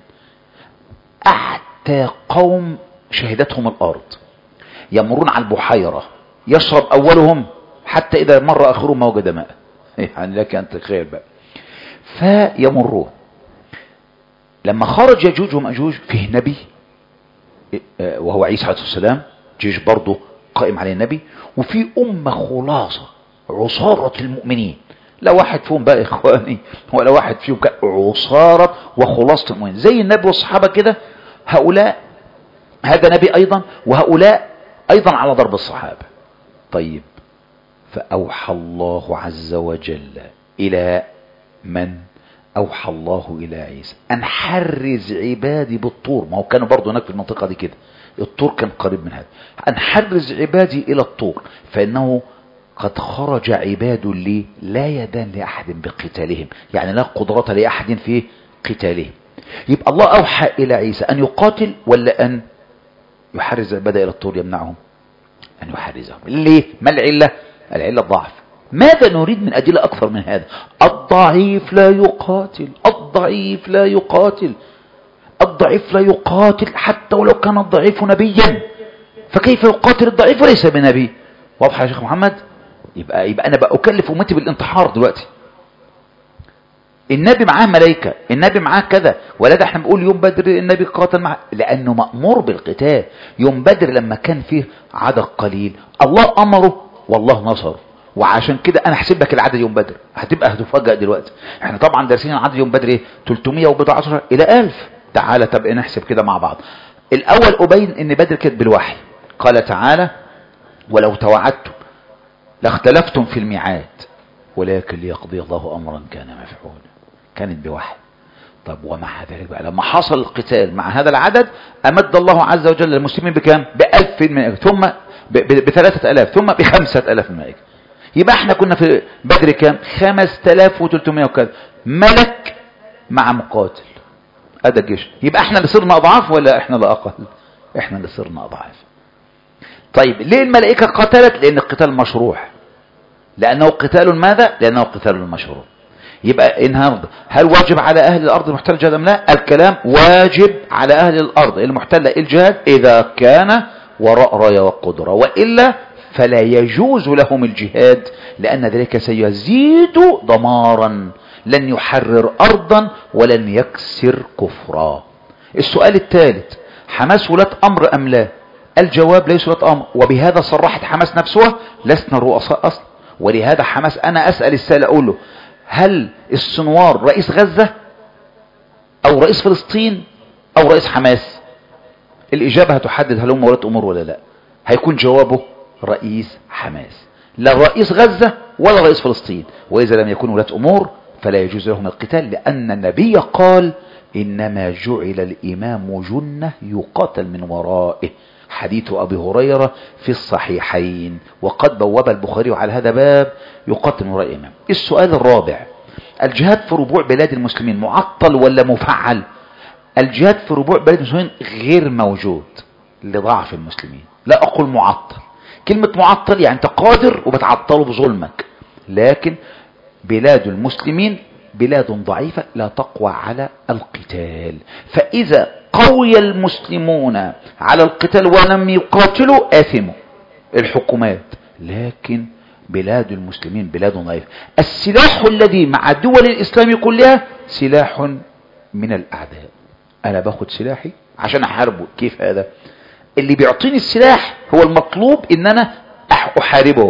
أعتى قوم شهدتهم الأرض يمرون على البحيرة يشرب أولهم حتى إذا مر آخرهم ما وجد ماء يعني لك أن تتخيل بقى فيمرون لما خرج يجوج ومأجوج فيه نبي آه، وهو عيسى عليه السلام جيش برضه قائم عليه النبي وفي أمة خلاصة عصارة المؤمنين لا واحد فيهم بقى إخواني ولا واحد فيهم كان عصارة وخلاصة المؤمنين زي النبي والصحابة كده هؤلاء هذا نبي أيضا وهؤلاء أيضا على ضرب الصحابة طيب فأوحى الله عز وجل إلى من أوحى الله إلى عيسى أن حرز عبادي بالطور ما هو كانوا برضو هناك في المنطقة دي كده الطور كان قريب من هذا أن حرز عبادي إلى الطور فإنه قد خرج عباد لي لا يدان لأحد بقتالهم يعني لا قدرة لأحد في قتالهم يبقى الله أوحى إلى عيسى أن يقاتل ولا أن يحرز عباده إلى الطور يمنعهم أن يحرزهم ليه ما العلة العلة الضعف ماذا نريد من أدلة أكثر من هذا الضعيف لا يقاتل الضعيف لا يقاتل الضعيف لا يقاتل حتى ولو كان الضعيف نبيا فكيف يقاتل الضعيف وليس بنبي واضح يا شيخ محمد يبقى يبقى انا بقى اكلف امتي بالانتحار دلوقتي النبي معاه ملائكة النبي معاه كذا ولا ده احنا بنقول يوم بدر النبي قاتل معاه لانه مأمور بالقتال يوم بدر لما كان فيه عدد قليل الله امره والله نصره وعشان كده انا احسب لك العدد يوم بدر هتبقى هتفاجئ دلوقتي احنا طبعا دارسين عدد يوم بدر ايه 300 وبضع عشرة الى 1000 تعالى طب نحسب كده مع بعض الاول ابين ان بدر كانت بالوحي قال تعالى ولو توعدتم لاختلفتم في الميعاد ولكن ليقضي الله امرا كان مفعولا كانت بوحي طب ومع ذلك بقى لما حصل القتال مع هذا العدد امد الله عز وجل المسلمين بكام بألف من ثم بثلاثة الاف ثم بخمسة الاف من الملائكة يبقى احنا كنا في بدر كام خمس تلاف وتلتمية وكذا ملك مع مقاتل هذا الجيش يبقى احنا اللي صرنا اضعاف ولا احنا اللي اقل احنا اللي صرنا اضعاف طيب ليه الملائكة قتلت لان القتال مشروع لانه قتال ماذا لانه قتال مشروع يبقى إن هل واجب على أهل الأرض المحتلة الجهاد أم لا الكلام واجب على أهل الأرض المحتلة الجهاد إذا كان وراء راية وقدرة وإلا فلا يجوز لهم الجهاد لأن ذلك سيزيد دمارا لن يحرر أرضا ولن يكسر كفرا السؤال الثالث حماس ولاة أمر أم لا الجواب ليس ولاة أمر وبهذا صرحت حماس نفسها لسنا الرؤساء أصلا ولهذا حماس أنا أسأل السائل أقول له هل السنوار رئيس غزة او رئيس فلسطين او رئيس حماس الاجابة هتحدد هل هم ولاة امور ولا لا هيكون جوابه رئيس حماس لا رئيس غزة ولا رئيس فلسطين واذا لم يكون ولاة امور فلا يجوز لهم القتال لان النبي قال انما جعل الامام جنة يقاتل من ورائه حديث أبي هريرة في الصحيحين وقد بوب البخاري على هذا باب يقاتل وراء الإمام السؤال الرابع الجهاد في ربوع بلاد المسلمين معطل ولا مفعل الجهاد في ربوع بلاد المسلمين غير موجود لضعف المسلمين لا أقول معطل كلمة معطل يعني أنت قادر وبتعطله بظلمك لكن بلاد المسلمين بلاد ضعيفة لا تقوى على القتال فإذا قوي المسلمون على القتال ولم يقاتلوا آثموا الحكومات لكن بلاد المسلمين بلاد ضعيفة السلاح الذي مع دول الإسلام كلها سلاح من الأعداء أنا باخد سلاحي عشان أحاربه كيف هذا اللي بيعطيني السلاح هو المطلوب إن أنا أحاربه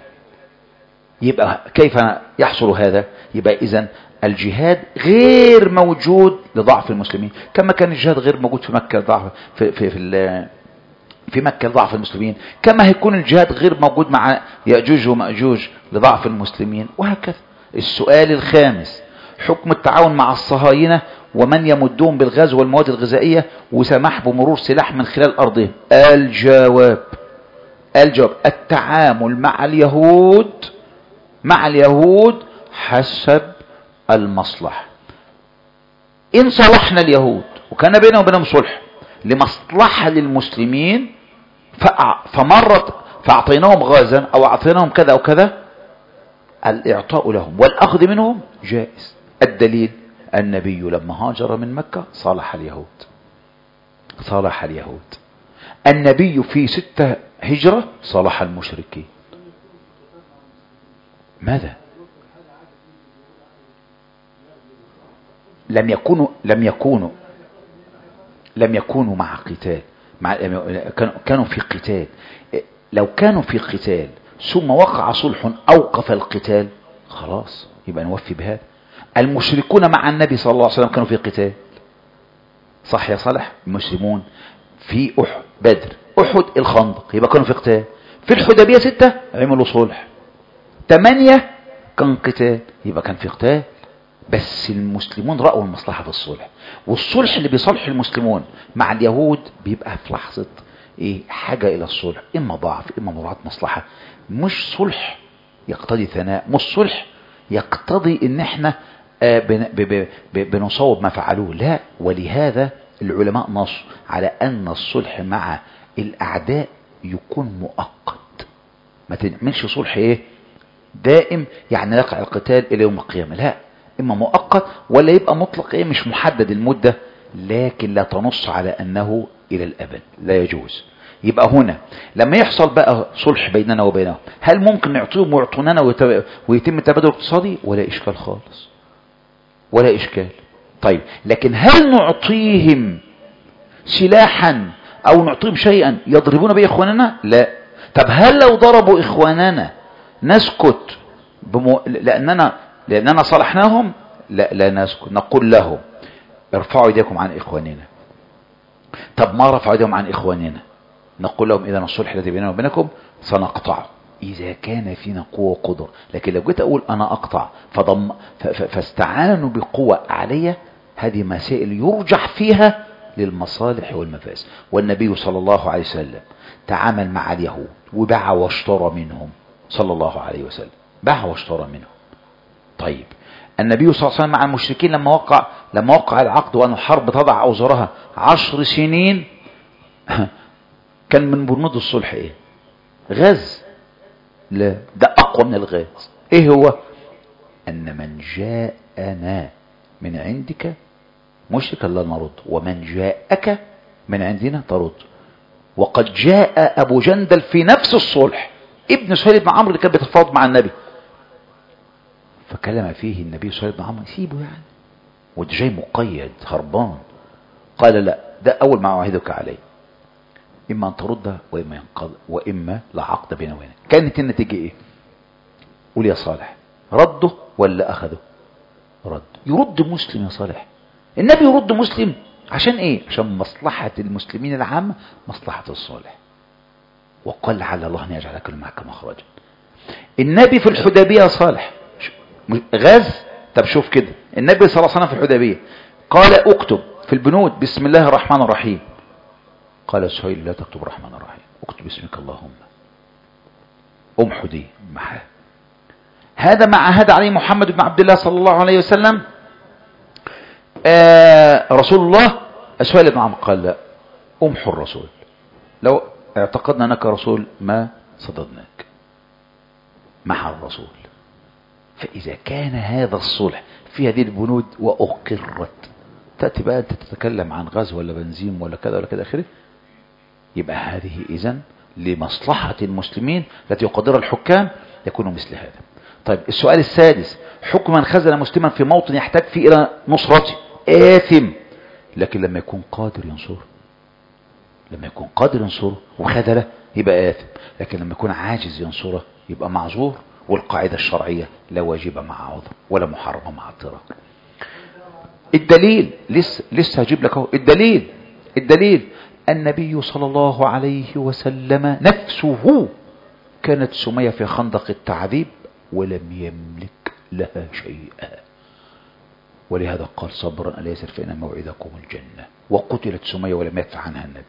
يبقى كيف يحصل هذا يبقى إذن الجهاد غير موجود لضعف المسلمين كما كان الجهاد غير موجود في مكة ضعف في في في, في مكة لضعف المسلمين كما هيكون الجهاد غير موجود مع يأجوج ومأجوج لضعف المسلمين وهكذا السؤال الخامس حكم التعاون مع الصهاينة ومن يمدون بالغاز والمواد الغذائية وسماح بمرور سلاح من خلال أرضهم الجواب الجواب التعامل مع اليهود مع اليهود حسب المصلحة إن صلحنا اليهود وكان بينهم وبينهم صلح لمصلحة للمسلمين فمرت فأعطيناهم غازا أو أعطيناهم كذا أو كذا الإعطاء لهم والأخذ منهم جائز الدليل النبي لما هاجر من مكة صالح اليهود صالح اليهود النبي في ستة هجرة صالح المشركين ماذا لم يكونوا لم يكونوا لم يكونوا مع قتال مع كانوا في قتال لو كانوا في قتال ثم وقع صلح اوقف القتال خلاص يبقى نوفي بهذا المشركون مع النبي صلى الله عليه وسلم كانوا في قتال صح يا صالح المسلمون في احد بدر احد الخندق يبقى كانوا في قتال في الحديبيه ستة عملوا صلح تمانية كان قتال يبقى كان في قتال بس المسلمون رأوا المصلحة في الصلح والصلح اللي بيصلح المسلمون مع اليهود بيبقى في لحظة ايه حاجة الى الصلح اما ضعف اما مراعاة مصلحة مش صلح يقتضي ثناء مش صلح يقتضي ان احنا آه، بن- ب- ب- ب- بنصوب ما فعلوه لا ولهذا العلماء نص على ان الصلح مع الاعداء يكون مؤقت ما تعملش صلح ايه دائم يعني يقع القتال الى يوم القيامة لا اما مؤقت ولا يبقى مطلق ايه مش محدد المدة لكن لا تنص على انه الى الابد لا يجوز يبقى هنا لما يحصل بقى صلح بيننا وبينهم هل ممكن نعطيهم ويعطوننا ويت- ويتم التبادل الاقتصادي ولا اشكال خالص ولا اشكال طيب لكن هل نعطيهم سلاحا او نعطيهم شيئا يضربون به اخواننا لا طب هل لو ضربوا اخواننا نسكت بمو... لاننا لاننا صلحناهم لا لا نسكت نقول لهم ارفعوا ايديكم عن اخواننا طب ما رفعوا ايديهم عن اخواننا نقول لهم اذا الصلح الذي بيننا وبينكم سنقطعه اذا كان فينا قوه وقدره لكن لو جيت اقول انا اقطع فضم ف... ف... فاستعانوا بقوه علي هذه مسائل يرجح فيها للمصالح والمفاسد والنبي صلى الله عليه وسلم تعامل مع اليهود وباع واشترى منهم صلى الله عليه وسلم باع واشترى منهم طيب النبي صلى الله عليه وسلم مع المشركين لما وقع لما وقع العقد وان الحرب تضع اوزارها عشر سنين كان من بنود الصلح ايه غاز لا ده اقوى من الغاز ايه هو ان من جاءنا من عندك مشركا لا نرد ومن جاءك من عندنا ترد وقد جاء ابو جندل في نفس الصلح ابن سهيل بن عمرو اللي كان بيتفاوض مع النبي فكلم فيه النبي سهيل بن عمرو سيبه يعني وده جاي مقيد هربان قال لا ده اول ما اعاهدك عليه اما ان ترد واما ينقض واما لا عقد بيننا وبينك كانت النتيجه ايه قول يا صالح رده ولا اخذه رد يرد مسلم يا صالح النبي يرد مسلم عشان ايه عشان مصلحة المسلمين العامة مصلحة الصالح وقال لعل الله ان يجعل كل معك مخرجا النبي في الحديبية يا صالح ش- م- غاز طب شوف كده النبي صلى الله عليه وسلم في الحديبية قال اكتب في البنود بسم الله الرحمن الرحيم قال سهيل لا تكتب الرحمن الرحيم اكتب باسمك اللهم ام حدي معاه هذا مع هذا عليه محمد بن عبد الله صلى الله عليه وسلم آه رسول الله سهيل بن عمرو قال لا امحو الرسول لو اعتقدنا انك رسول ما صددناك مع الرسول فاذا كان هذا الصلح في هذه البنود واقرت تاتي بقى انت تتكلم عن غاز ولا بنزين ولا كذا ولا كذا اخره يبقى هذه اذا لمصلحه المسلمين التي يقدرها الحكام يكون مثل هذا طيب السؤال السادس حكم من خزن مسلما في موطن يحتاج فيه الى نصرته آثم لكن لما يكون قادر ينصره لما يكون قادر ينصره وخذله يبقى آثم لكن لما يكون عاجز ينصره يبقى معذور والقاعدة الشرعية لا واجب مع عذر ولا محرمة مع اضطرار الدليل لسه لسه هجيب لك اهو الدليل الدليل النبي صلى الله عليه وسلم نفسه كانت سمية في خندق التعذيب ولم يملك لها شيئا ولهذا قال صبرا ألا يسر فإن موعدكم الجنة وقتلت سمية ولم يدفع عنها النبي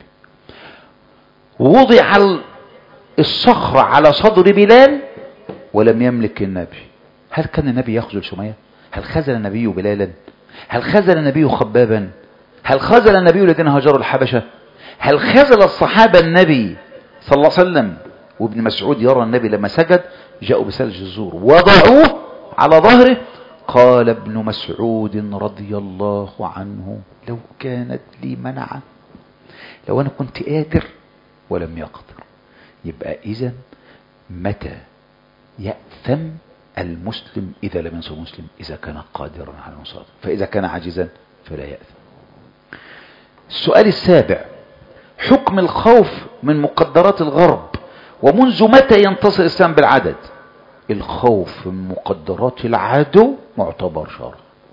وضع ال- الصخرة على صدر بلال ولم يملك النبي هل كان النبي يخذل سمية هل خذل النبي بلالا هل خذل النبي خبابا هل خذل النبي الذين هاجروا الحبشة هل خذل الصحابة النبي صلى الله عليه وسلم وابن مسعود يرى النبي لما سجد جاءوا بثلج الزور وضعوه على ظهره قال ابن مسعود رضي الله عنه لو كانت لي منعة لو أنا كنت قادر ولم يقدر يبقى إذا متى يأثم المسلم إذا لم ينصر مسلم إذا كان قادرا على نصرته فإذا كان عاجزا فلا يأثم السؤال السابع حكم الخوف من مقدرات الغرب ومنذ متى ينتصر الإسلام بالعدد الخوف من مقدرات العدو معتبر شر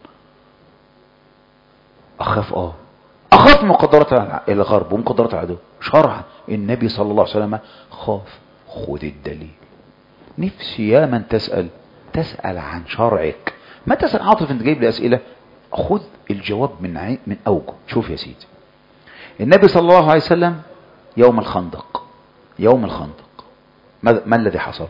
أخاف آه أخاف من مقدرات الع- الغرب ومقدرات العدو شرعا النبي صلى الله عليه وسلم خاف خذ الدليل نفسي يا من تسأل تسأل عن شرعك ما تسأل عاطف انت جايب لي أسئلة خذ الجواب من عين من أوجه شوف يا سيدي النبي صلى الله عليه وسلم يوم الخندق يوم الخندق ما, ما الذي حصل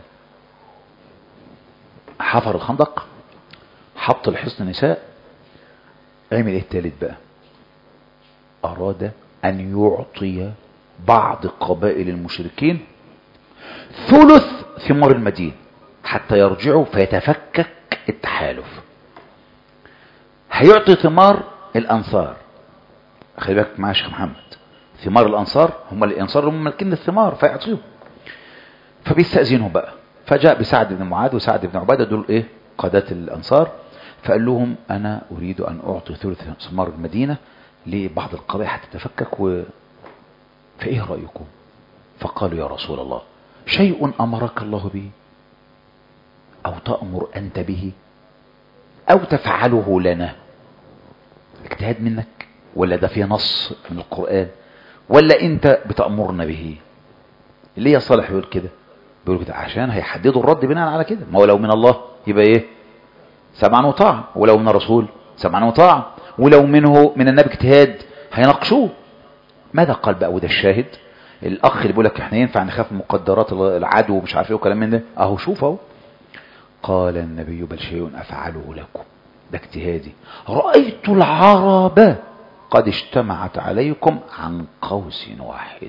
حفر الخندق حط الحصن نساء عمل ايه التالت بقى اراد ان يعطي بعض قبائل المشركين ثلث ثمار المدينة حتى يرجعوا فيتفكك التحالف هيعطي ثمار الانصار خلي بالك معايا يا شيخ محمد ثمار الانصار هم الانصار هم مالكين الثمار فيعطيهم فبيستأذنوا بقى فجاء بسعد بن معاذ وسعد بن عبادة دول ايه قادات الانصار فقال لهم انا اريد ان اعطي ثلث ثمار المدينة لبعض القبائل حتى تتفكك و... فايه رأيكم فقالوا يا رسول الله شيء امرك الله به او تأمر انت به او تفعله لنا اجتهاد منك ولا ده فيه نص من القرآن ولا انت بتأمرنا به ليه يا صالح بيقول كده بيقول كده عشان هيحددوا الرد بناء على كده ما هو لو من الله يبقى ايه سمعا وطاعة ولو من الرسول سمعا وطاعة ولو منه من النبي اجتهاد هيناقشوه ماذا قال بقى وده الشاهد الاخ اللي بيقول لك احنا ينفع نخاف من مقدرات العدو ومش عارف ايه وكلام من ده اهو شوف اهو قال النبي بل شيء افعله لكم ده اجتهادي رأيت العرب قد اجتمعت عليكم عن قوس واحد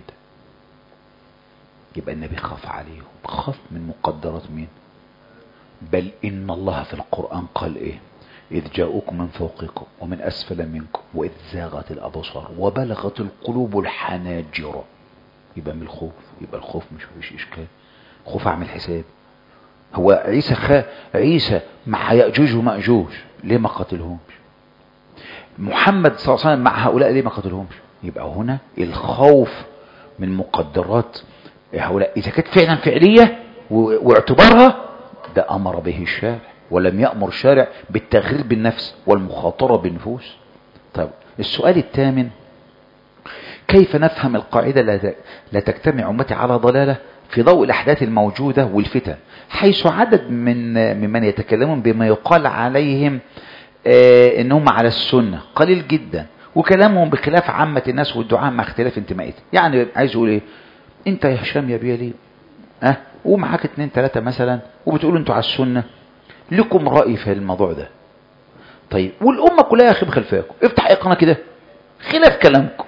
يبقى النبي خاف عليهم خاف من مقدرات مين بل إن الله في القرآن قال إيه إذ جاءوكم من فوقكم ومن أسفل منكم وإذ زاغت الأبصار وبلغت القلوب الحناجر يبقى من الخوف يبقى الخوف مش فيش إشكال خوف أعمل حساب هو عيسى خا عيسى مع يأجوج ومأجوج ليه ما قتلهمش محمد صلى الله عليه وسلم مع هؤلاء ليه ما قتلهمش يبقى هنا الخوف من مقدرات هؤلاء إذا كانت فعلا فعلية واعتبارها ده أمر به الشارع ولم يأمر الشارع بالتغيير بالنفس والمخاطرة بالنفوس طيب السؤال الثامن كيف نفهم القاعدة لا تجتمع أمتي على ضلالة في ضوء الأحداث الموجودة والفتن حيث عدد من ممن يتكلمون بما يقال عليهم آه انهم على السنة قليل جدا وكلامهم بخلاف عامة الناس والدعاء مع اختلاف انتمائهم يعني عايز يقول ايه انت يا هشام يا بيالي اه ومعاك اتنين تلاتة مثلا وبتقولوا انتوا على السنة لكم رأي في الموضوع ده طيب والأمة كلها يا أخي بخلفاكم افتح اي قناة كده خلاف كلامكم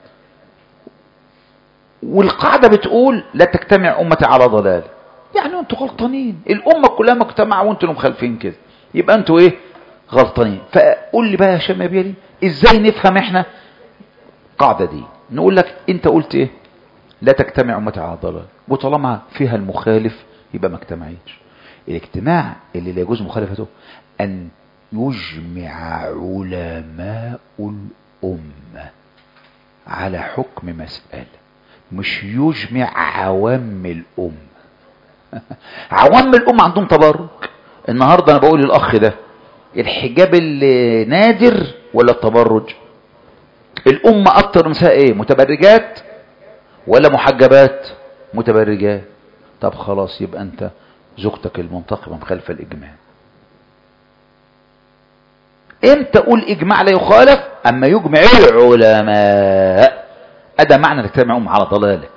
والقاعدة بتقول لا تجتمع أمتي على ضلال يعني انتوا غلطانين الأمة كلها مجتمعة وانتوا مخالفين كده يبقى انتوا ايه غلطانين فقول لي بقى يا هشام يا بيالي ازاي نفهم احنا القاعدة دي نقول لك انت قلت ايه لا تجتمع أمتي على ضلال وطالما فيها المخالف يبقى ما اجتمعتش الاجتماع اللي لا يجوز مخالفته أن يجمع علماء الأمة على حكم مسألة مش يجمع عوام الأمة عوام الأمة عندهم تبرك النهاردة أنا بقول للأخ ده الحجاب اللي نادر ولا التبرج الأمة أكتر نساء إيه متبرجات ولا محجبات متبرجات طب خلاص يبقى أنت زوجتك المنتقبة مخالفة الإجماع امتى اقول اجماع لا يخالف اما يجمع العلماء هذا معنى نجتمع أمة على ضلالة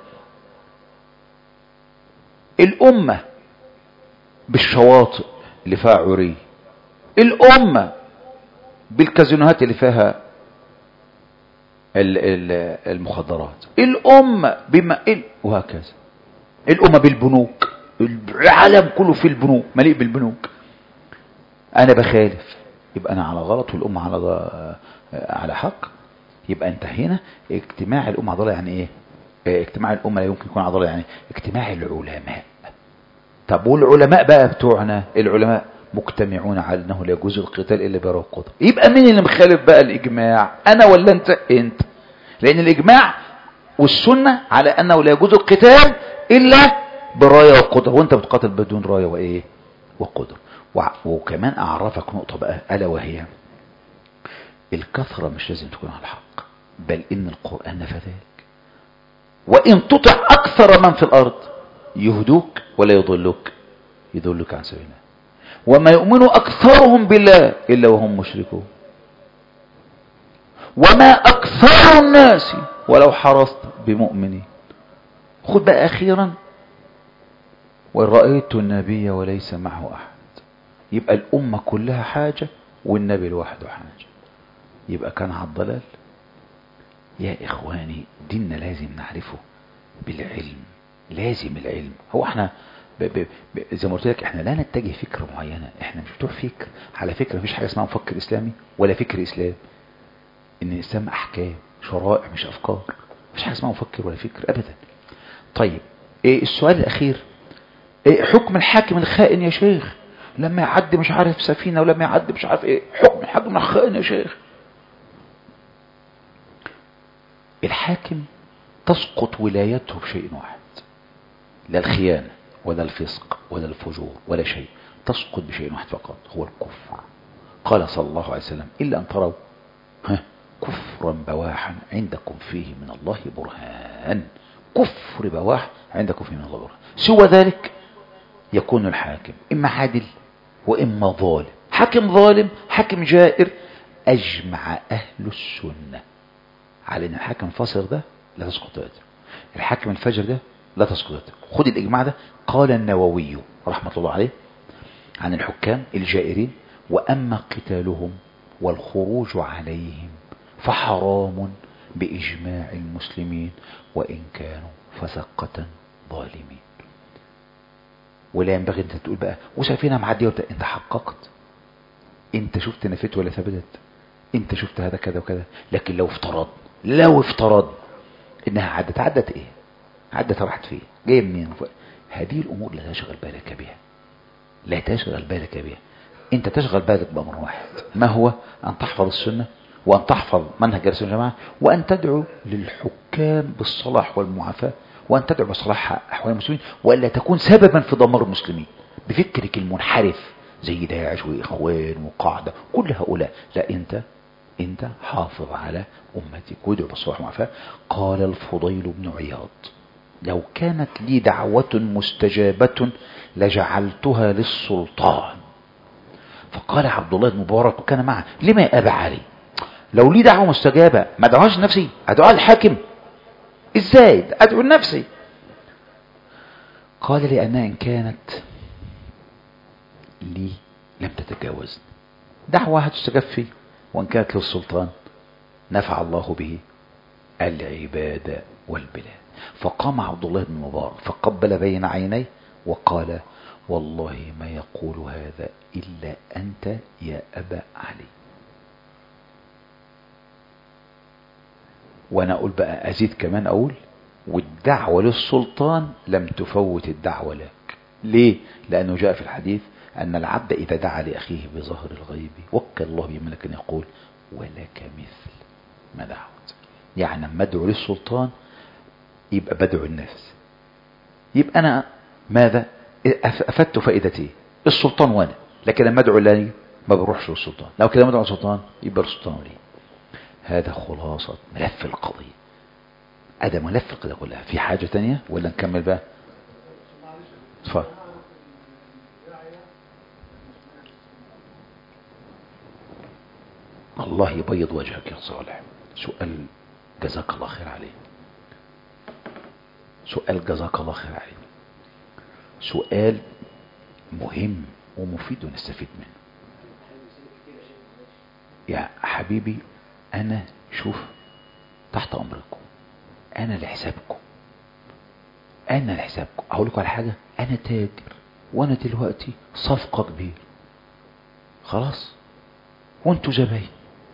الأمة بالشواطئ اللي فيها عري الأمة بالكازينوهات اللي فيها المخدرات الأمة بما وهكذا الأمة بالبنوك العالم كله في البنوك مليء بالبنوك أنا بخالف يبقى أنا على غلط والأمة على على حق يبقى انت هنا اجتماع الأمة على ضلال يعني ايه اجتماع الأمة لا يمكن يكون على ضلال يعني اجتماع العلماء طب والعلماء بقى بتوعنا العلماء مجتمعون على انه لا يجوز القتال الا براءة القدر يبقى مين اللي مخالف بقى الاجماع انا ولا انت انت لان الاجماع والسنة على انه لا يجوز القتال الا براية وقدر وانت بتقاتل بدون راية وايه وقدر وكمان اعرفك نقطة بقى الا وهي الكثرة مش لازم تكون على الحق بل ان القرآن نفى ذلك وان تطع اكثر من في الارض يهدوك ولا يضلوك يدلك عن سبيل الله وما يؤمن أكثرهم بالله إلا وهم مشركون وما أكثر الناس ولو حرصت بمؤمنين خد بقى أخيرا ورأيت النبي وليس معه أحد يبقى الأمة كلها حاجة والنبي لوحده حاجة يبقى كان على الضلال يا إخواني ديننا لازم نعرفه بالعلم لازم العلم هو احنا ب ب ب زي ما قلت لك احنا لا نتجه فكرة معينة احنا مش بتوع فكر على فكرة مفيش حاجة اسمها مفكر اسلامي ولا فكر اسلام ان الاسلام احكام شرائع مش افكار مفيش حاجة اسمها مفكر ولا فكر ابدا طيب ايه السؤال الاخير ايه حكم الحاكم الخائن يا شيخ لما يعدي مش عارف سفينة ولما يعدي مش عارف ايه حكم الحاكم الخائن يا شيخ الحاكم تسقط ولايته بشيء واحد لا الخيانة ولا الفسق ولا الفجور ولا شيء تسقط بشيء واحد فقط هو الكفر قال صلى الله عليه وسلم إلا أن تروا ها كفرا بواحا عندكم فيه من الله برهان كفر بواح عندكم فيه من الله برهان سوى ذلك يكون الحاكم إما عادل وإما ظالم حاكم ظالم حاكم جائر أجمع أهل السنة على أن الحاكم الفاسق ده لا تسقط يده الحاكم الفجر ده لا تسقط يده خد الإجماع ده قال النووي رحمة الله عليه عن الحكام الجائرين وأما قتالهم والخروج عليهم فحرام بإجماع المسلمين وإن كانوا فسقة ظالمين ولا ينبغي انت تقول بقى وسفينة معدية وبتاع. انت حققت انت شفت نفت ولا ثبتت انت شفت هذا كذا وكذا لكن لو افترض لو افترض انها عدت عدت ايه عدت راحت فين جايه منين هذه الامور لا تشغل بالك بها لا تشغل بالك بها انت تشغل بالك بامر واحد ما هو ان تحفظ السنه وان تحفظ منهج رسول الجماعه وان تدعو للحكام بالصلاح والمعافاه وان تدعو بصلاح احوال المسلمين والا تكون سببا في دمار المسلمين بفكرك المنحرف زي داعش واخوان وقاعده كل هؤلاء لا انت انت حافظ على امتك وادعو بالصلاح والمعافاه قال الفضيل بن عياض لو كانت لي دعوة مستجابة لجعلتها للسلطان فقال عبد الله بن مبارك وكان معه لما يا أبا علي لو لي دعوة مستجابة ما ادعوهاش لنفسي ادعوها للحاكم ازاي ادعو لنفسي قال لأنها إن كانت لي لم تتجاوز دعوة هتستجاب فيه وإن كانت للسلطان نفع الله به العباد والبلاد فقام عبد الله بن مبارك فقبل بين عينيه وقال والله ما يقول هذا إلا أنت يا أبا علي وأنا أقول بقى أزيد كمان أقول والدعوة للسلطان لم تفوت الدعوة لك ليه؟ لأنه جاء في الحديث أن العبد إذا دعا لأخيه بظهر الغيب وكل الله بملك يقول ولك مثل ما دعوت يعني لما أدعو للسلطان يبقى بدعو الناس يبقى أنا ماذا أفدت فائدتي السلطان وأنا لكن لما أدعو لي ما بروحش للسلطان لو كده ما أدعو للسلطان يبقى السلطان لي هذا خلاصة ملف القضية هذا ملف القضية كلها في حاجة تانية ولا نكمل بقى اتفضل الله يبيض وجهك يا صالح سؤال جزاك الله خير عليه سؤال جزاك الله خير عليه سؤال مهم ومفيد ونستفيد منه يا حبيبي انا شوف تحت امركم انا لحسابكم انا لحسابكم اقول لكم على حاجه انا تاجر وانا دلوقتي صفقه كبيره خلاص وانتوا زباين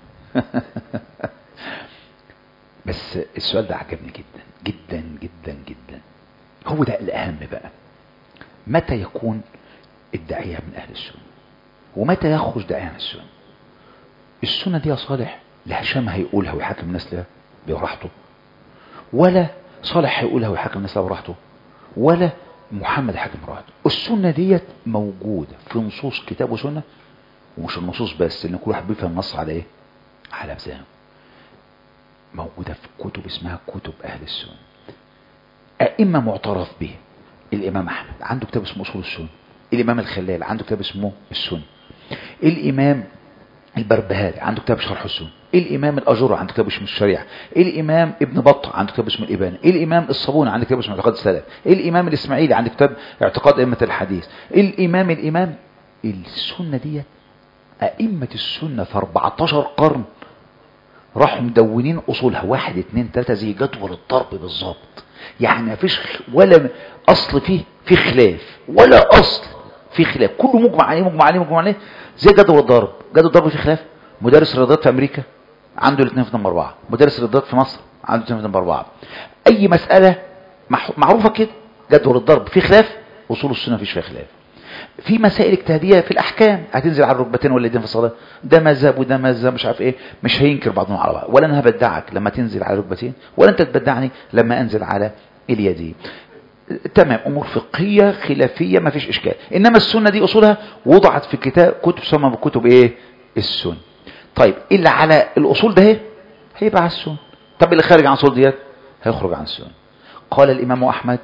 بس السؤال ده عجبني جدا جدا جدا جدا هو ده الأهم بقى متى يكون الداعية من أهل السنة ومتى يخرج داعية عن السنة السنة دي يا صالح لا هشام هيقولها ويحاكم الناس لها براحته ولا صالح هيقولها ويحاكم الناس لها براحته ولا محمد حاكم براحته السنة ديت موجودة في نصوص كتاب وسنة ومش النصوص بس ان كل واحد بيفهم النص على ايه على مزاجه موجودة في كتب اسمها كتب أهل السنة أئمة معترف به الإمام أحمد عنده كتاب اسمه أصول السنة الامام الخلال عنده كتاب اسمه السنة الامام البربهاري عنده كتاب شرح السنة الامام الاجر عنده كتاب اسمه الشريعة الامام ابن بطة عنده كتاب اسمه الابانة الامام الصابوني عنده كتاب اسمه اعتقاد السلف الامام الاسماعيلي عنده كتاب اعتقاد ائمة الحديث الامام الامام السنة ديت ائمة السنة في 14 قرن راحوا مدونين اصولها واحد اتنين تلاتة زي جدول الضرب بالظبط يعني ما فيش ولا اصل فيه في خلاف ولا اصل في خلاف كله مجمع عليه مجمع عليه مجمع عليه زي جدول الضرب جدول الضرب فيه خلاف مدرس الرياضيات في امريكا عنده الاثنين في نمبر اربعه مدرس الرياضيات في مصر عنده الاثنين في نمبر اربعه اي مساله مح- معروفه كده جدول الضرب فيه خلاف اصول السنه مفيش فيها خلاف في مسائل اجتهاديه في الاحكام هتنزل على الركبتين ولا ايدين في الصلاه ده مذهب وده مذهب مش عارف ايه مش هينكر بعضهم على بعض ولا انا هبدعك لما تنزل على الركبتين ولا انت تبدعني لما انزل على اليدين تمام امور فقهيه خلافيه ما فيش اشكال انما السنه دي اصولها وضعت في كتاب كتب تسمى بكتب ايه السنه طيب اللي على الاصول ده ايه هيبقى على السنه طب اللي خارج عن الاصول ديت هيخرج عن السنه قال الامام احمد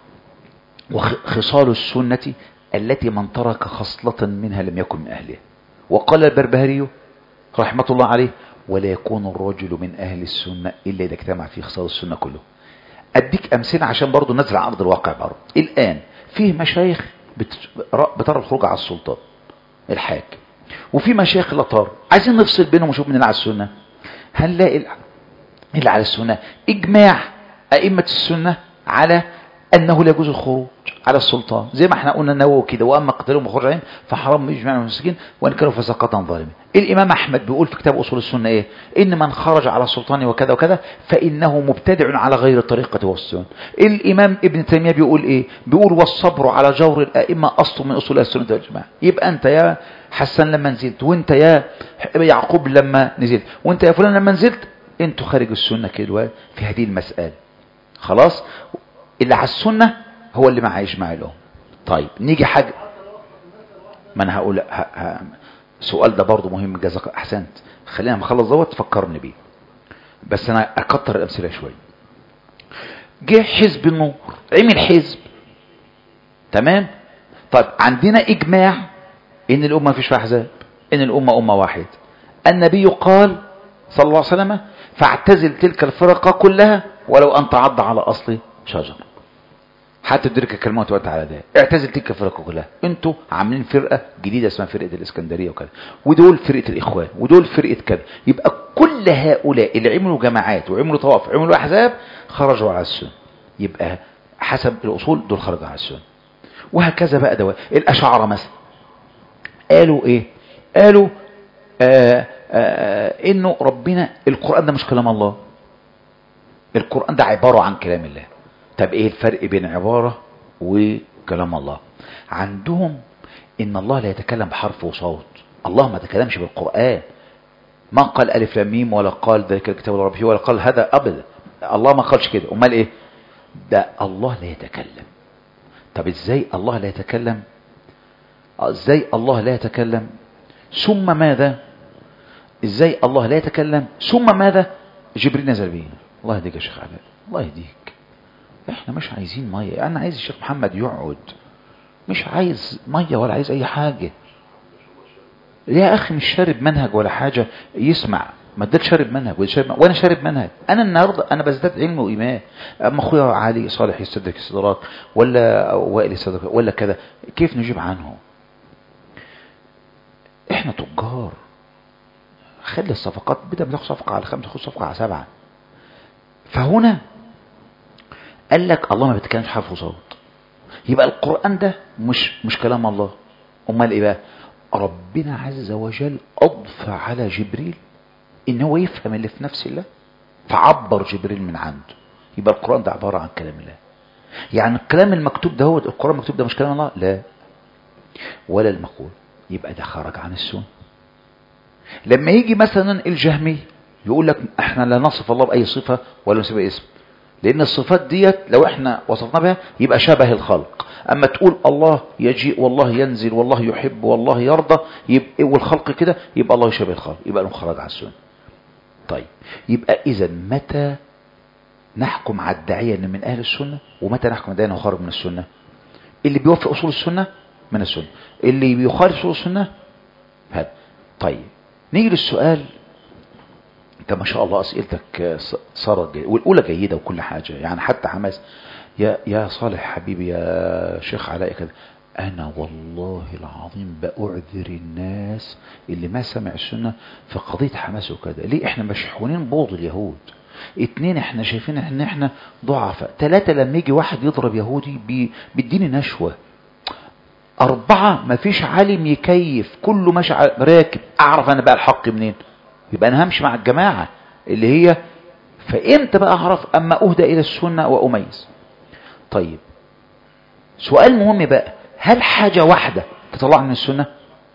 وخصال السنة التي من ترك خصلة منها لم يكن من أهلها وقال البربهاري رحمة الله عليه ولا يكون الرجل من أهل السنة إلا إذا اجتمع في خصال السنة كله أديك أمثلة عشان برضو نزل على أرض الواقع برضو الآن فيه مشايخ بت- بترى الخروج على السلطان الحاكم وفي مشايخ لا ترى عايزين نفصل بينهم ونشوف من اللي على السنة هنلاقي ال- اللي على السنة إجماع أئمة السنة على أنه لا يجوز الخروج على السلطان زي ما احنا قلنا النووي كده وأما قتلهم وخروج عليهم فحرام يجمع المسكين وإن كانوا فسقة ظالمين الإمام أحمد بيقول في كتاب أصول السنة إيه إن من خرج على السلطان وكذا وكذا فإنه مبتدع على غير الطريقة والسنة الإمام ابن تيمية بيقول إيه بيقول والصبر على جور الأئمة أصل من أصول السنة والجماعة يبقى أنت يا حسن لما نزلت وانت يا يعقوب لما نزلت وانت يا فلان لما نزلت انتوا خارج السنة كده في هذه المسألة خلاص اللي على السنة هو اللي معاه يجمع لهم طيب نيجي حاجة ما انا هقول ه... ه... السؤال ده برضه مهم جزاك احسنت خلينا نخلص دوت تفكرني بيه بس انا اكتر الامثله شويه جه حزب النور عمل حزب تمام طيب عندنا اجماع ان الامه ما فيش فيها احزاب ان الامه امه واحده النبي قال صلى الله عليه وسلم فاعتزل تلك الفرقه كلها ولو ان تعض على اصل شجر حتى تدرك الكلمات وقت على ده اعتزل تلك الفرقه كلها انتوا عاملين فرقه جديده اسمها فرقه الاسكندريه وكذا ودول فرقه الاخوان ودول فرقه كذا يبقى كل هؤلاء اللي عملوا جماعات وعملوا طواف وعملوا احزاب خرجوا على السنه يبقى حسب الاصول دول خرجوا على السنه وهكذا بقى دواء الاشاعره مثلا قالوا ايه قالوا آآ آآ انه ربنا القران ده مش كلام الله القران ده عباره عن كلام الله طب ايه الفرق بين عبارة وكلام الله عندهم ان الله لا يتكلم بحرف وصوت الله ما تكلمش بالقرآن ما قال ألف لام ميم ولا قال ذلك الكتاب ولا ربه ولا قال هذا أبدا الله ما قالش كده امال ايه ده الله لا يتكلم طب ازاي الله لا يتكلم ازاي الله لا يتكلم ثم ماذا ازاي الله لا يتكلم ثم ماذا جبريل نزل به الله يهديك يا شيخ علاء الله يهديك احنا مش عايزين ميه انا عايز الشيخ محمد يقعد مش عايز ميه ولا عايز اي حاجه يا اخي مش شارب منهج ولا حاجه يسمع ما ده شارب منهج وده شارب وانا شارب منهج انا النهارده انا بزداد علم وايمان اما اخويا علي صالح يستدرك الصدرات ولا وائل يستدرك ولا كذا كيف نجيب عنه احنا تجار خلي الصفقات بدل ما تاخد صفقه على خمسه خد صفقه على سبعه فهنا قال لك الله ما بيتكلمش حرف وصوت يبقى القرآن ده مش مش كلام الله امال ايه بقى ربنا عز وجل اضفى على جبريل ان هو يفهم اللي في نفس الله فعبر جبريل من عنده يبقى القرآن ده عبارة عن كلام الله يعني الكلام المكتوب ده هو القرآن المكتوب ده مش كلام الله لا ولا المقول يبقى ده خرج عن السنة لما يجي مثلا الجهمي يقول لك احنا لا نصف الله بأي صفة ولا نسيب اسم لأن الصفات ديت لو احنا وصفنا بها يبقى شبه الخلق أما تقول الله يجيء والله ينزل والله يحب والله يرضى يبقى والخلق كده يبقى الله يشبه الخلق يبقى له خرج على السنة طيب يبقى إذا متى نحكم على الداعية أنه من أهل السنة ومتى نحكم على الداعية أنه خارج من السنة اللي بيوفق أصول السنة من السنة اللي بيخالف سوء السنة هذا طيب نيجي للسؤال انت ما شاء الله اسئلتك صارت جيدة والاولى جيده وكل حاجه يعني حتى حماس يا يا صالح حبيبي يا شيخ علاء كده انا والله العظيم باعذر الناس اللي ما سمع السنه في قضيه حماس وكده ليه احنا مشحونين بوض اليهود اتنين احنا شايفين ان احنا ضعفاء ثلاثة لما يجي واحد يضرب يهودي بي- بيديني نشوة أربعة مفيش عالم يكيف كله ماشي على- راكب أعرف أنا بقى الحق منين يبقى أنا همشي مع الجماعة اللي هي فإمتى بقى أعرف أما أهدى إلى السنة وأميز طيب سؤال مهم بقى هل حاجة واحدة تطلع من السنة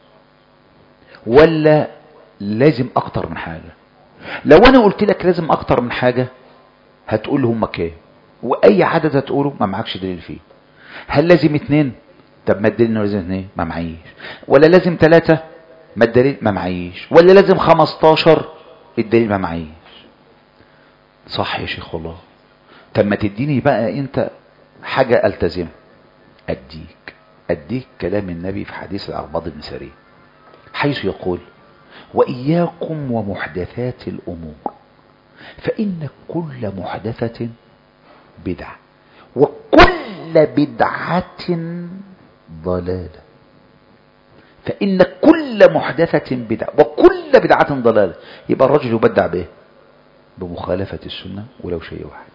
ولا لازم أكتر من حاجة لو أنا قلت لك لازم أكتر من حاجة هتقول هم كام وأي عدد هتقوله ما معكش دليل فيه هل لازم اتنين طب ما الدليل انه لازم اتنين ما معيش ولا لازم تلاتة ما الدليل ما معيش ولا لازم خمستاشر الدليل ما معيش صح يا شيخ والله طب ما تديني بقى انت حاجة التزم اديك اديك كلام النبي في حديث العرباض بن سري حيث يقول وإياكم ومحدثات الأمور فإن كل محدثة بدعة وكل بدعة ضلالة فإن كل محدثة بدعة وكل بدعة ضلالة يبقى الرجل يبدع به بمخالفة السنة ولو شيء واحد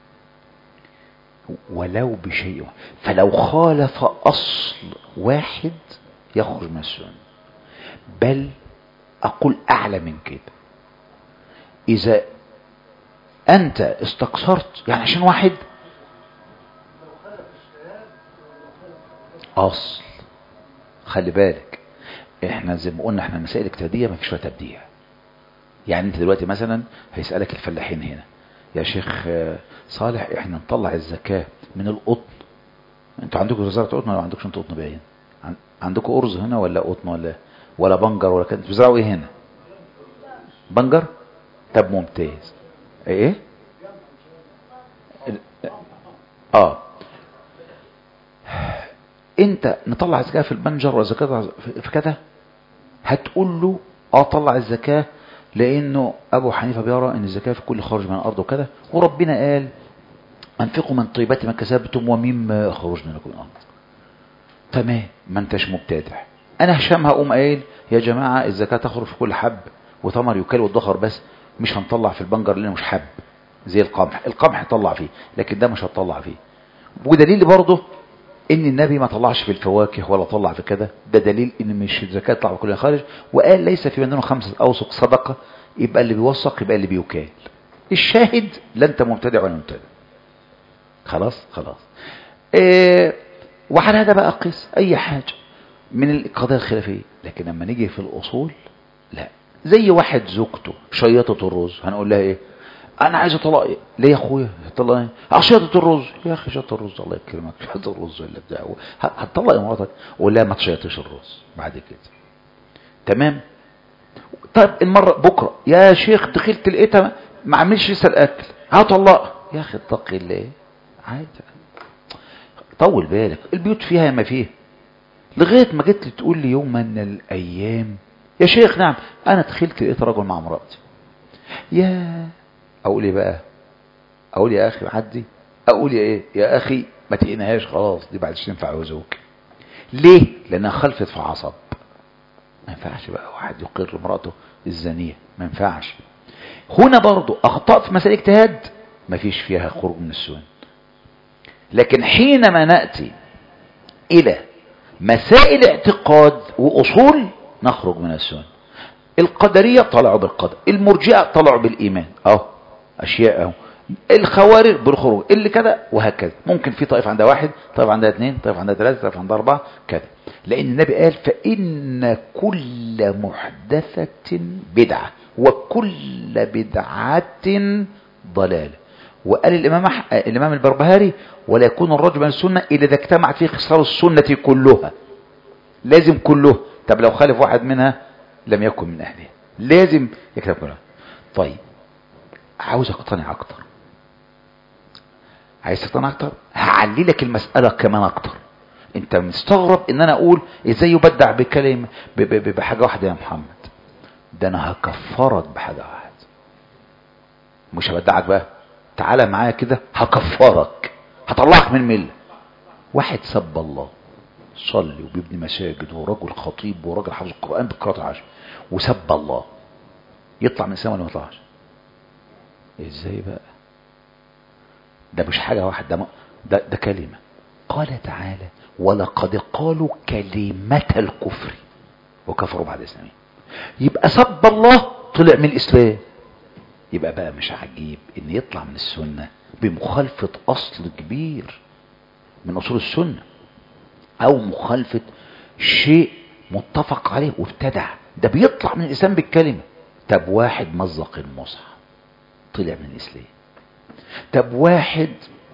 ولو بشيء واحد فلو خالف أصل واحد يخرج من السنة بل أقول أعلى من كده إذا أنت استقصرت يعني عشان واحد أصل خلي بالك احنا زي ما قلنا احنا مسائل اجتهادية ما فيش فيها تبديع يعني انت دلوقتي مثلا هيسألك الفلاحين هنا يا شيخ آه، صالح احنا نطلع الزكاة من القطن انتوا عندكم وزارة قطن ولا ما عندكش انتوا قطن باين عن- عندكم ارز هنا ولا قطن ولا ولا بنجر ولا كده انتوا بتزرعوا ايه هنا بنجر طب ممتاز ايه ال- اه انت نطلع الزكاة في البنجر ولا زكاة في- في كذا هتقول له اه طلع الزكاة لانه ابو حنيفة بيرى ان الزكاة في كل خارج من الارض وكذا وربنا قال انفقوا من طيبات ما كسبتم ومما خرجنا لكم من الارض تمام ما انتش مبتدع انا هشام هقوم قايل يا جماعة الزكاة تخرج في كل حب وثمر يكال والدخر بس مش هنطلع في البنجر لانه مش حب زي القمح القمح طلع فيه لكن ده مش هتطلع فيه ودليل برضه ان النبي ما طلعش في الفواكه ولا طلع في كده ده دليل ان مش الزكاة تطلع في كل خارج وقال ليس في بيننا خمسة اوسق صدقة يبقى اللي بيوثق يبقى اللي بيكال الشاهد لا انت مبتدع ولا مبتدع خلاص خلاص إيه وعلى هذا بقى قيس اي حاجة من القضايا الخلافية لكن لما نيجي في الاصول لا زي واحد زوجته شيطة الرز هنقول لها ايه انا عايز اطلق إيه؟ ليه يا اخويا طلق ايه اه شيطة الرز يا اخي شيطة الرز الله يكرمك شيطة الرز ولا بتاع ه- هتطلق مراتك ولا ما تشيطش الرز بعد كده تمام طيب المرة بكرة يا شيخ دخلت لقيتها ما عملش لسه الاكل هطلقها يا اخي اتقي الله عادي طول بالك البيوت فيها ما فيها لغاية ما جيت لي تقول لي يوم من الأيام يا شيخ نعم أنا دخلت لقيت رجل مع امرأتي يا أقول إيه بقى أقول يا أخي عدي أقول يا إيه يا أخي ما تقيناهاش خلاص دي بعد تنفع وزوك ليه لأنها خلفت في عصب ما ينفعش بقى واحد يقر امرأته الزانية ما ينفعش هنا برضو أخطاء في مسائل اجتهاد ما فيش فيها خروج من السنة لكن حينما نأتي إلى مسائل اعتقاد وأصول نخرج من السنة القدرية طلعوا بالقدر المرجئة طلعوا بالإيمان أهو أشياء أهو الخوارج بالخروج اللي كذا وهكذا ممكن في طائف عندها واحد طائف عندها اثنين طائف عندها ثلاثة طائف عندها أربعة كذا لأن النبي قال فإن كل محدثة بدعة وكل بدعة ضلالة وقال الإمام, أح... الإمام البربهاري ولا يكون الرجل من السنة إلا إذا اجتمعت فيه خصال السنة كلها لازم كله طب لو خالف واحد منها لم يكن من أهلها لازم يكتب كلها طيب عاوز اقتنع اكتر عايز تقتنع اكتر هعلي لك المسألة كمان اكتر انت مستغرب ان انا اقول ازاي يبدع بكلمة ب- ب- ب- بحاجة واحدة يا محمد ده انا هكفرك بحاجة واحدة مش هبدعك بقى تعالى معايا كده هكفرك هطلعك من المله واحد سب الله صلي وبيبني مساجد ورجل خطيب ورجل حافظ القرآن بقراءة العشر وسب الله يطلع من السماء ولا ما يطلعش ازاي بقى ده مش حاجة واحدة ده, م- ده, ده كلمة قال تعالى ولقد قالوا كلمة الكفر وكفروا بعد اسلامهم يبقى سب الله طلع من الاسلام يبقى بقى مش عجيب ان يطلع من السنة بمخالفة اصل كبير من اصول السنة او مخالفة شيء متفق عليه وابتدع ده بيطلع من الاسلام بالكلمة طب واحد مزق المصحف طلع من الاسلام طب واحد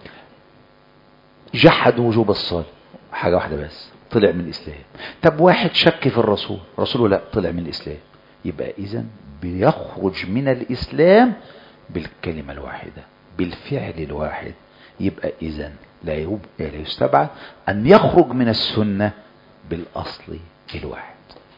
جحد وجوب الصلاة حاجة واحدة بس طلع من الإسلام طب واحد شك في الرسول رسوله لا طلع من الإسلام يبقى إذا بيخرج من الإسلام بالكلمة الواحدة بالفعل الواحد يبقى إذا لا يب- لا يستبعد أن يخرج من السنة بالأصل الواحد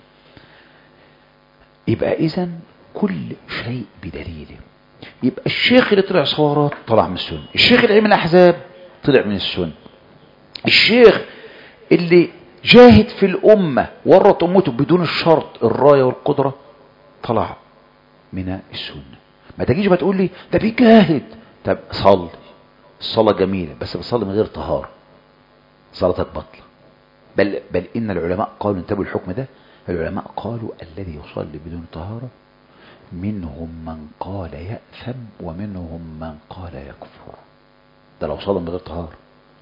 يبقى إذا كل شيء بدليله يبقى الشيخ اللي طلع صورات طلع من السنة الشيخ اللي عمل الأحزاب طلع من السنة الشيخ اللي جاهد في الأمة ورط أمته بدون الشرط الراية والقدرة طلع من السنة ما تجيش بقى تقول لي ده بيجاهد طب صلي الصلاة جميلة بس بتصلي من غير طهارة صلاتك بطلة بل بل إن العلماء قالوا انتبهوا الحكم ده العلماء قالوا الذي يصلي بدون طهارة منهم من قال يأثم ومنهم من قال يكفر ده لو صلى من غير طهارة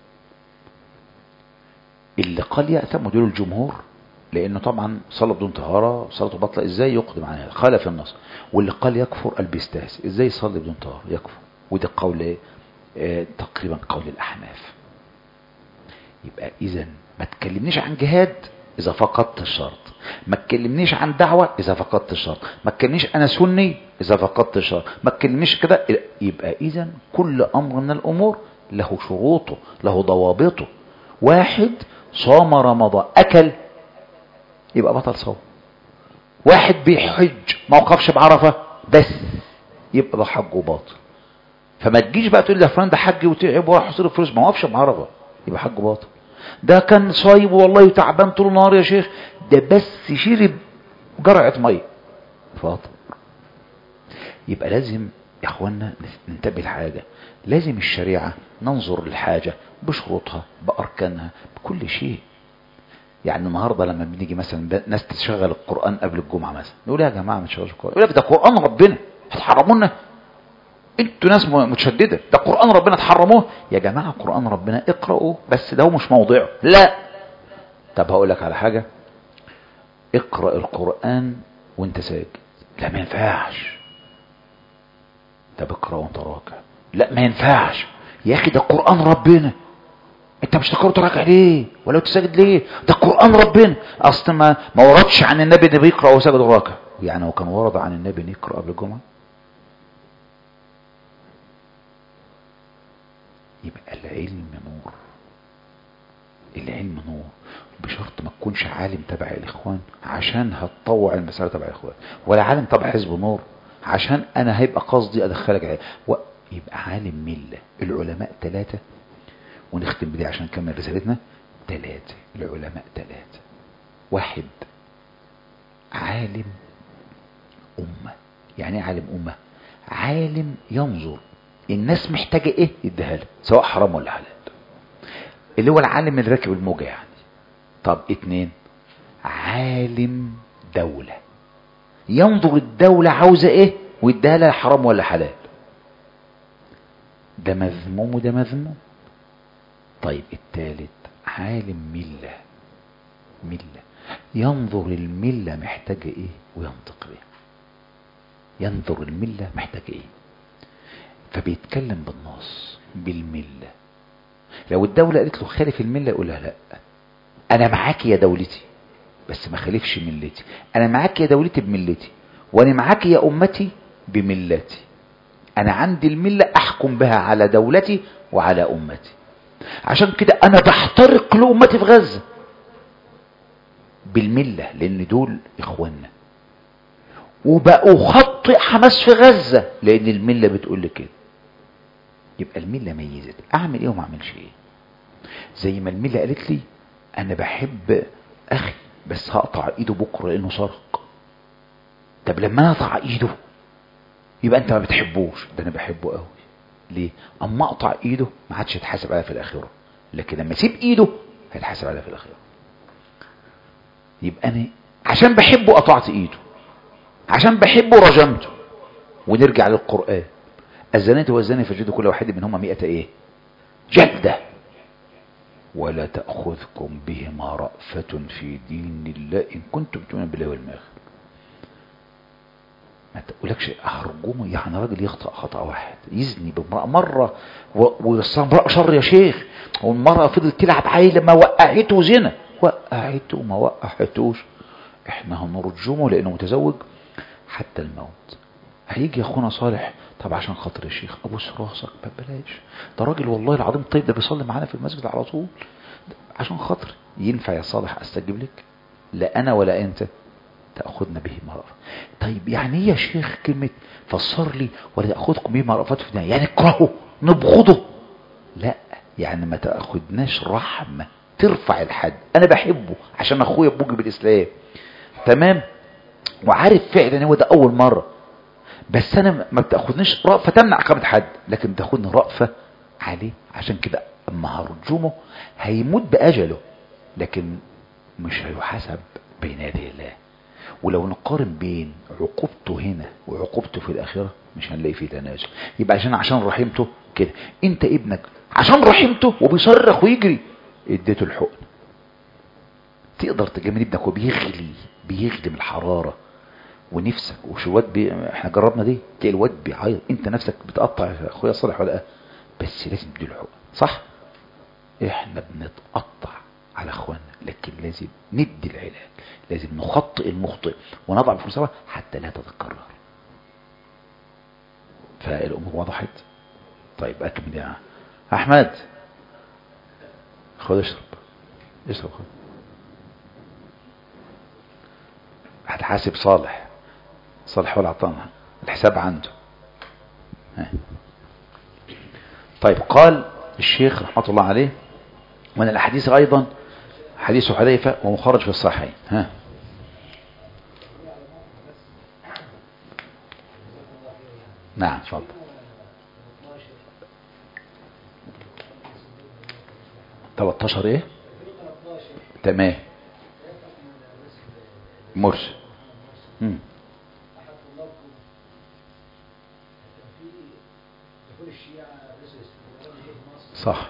اللي قال يأثم ودول الجمهور لأنه طبعا صلى بدون طهارة صلاته بطلة ازاي يقدم عليها خالف النص واللي قال يكفر قال بيستهزئ ازاي يصلي بدون طهارة يكفر وده قول ايه؟ آه تقريبا قول الأحناف يبقى إذا ما تكلمنيش عن جهاد إذا فقدت الشرط ما تكلمنيش عن دعوة إذا فقدت الشرط ما تكلمنيش أنا سني إذا فقدت الشرط ما تكلمنيش كده يبقى إذا كل أمر من الأمور له شروطه له ضوابطه واحد صام رمضان أكل يبقى بطل صوم واحد بيحج ما وقفش بعرفة بس يبقى ده حجه باطل فما تجيش بقى تقول لي يا فلان ده حج وتعب وراح يصرف فلوس ما وقفش بعرفة يبقى حجه باطل ده كان صايب والله تعبان طول النهار يا شيخ ده بس شرب جرعة مية فاضل يبقى لازم يا اخوانا ننتبه لحاجة لازم الشريعة ننظر للحاجة بشروطها بأركانها بكل شيء يعني النهاردة لما بنيجي مثلا ناس تشغل القرآن قبل الجمعة مثلا نقول يا جماعة ما تشغلوش القرآن يقول لك ده قرآن ربنا هتحرمونا انتوا ناس متشددة ده قرآن ربنا تحرموه يا جماعة قرآن ربنا اقرأوا بس ده هو مش موضعه لا طب هقول لك على حاجة اقرأ القرآن وانت ساجد لا ما ينفعش طب اقرأ وانت راكع لا ما ينفعش يا اخي ده قرآن ربنا انت مش تقرأ تراكع ليه ولا تسجد ليه ده قرآن ربنا اصلا ما ما وردش عن النبي انه بيقرأ وسجد وراكع يعني هو كان ورد عن النبي انه يقرأ قبل الجمعة يبقى العلم نور العلم نور بشرط ما تكونش عالم تبع الاخوان عشان هتطوع المسألة تبع الاخوان ولا عالم تبع حزب نور عشان انا هيبقى قصدي ادخلك علم و... يبقى عالم ملة العلماء ثلاثة ونختم بدي عشان نكمل رسالتنا ثلاثة العلماء ثلاثة واحد عالم أمة يعني ايه عالم أمة عالم ينظر الناس محتاجة ايه يديها له سواء حرام ولا حلال اللي هو العالم اللي راكب الموجة يعني طب اتنين عالم دولة ينظر الدولة عاوزة ايه ويديها لها حرام ولا حلال ده مذموم وده مذموم طيب التالت عالم ملة ملة ينظر الملة محتاجة ايه وينطق بيه ينظر الملة محتاجة ايه فبيتكلم بالنص بالملة لو الدولة قالت له خالف الملة يقول لها لا انا معاك يا دولتي بس ما خالفش ملتي انا معاك يا دولتي بملتي وانا معاك يا امتي بملتي انا عندي الملة احكم بها على دولتي وعلى امتي عشان كده انا بحترق لأمتي في غزة بالملة لان دول اخواننا وبأخطئ حماس في غزة لان الملة بتقول لي كده يبقى الملة ميزت اعمل ايه وما اعملش ايه زي ما الملة قالت لي انا بحب اخي بس هقطع ايده بكرة لانه سرق طب لما انا اقطع ايده يبقى انت ما بتحبوش ده انا بحبه قوي ليه اما اقطع ايده ما عادش يتحاسب عليها في الاخره لكن لما اسيب ايده هيتحاسب عليها في الاخره يبقى انا عشان بحبه قطعت ايده عشان بحبه رجمته ونرجع للقران الزانية والزاني فجدوا كل واحد منهما مئة ايه جلدة ولا تأخذكم بهما رأفة في دين الله إن كنتم تؤمنون بالله والآخر ما تقولكش هرجمه يعني راجل يخطأ خطأ واحد يزني بامرأة مرة والامرأة شر يا شيخ والمرأة فضلت تلعب عيلة ما وقعته زنا وقعته ما وقعتوش احنا هنرجمه لانه متزوج حتى الموت هيجي يا اخونا صالح طب عشان خاطر الشيخ ابوس راسك ما بلاش ده راجل والله العظيم طيب ده بيصلي معانا في المسجد على طول عشان خاطر ينفع يا صالح استجيب لك لا انا ولا انت تأخذنا به مرأة طيب يعني ايه يا شيخ كلمة فسر لي ولا تأخذكم به مرأة في الدنيا يعني اكرهه نبغضه لا يعني ما تأخذناش رحمة ترفع الحد انا بحبه عشان اخويا بوجي بالاسلام تمام وعارف فعلا هو ده اول مرة بس انا ما بتاخدنيش رأفة تمنع عقابة حد لكن بتاخدني رأفة عليه عشان كده اما هرجمه هيموت باجله لكن مش هيحاسب بين يدي الله ولو نقارن بين عقوبته هنا وعقوبته في الآخرة مش هنلاقي فيه تنازل يبقى عشان عشان رحمته كده انت ابنك عشان رحمته وبيصرخ ويجري اديته الحقن تقدر تجامل ابنك وبيغلي بيغلي من الحرارة ونفسك وشوات بي... احنا جربنا دي تلاقي الواد بيعيط انت نفسك بتقطع يا اخويا صالح ولا لا بس لازم تديله الحقن صح احنا بنتقطع على اخواننا لكن لازم ندي العلاج لازم نخطئ المخطئ ونضع فرصة حتى لا تتكرر فالامور وضحت طيب اكمل يا احمد خد اشرب اشرب خد هتحاسب صالح صالح ولا عطانا الحساب عنده ها. طيب قال الشيخ رحمة الله عليه ومن الأحاديث أيضا حديث حذيفة ومخرج في الصحيحين ها نعم تفضل تلتاشر ايه تمام مرسل مم. صح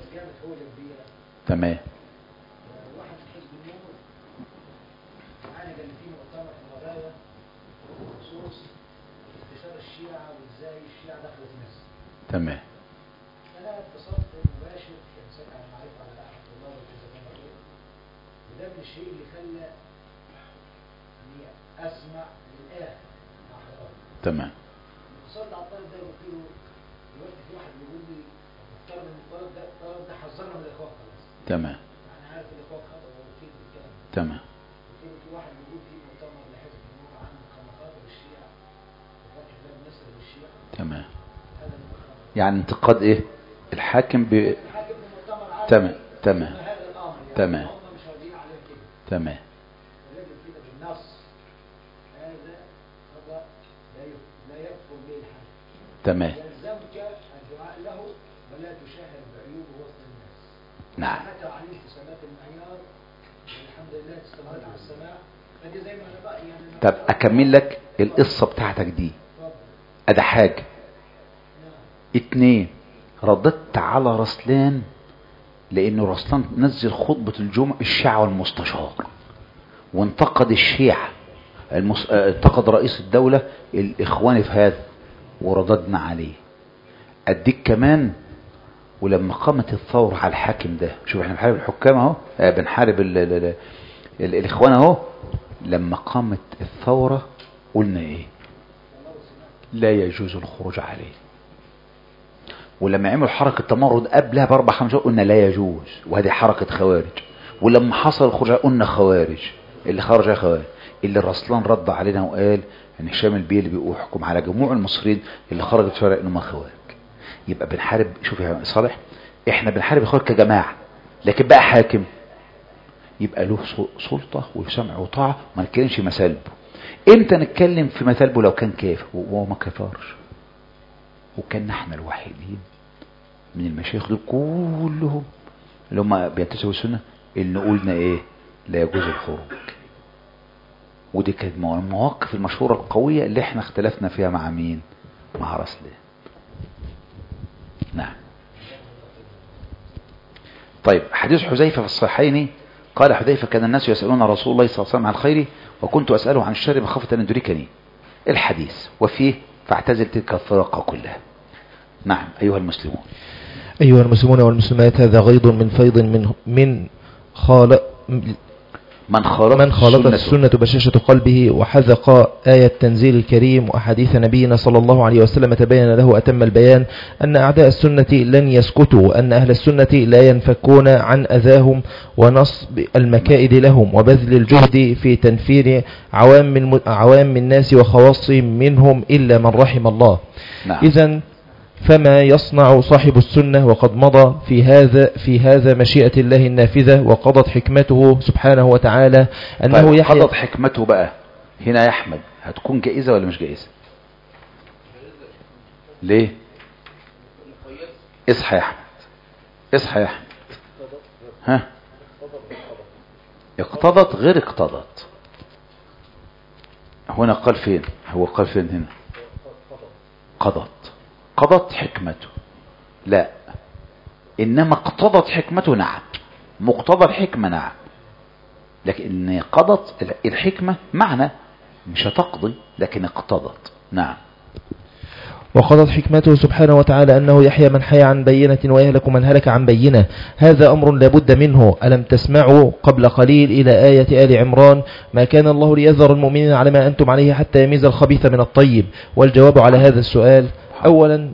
تمام واحد في حزب النور معانا كان في مؤتمر في القضايا بخصوص انتشار الشيعة وازاي الشيعة دخلت مصر. تمام انا اتصلت مباشر كان ساعتها على معرفة على احد الله وكذا كان رأيه وده من الشيء اللي خلى اني اسمع للاخر مع حضرتك. تمام اتصلت على الطالب ده وقلت له دلوقتي في واحد بيقول لي مفترض ان الطالب ده الطالب ده حذرنا من الاخوان خلاص. تمام انا عارف الاخوان خطأ وكيل بالكلام ده. تمام قلت له في واحد بيقول في مؤتمر لحزب النور عنه كمخاطر الشيعة وفاكر ده بالنسبة للشيعة تمام هذا المخاطر يعني انتقاد ايه الحاكم ب... الحاكم في مؤتمر عام تمام تمام هذا الامر يعني تمام. هم مش راضيين عليه كده تمام ولكن كده بالنص هذا خطأ لا يف- لا يكفر به الحاكم تمام يلزمك الدعاء له ولا تشاهر بعيوبه وسط الناس نعم متى علمت سمات المعيار والحمد لله استمرت على السماع فدي زي ما انا بقى يعني أنا طب اكمل لك القصة بتاعتك دي اتفضل. ادي حاجة نعم اتنين رددت على رسلان لانه رسلان نزل خطبة الجمعة الشيعة والمستشار وانتقد الشيعة المس... اه، انتقد رئيس الدولة الاخوان في هذا ورددنا عليه اديك كمان ولما قامت الثورة على الحاكم ده شوف احنا بنحارب الحكام اهو اه، بنحارب ال... ال... ال... ال... الاخوان اهو لما قامت الثورة قلنا ايه لا يجوز الخروج عليه ولما عملوا حركة تمرد قبلها بأربع خمس شهور قلنا لا يجوز وهذه حركة خوارج ولما حصل الخروج قلنا خوارج اللي خرج خوارج اللي رسلان رد علينا وقال ان هشام البيلي بيحكم على جموع المصريين اللي خرجوا في الشارع انهم خوارج يبقى بنحارب شوف يا صالح احنا بنحارب الخوارج كجماعة لكن بقى حاكم يبقى له سل- سلطة وسمع وطاعة ما نتكلمش مسالبه امتى نتكلم في مسالبه لو كان كافر وهو ما كفرش وكان احنا الوحيدين من المشايخ دول كلهم اللي هم بينتسبوا السنة اللي قلنا ايه لا يجوز الخروج ودي كانت من المواقف المشهورة القوية اللي احنا اختلفنا فيها مع مين مع رسلان نعم طيب حديث حذيفة في الصحيحين قال حذيفة كان الناس يسألون رسول الله صلى الله عليه وسلم عن الخير وكنت أسأله عن الشر مخافة أن يدركني الحديث وفيه فاعتزل تلك الفرق كلها نعم أيها المسلمون أيها المسلمون والمسلمات هذا غيض من فيض من من خال من خالط من خالط سنته. السنة بشاشة قلبه وحذق آية تنزيل الكريم وأحاديث نبينا صلى الله عليه وسلم تبين له أتم البيان أن أعداء السنة لن يسكتوا وأن أهل السنة لا ينفكون عن أذاهم ونصب المكائد لهم وبذل الجهد في تنفير عوام, الم- عوام الناس وخواصهم منهم إلا من رحم الله نعم إذا فما يصنع صاحب السنة وقد مضى في هذا في هذا مشيئة الله النافذة وقضت حكمته سبحانه وتعالى أنه طيب يحيى قضت حكمته بقى هنا يا أحمد هتكون جائزة ولا مش جائزة ليه اصحى يا أحمد اصحى يا أحمد ها اقتضت غير اقتضت هنا قال فين هو قال فين هنا قضت قضت حكمته لا إنما اقتضت حكمته نعم مقتضى الحكمة نعم لكن قضت الحكمة معنى مش هتقضي لكن اقتضت نعم وقضت حكمته سبحانه وتعالى أنه يحيى من حي عن بينة ويهلك من هلك عن بينة هذا أمر لابد منه ألم تسمعوا قبل قليل إلى آية آل عمران ما كان الله ليذر المؤمنين على ما أنتم عليه حتى يميز الخبيث من الطيب والجواب على هذا السؤال أولا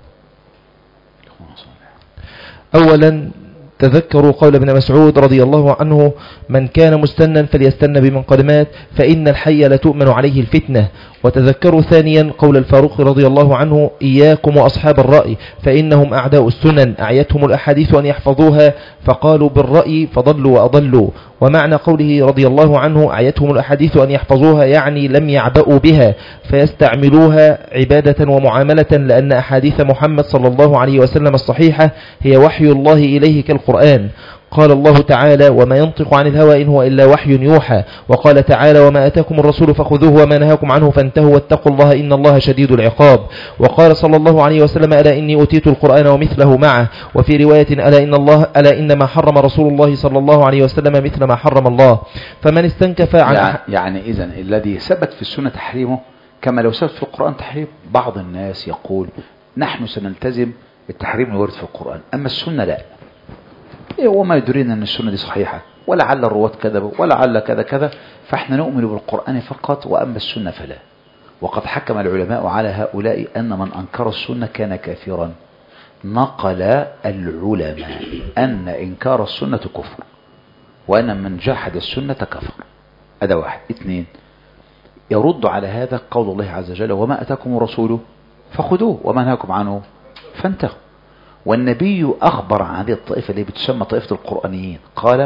أولا تذكروا قول ابن مسعود رضي الله عنه من كان مستنا فليستن بمنقدمات فإن الحي لتؤمن عليه الفتنة وتذكروا ثانيا قول الفاروق رضي الله عنه إياكم وأصحاب الرأي فإنهم أعداء السنن أعيتهم الأحاديث أن يحفظوها فقالوا بالرأي فضلوا وأضلوا ومعنى قوله رضي الله عنه أعيتهم الأحاديث أن يحفظوها يعني لم يعبأوا بها فيستعملوها عبادة ومعاملة لأن أحاديث محمد صلى الله عليه وسلم الصحيحة هي وحي الله إليه كالقرآن قال الله تعالى وما ينطق عن الهوى إن هو إلا وحي يوحى وقال تعالى وما أتاكم الرسول فخذوه وما نهاكم عنه فانتهوا واتقوا الله إن الله شديد العقاب وقال صلى الله عليه وسلم ألا إني أوتيت القرآن ومثله معه وفي رواية ألا إن الله ألا إنما حرم رسول الله صلى الله عليه وسلم مثل ما حرم الله فمن استنكف عن يعني, يعني إذا الذي ثبت في السنة تحريمه كما لو ثبت في القرآن تحريم بعض الناس يقول نحن سنلتزم التحريم الوارد في القرآن أما السنة لا إيه وما يدرينا أن السنة دي صحيحة ولعل الرواة كذبوا ولعل كذا كذا فاحنا نؤمن بالقرآن فقط وأما السنة فلا وقد حكم العلماء على هؤلاء أن من أنكر السنة كان كافرا نقل العلماء أن إنكار السنة كفر وأن من جحد السنة كفر هذا واحد اثنين يرد على هذا قول الله عز وجل وما أتاكم رسوله فخذوه وما نهاكم عنه فانتهوا والنبي أخبر عن هذه الطائفة اللي بتسمى طائفة القرآنيين قال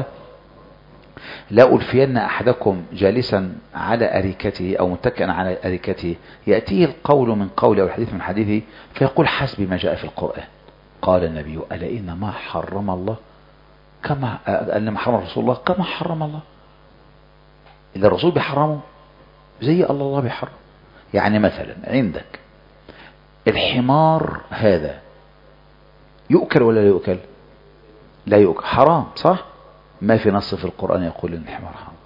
لا ألفين أحدكم جالسا على أريكته أو متكئا على أريكته يأتيه القول من قول أو الحديث من حديثه فيقول حسبي ما جاء في القرآن قال النبي ألا إن ما حرم الله كما أن ما حرم رسول الله كما حرم الله إذا الرسول بيحرمه زي الله الله بيحرم يعني مثلا عندك الحمار هذا يؤكل ولا لا يؤكل لا يؤكل حرام صح ما في نص في القرآن يقول ان الحمار حرام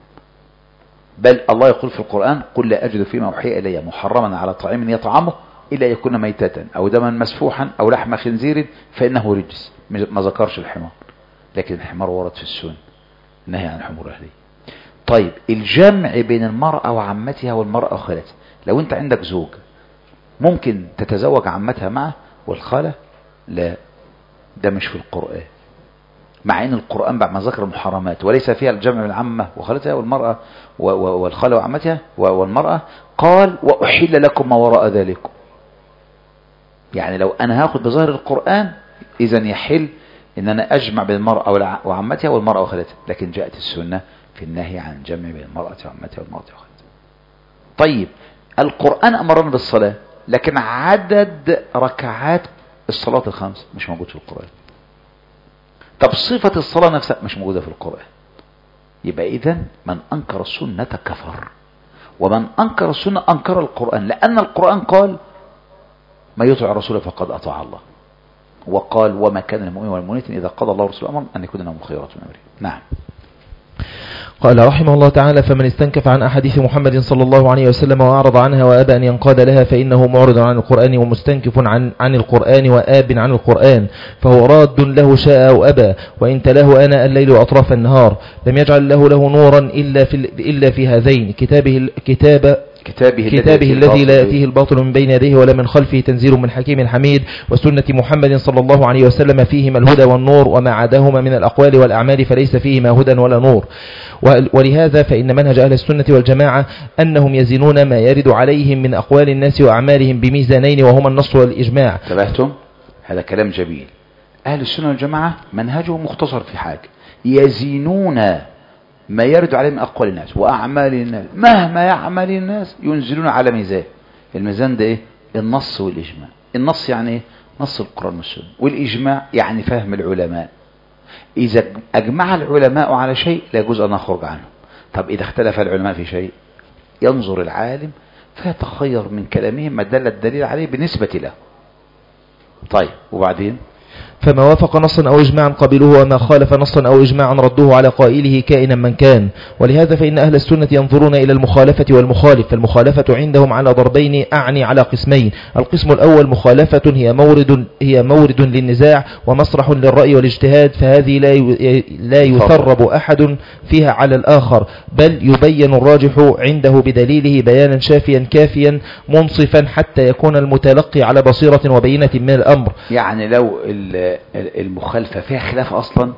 بل الله يقول في القرآن قل لا أجد فيما أوحي إلي محرما على طعام يطعمه إلا يكون ميتة أو دما مسفوحا أو لحم خنزير فإنه رجس ما ذكرش الحمار لكن الحمار ورد في السنة نهي عن الحمور أهلية طيب الجمع بين المرأة وعمتها والمرأة وخالتها لو انت عندك زوج ممكن تتزوج عمتها معه والخالة لا ده مش في القرآن مع ان القرآن بعد ما ذكر المحرمات وليس فيها الجمع بين العامة وخالتها والمرأة و- و- والخالة وعمتها و- والمرأة قال وأحل لكم ما وراء ذلكم يعني لو انا هاخد بظاهر القرآن اذا يحل ان انا اجمع بين المرأة والع- وعمتها والمرأة وخالتها لكن جاءت السنة في النهي عن الجمع بين المرأة وعمتها والمرأة وخالتها طيب القرآن امرنا بالصلاة لكن عدد ركعات الصلاة الخمس مش موجود في القرآن طب صفة الصلاة نفسها مش موجودة في القرآن يبقى إذا من أنكر السنة كفر ومن أنكر السنة أنكر القرآن لأن القرآن قال ما يطع الرسول فقد أطاع الله وقال وما كان المؤمن والمؤمنة إذا قضى الله ورسوله أمرا أن يكون لهم الخيرات من أمره نعم قال رحمه الله تعالى فمن استنكف عن أحاديث محمد صلى الله عليه وسلم وأعرض عنها وأبى أن ينقاد لها فإنه معرض عن القرآن ومستنكف عن, عن القرآن وآب عن القرآن فهو راد له شاء أو أبى وإن تلاه آناء الليل وأطراف النهار لم يجعل له له نورا إلا في, إلا في هذين كتابه, كتاب كتابه, كتابه الذي لا الباطل يأتيه الباطل من بين يديه ولا من خلفه تنزيل من حكيم حميد وسنة محمد صلى الله عليه وسلم فيهما الهدى والنور وما عداهما من الأقوال والأعمال فليس فيهما هدى ولا نور وال- ولهذا فإن منهج أهل السنة والجماعة أنهم يزنون ما يرد عليهم من أقوال الناس وأعمالهم بميزانين وهما النص والإجماع انتبهتم هذا كلام جميل أهل السنة والجماعة منهجهم مختصر في حاجة يزينون ما يرد عليه من أقوال الناس وأعمال الناس مهما يعمل الناس ينزلون على ميزان الميزان ده إيه النص والإجماع النص يعني إيه نص القرآن والسنة والإجماع يعني فهم العلماء إذا أجمع العلماء على شيء لا يجوز أن نخرج عنه طب إذا اختلف العلماء في شيء ينظر العالم فيتخير من كلامهم ما دل الدليل عليه بالنسبة له طيب وبعدين فما وافق نصا أو إجماعا قبلوه وما خالف نصا أو إجماعا ردوه على قائله كائنا من كان ولهذا فإن أهل السنة ينظرون إلى المخالفة والمخالف فالمخالفة عندهم على ضربين أعني على قسمين القسم الأول مخالفة هي مورد هي مورد للنزاع ومسرح للرأي والاجتهاد فهذه لا ي- لا يثرب أحد فيها على الآخر بل يبين الراجح عنده بدليله بيانا شافيا كافيا منصفا حتى يكون المتلقي على بصيرة وبينة من الأمر يعني لو ال- ال- المخالفة فيها خلاف أصلا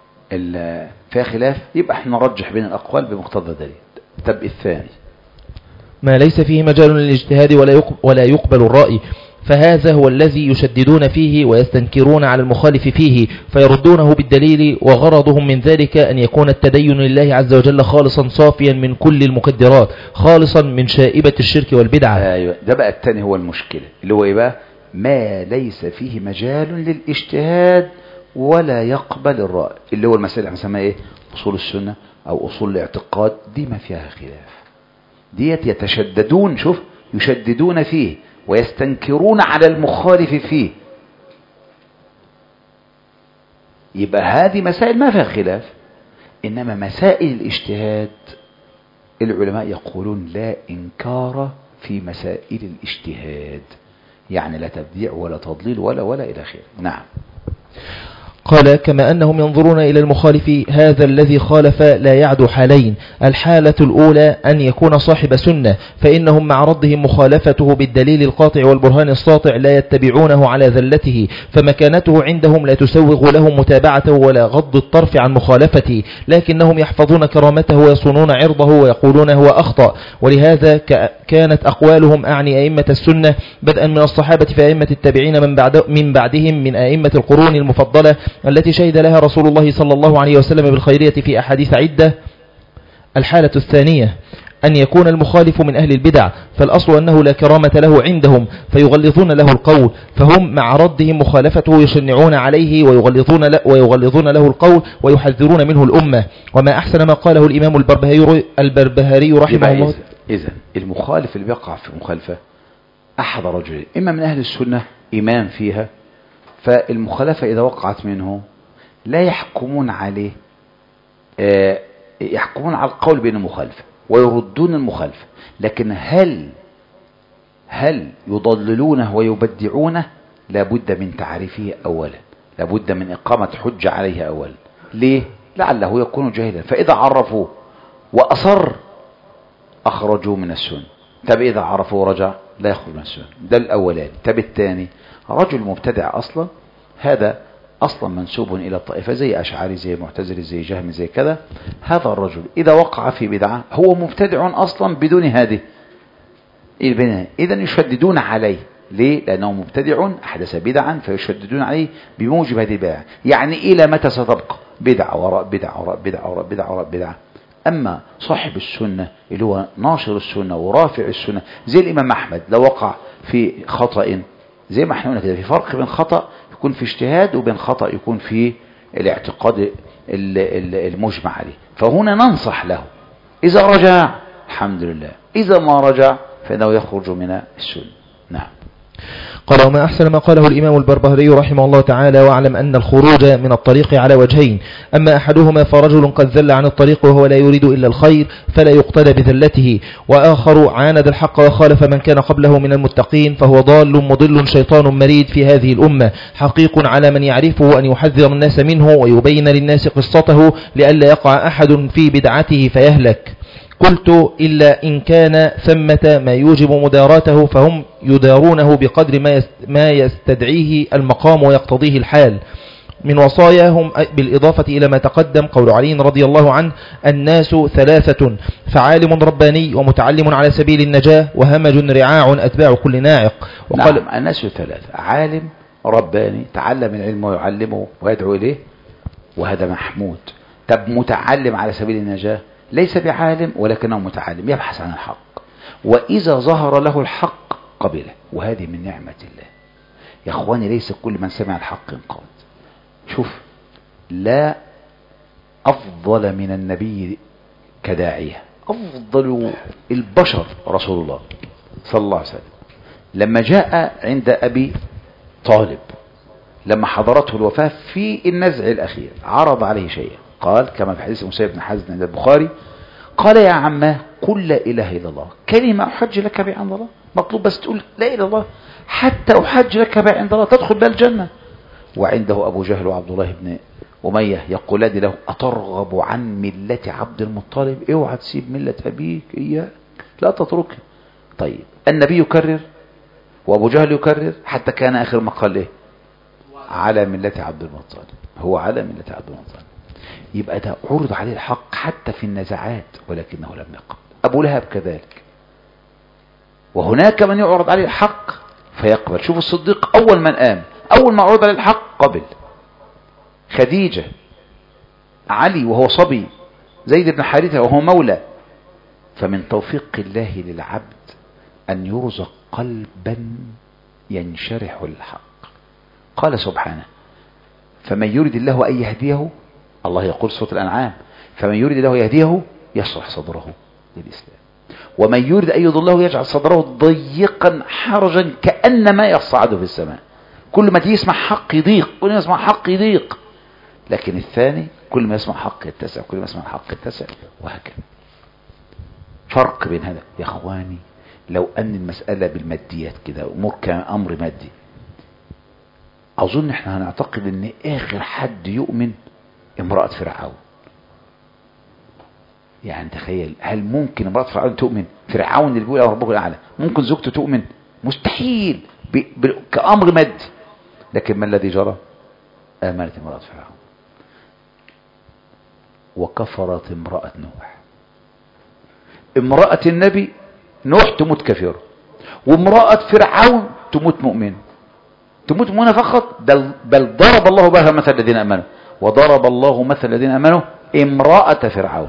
ال- فيها خلاف يبقى احنا نرجح بين الأقوال بمقتضى الدليل طب الثاني ما ليس فيه مجال للاجتهاد ولا يقبل, ولا يقبل الرأي فهذا هو الذي يشددون فيه ويستنكرون على المخالف فيه فيردونه بالدليل وغرضهم من ذلك أن يكون التدين لله عز وجل خالصا صافيا من كل المكدرات خالصا من شائبة الشرك والبدعة ايوه ده بقى الثاني هو المشكلة اللي هو ايه بقى ما ليس فيه مجال للاجتهاد ولا يقبل الرأي اللي هو المسائل اللي بنسميها ايه اصول السنة او اصول الاعتقاد دي ما فيها خلاف ديت يتشددون شوف يشددون فيه ويستنكرون على المخالف فيه يبقى هذه مسائل ما فيها خلاف إنما مسائل الاجتهاد العلماء يقولون لا إنكار في مسائل الاجتهاد يعني لا تبديع ولا تضليل ولا ولا إلى آخره نعم قال كما أنهم ينظرون إلى المخالف هذا الذي خالف لا يعد حالين الحالة الأولى أن يكون صاحب سنة فإنهم مع ردهم مخالفته بالدليل القاطع والبرهان الساطع لا يتبعونه على ذلته فمكانته عندهم لا تسوغ لهم متابعته ولا غض الطرف عن مخالفته لكنهم يحفظون كرامته ويصونون عرضه ويقولون هو أخطأ ولهذا ك- كانت أقوالهم أعني أئمة السنة بدءا من الصحابة في أئمة التابعين من, بعد من بعدهم من أئمة القرون المفضلة التي شهد لها رسول الله صلى الله عليه وسلم بالخيرية في أحاديث عدة الحالة الثانية أن يكون المخالف من أهل البدع فالأصل أنه لا كرامة له عندهم فيغلظون له القول فهم مع ردهم مخالفته يشنعون عليه ويغلظون, له ويغلظون له القول ويحذرون منه الأمة وما أحسن ما قاله الإمام البربهاري, البربهاري رحمه يبقى الله إذن, إذن المخالف اللي بيقع في مخالفة أحد رجلين إما من أهل السنة إمام فيها فالمخالفة إذا وقعت منه لا يحكمون عليه آه، يحكمون على القول بين المخالفة ويردون المخالفة لكن هل هل يضللونه ويبدعونه لابد من تعريفه أولا لابد من إقامة حجة عليه أولا ليه؟ لعله يكون جاهلا فإذا عرفوه وأصر أخرجوه من السنة طب إذا عرفوا ورجع لا يخرج من السنة ده الأولاني طب الثاني رجل مبتدع أصلا هذا أصلا منسوب إلى الطائفة زي أشعري زي معتزلي زي جهمي زي كذا هذا الرجل إذا وقع في بدعة هو مبتدع أصلا بدون هذه إذا يشددون عليه ليه؟ لأنه مبتدع أحدث بدعا فيشددون عليه بموجب هذه البدعة يعني إلى متى ستبقى بدعة وراء بدعة وراء بدعة وراء بدعة وراء بدعة أما صاحب السنة اللي هو ناشر السنة ورافع السنة زي الإمام أحمد لو وقع في خطأ زي ما احنا قلنا كده في فرق بين خطأ يكون في اجتهاد وبين خطأ يكون في الاعتقاد ال- ال- المجمع عليه فهنا ننصح له إذا رجع الحمد لله إذا ما رجع فإنه يخرج من السنة نعم قال وما أحسن ما قاله الإمام البربهاري رحمه الله تعالى واعلم أن الخروج من الطريق على وجهين أما أحدهما فرجل قد ذل عن الطريق وهو لا يريد إلا الخير فلا يقتدى بذلته وآخر عاند الحق وخالف من كان قبله من المتقين فهو ضال مضل شيطان مريد في هذه الأمة حقيق على من يعرفه أن يحذر الناس منه ويبين للناس قصته لئلا يقع أحد في بدعته فيهلك قلت إلا إن كان ثمة ما يوجب مداراته فهم يدارونه بقدر ما يست- ما يستدعيه المقام ويقتضيه الحال من وصاياهم بالإضافة إلى ما تقدم قول علي رضي الله عنه الناس ثلاثة فعالم رباني ومتعلم على سبيل النجاة وهمج رعاع أتباع كل ناعق وقال نعم الناس ثلاثة عالم رباني تعلم العلم ويعلمه ويدعو إليه وهذا محمود طب متعلم على سبيل النجاة ليس بعالم ولكنه متعلم يبحث عن الحق وإذا ظهر له الحق قبله وهذه من نعمة الله يا أخواني ليس كل من سمع الحق انقاد شوف لا أفضل من النبي كداعية أفضل البشر رسول الله صلى الله عليه وسلم لما جاء عند أبي طالب لما حضرته الوفاة في النزع الأخير عرض عليه شيئا قال كما في حديث مسيب بن حزن عند البخاري قال يا عماه قل لا إله إلا الله كلمة أحج لك بها عند الله مطلوب بس تقول لا إله إلا الله حتى أحج لك بها عند الله تدخل بها الجنة وعنده أبو جهل وعبد الله بن أمية يقولان له أترغب عن ملة عبد المطلب اوعى تسيب ملة أبيك إياك لا تتركه طيب النبي يكرر وأبو جهل يكرر حتى كان آخر ما قال إيه على ملة عبد المطلب هو على ملة عبد المطلب يبقى ده عرض عليه الحق حتى في النزعات ولكنه لم يقبل أبو لهب كذلك وهناك من يعرض عليه الحق فيقبل شوف الصديق أول من قام أول ما عرض عليه الحق قبل خديجة علي وهو صبي زيد بن حارثة وهو مولى فمن توفيق الله للعبد أن يرزق قلبا ينشرح للحق قال سبحانه فمن يريد الله أن يهديه الله يقول سورة الأنعام فمن يريد الله يهديه يشرح صدره للإسلام ومن يريد أن يضله يجعل صدره ضيقا حرجا كأنما يصعد في السماء كل ما تيجي يسمع حق يضيق كل ما يسمع حق يضيق لكن الثاني كل ما يسمع حق يتسع كل ما يسمع حق يتسع وهكذا فرق بين هذا يا اخواني لو ان المسألة بالماديات كده امور كامر مادي اظن احنا هنعتقد ان اخر حد يؤمن امرأة فرعون يعني تخيل هل ممكن امرأة فرعون تؤمن فرعون اللي بيقول ربك الاعلى ممكن زوجته تؤمن مستحيل ب... ب... كامر مادي لكن ما الذي جرى امنت امرأة فرعون وكفرت امرأة نوح امرأة النبي نوح تموت كافرة وامرأة فرعون تموت مؤمنة تموت مؤمنة فقط بل, بل ضرب الله بها مثل الذين امنوا وضرب الله مثل الذين امنوا امرأة فرعون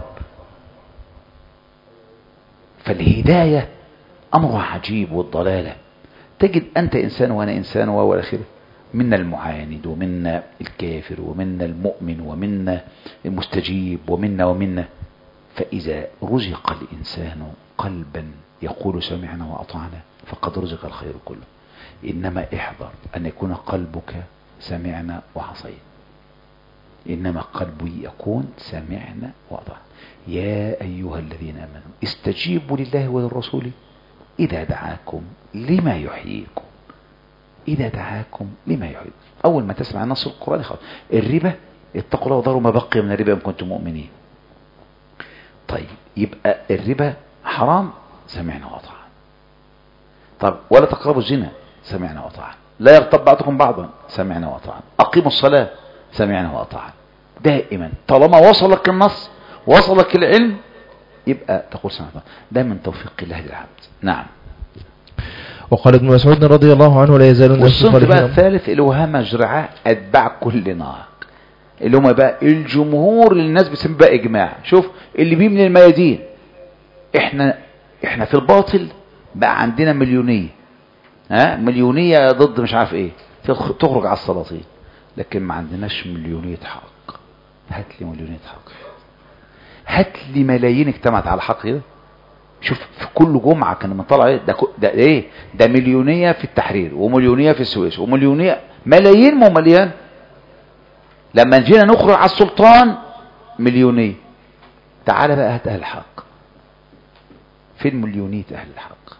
فالهداية امرها عجيب والضلالة تجد انت انسان وانا انسان وهو اخره منا المعاند ومنا الكافر ومنا المؤمن ومنا المستجيب ومنا ومنا فإذا رزق الإنسان قلبا يقول سمعنا وأطعنا فقد رزق الخير كله إنما احذر أن يكون قلبك سمعنا وعصينا إنما قلبي يكون سمعنا وأطعنا يا أيها الذين آمنوا استجيبوا لله وللرسول إذا دعاكم لما يحييكم إذا دعاكم لما يحييكم أول ما تسمع نص القرآن خلاص الربا اتقوا الله وذروا ما بقي من الربا إن كنتم مؤمنين طيب يبقى الربا حرام سمعنا وأطعنا طب ولا تقربوا الزنا سمعنا وأطعنا لا يغتب بعضكم بعضا سمعنا وأطعنا أقيموا الصلاة سمعنا وأطعنا دائما طالما وصلك النص وصلك العلم يبقى تقول سمعنا وأطعنا. ده من توفيق الله للعبد نعم وقال ابن مسعود رضي الله عنه لا يزال الناس والصنف بقى صالحين الثالث اللي هو همج رعاء اتباع كل ناق اللي هم بقى الجمهور اللي الناس بتسميه بقى اجماع شوف اللي بيه من الميادين احنا احنا في الباطل بقى عندنا مليونيه ها مليونيه ضد مش عارف ايه تخ- تخرج على السلاطين لكن ما عندناش مليونيه حق هات لي مليونيه حق هات لي ملايين اجتمعت على الحق كده شوف في كل جمعة كان مطلع ايه ده, كو- ده ايه ده مليونية في التحرير ومليونية في السويس ومليونية ملايين مو مليان لما جينا نخرج على السلطان مليونية تعال بقى هات اهل الحق فين مليونية اهل الحق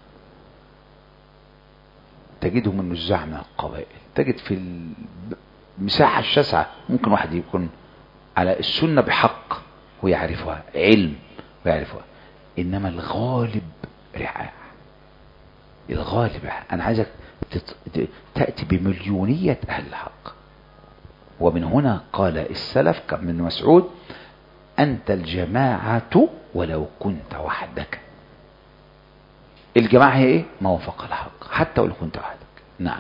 تجدهم النزاع من القبائل تجد في المساحة الشاسعة ممكن واحد يكون على السنة بحق ويعرفها علم ويعرفها إنما الغالب رعاع الغالب أنا عايزك تت- ت- تأتي بمليونية أهل الحق ومن هنا قال السلف كم من مسعود أنت الجماعة ولو كنت وحدك الجماعة هي إيه؟ ما وفق الحق حتى ولو كنت وحدك نعم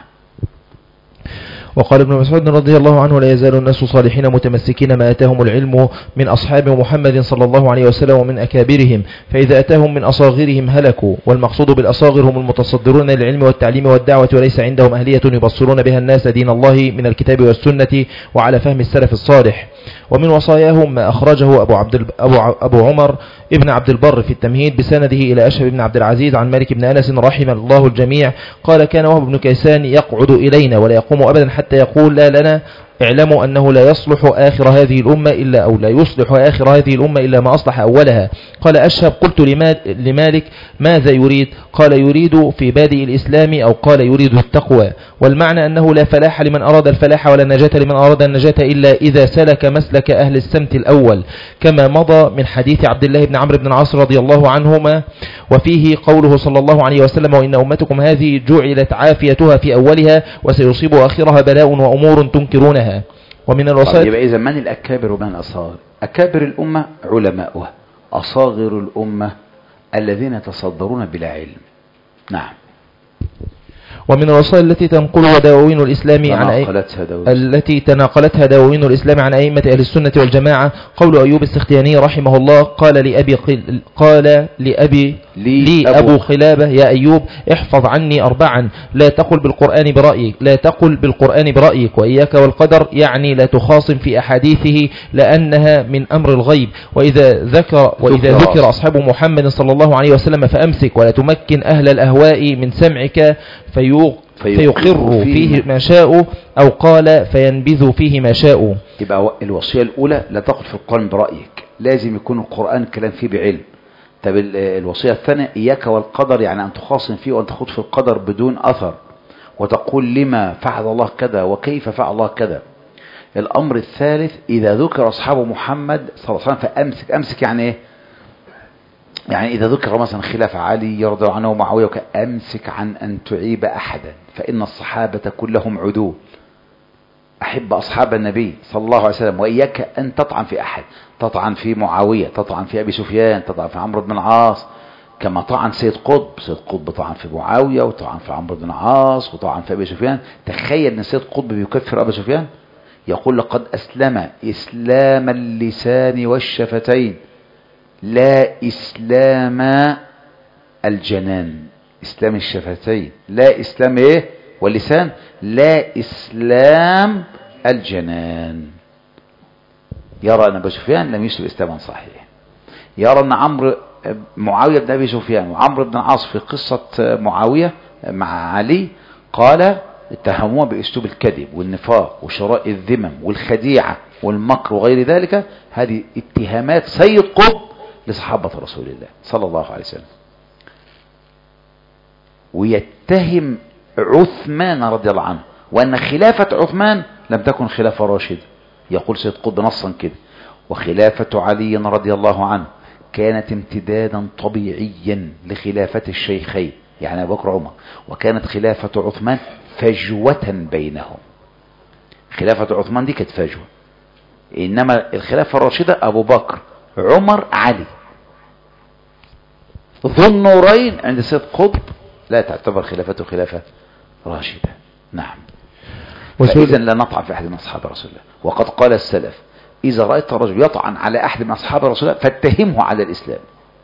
وقال ابن مسعود رضي الله عنه لا يزال الناس صالحين متمسكين ما أتاهم العلم من أصحاب محمد صلى الله عليه وسلم ومن أكابرهم فإذا أتاهم من أصاغرهم هلكوا والمقصود بالأصاغر هم المتصدرون للعلم والتعليم والدعوة وليس عندهم أهلية يبصرون بها الناس دين الله من الكتاب والسنة وعلى فهم السلف الصالح ومن وصاياهم ما أخرجه أبو, عبد الب... أبو, ع... أبو عمر ابن عبد البر في التمهيد بسنده إلى أشهب بن عبد العزيز عن مالك بن أنس رحم الله الجميع قال كان وهب بن كيسان يقعد إلينا ولا يقوم أبدا حتى يقول لا لنا اعلموا أنه لا يصلح آخر هذه الأمة إلا أو لا يصلح آخر هذه الأمة إلا ما أصلح أولها قال أشهب قلت لما- لمالك ماذا يريد قال يريد في بادئ الإسلام أو قال يريد التقوى والمعنى أنه لا فلاح لمن أراد الفلاح ولا نجاة لمن أراد النجاة إلا إذا سلك مسلك أهل السمت الأول كما مضى من حديث عبد الله بن عمرو بن العاص رضي الله عنهما وفيه قوله صلى الله عليه وسلم وإن أمتكم هذه جعلت عافيتها في أولها وسيصيب آخرها بلاء وأمور تنكرونها ومن طيب الوصايا يبقى إذا من الأكابر ومن الأصاغر أكابر الأمة علماؤها أصاغر الأمة الذين يتصدرون بلا علم نعم ومن الوصايا التي تنقلها دواوين الإسلام عن أي... تناقلتها دولة التي تناقلتها دواوين الإسلام عن أئمة أهل السنة والجماعة قول أيوب السختياني رحمه الله قال لأبي قل... قال لأبي لي لي أبو. أبو خلابة يا أيوب احفظ عني أربعا لا تقل بالقرآن برأيك لا تقل بالقرآن برأيك وإياك والقدر يعني لا تخاصم في أحاديثه لأنها من أمر الغيب وإذا ذكر وإذا ذكر ذكر أصحاب محمد صلى الله عليه وسلم فأمسك ولا تمكن أهل الأهواء من سمعك فيوق فيقر فيقر فيه فيه ما شاءوا أو قال فينبذ فيه ما شاءوا يبقى و- الوصية الأولى لا تقل في القرآن برأيك لازم يكون القرآن الكلام فيه بعلم طب ال- الوصية الثانية إياك والقدر يعني أن تخاصم فيه وأن تخوض في القدر بدون أثر وتقول لما فعل الله كذا وكيف فعل الله كذا الأمر الثالث إذا ذكر أصحاب محمد صلى الله عليه وسلم فأمسك أمسك يعني إيه يعني إذا ذكر مثلا خلاف علي رضي الله عنه ومعاوية وك- أمسك عن أن تعيب أحدا فإن الصحابة كلهم عدول أحب أصحاب النبي صلى الله عليه وسلم وإياك أن تطعن في أحد تطعن في معاوية تطعن في أبي سفيان تطعن في عمرو بن العاص كما طعن سيد قطب سيد قطب طعن في معاوية وطعن في عمرو بن العاص وطعن في أبي سفيان تخيل أن سيد قطب بيكفر أبي سفيان يقول لقد أسلم إسلام اللسان والشفتين لا إسلام الجنان إسلام الشفتين لا إسلام إيه واللسان لا إسلام الجنان يرى أن أبو سفيان لم يسلم إسلاما صحيحا يرى أن عمرو معاوية بن أبي سفيان وعمرو بن العاص في قصة معاوية مع علي قال اتهموه بأسلوب الكذب والنفاق وشراء الذمم والخديعة والمكر وغير ذلك هذه اتهامات سيد قطب لصحابة رسول الله صلى الله عليه وسلم ويتهم عثمان رضي الله عنه وأن خلافة عثمان لم تكن خلافة راشدة يقول سيد قطب نصا كده وخلافة علي رضي الله عنه كانت امتدادا طبيعيا لخلافة الشيخين يعني أبو بكر عمر وكانت خلافة عثمان فجوة بينهم خلافة عثمان دي كانت فجوة إنما الخلافة الراشدة أبو بكر عمر علي ذو النورين عند سيد قطب لا تعتبر خلافته خلافة راشدة نعم وسئل- فإذا لا نطعن في أحد من أصحاب رسول الله وقد قال السلف إذا رأيت الرجل يطعن على أحد من أصحاب رسول الله فاتهمه على الإسلام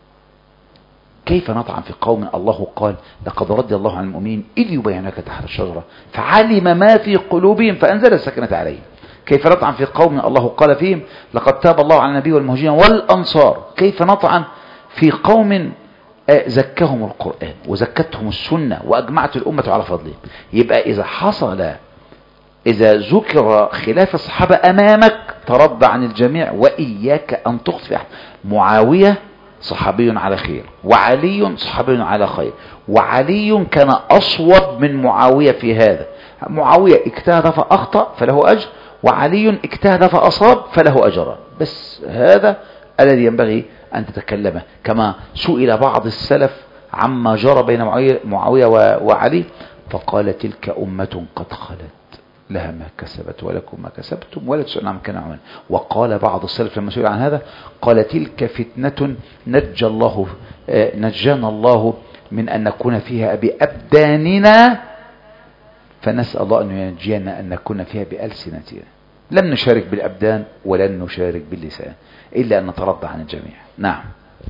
كيف نطعن في قوم الله قال لقد رضي الله عن المؤمنين إذ يبينك تحت الشجرة فعلم ما في قلوبهم فأنزل السكنة عليهم كيف نطعن في قوم الله قال فيهم لقد تاب الله على النبي والمهاجرين والأنصار كيف نطعن في قوم آه، زكهم القرآن وزكتهم السنة وأجمعت الأمة على فضلهم يبقى إذا حصل إذا ذكر خلاف الصحابة أمامك ترضى عن الجميع وإياك أن تخفي أحد. معاوية صحابي على خير وعلي صحابي على خير وعلي كان أصوب من معاوية في هذا معاوية اجتهد فأخطأ فله أجر وعلي اجتهد فأصاب فله أجر بس هذا الذي ينبغي أن تتكلم كما سئل بعض السلف عما جرى بين معاوية- معاوية و- وعلي فقال تلك أمة قد خلت لها ما كسبت ولكم ما كسبتم ولا تسألون عما كان عمل وقال بعض السلف لما سئل عن هذا قال تلك فتنة نجى الله آه، نجانا الله من أن نكون فيها بأبداننا فنسأل الله أن ينجينا أن نكون فيها بألسنتنا لم نشارك بالأبدان ولن نشارك باللسان إلا أن نترضى عن الجميع نعم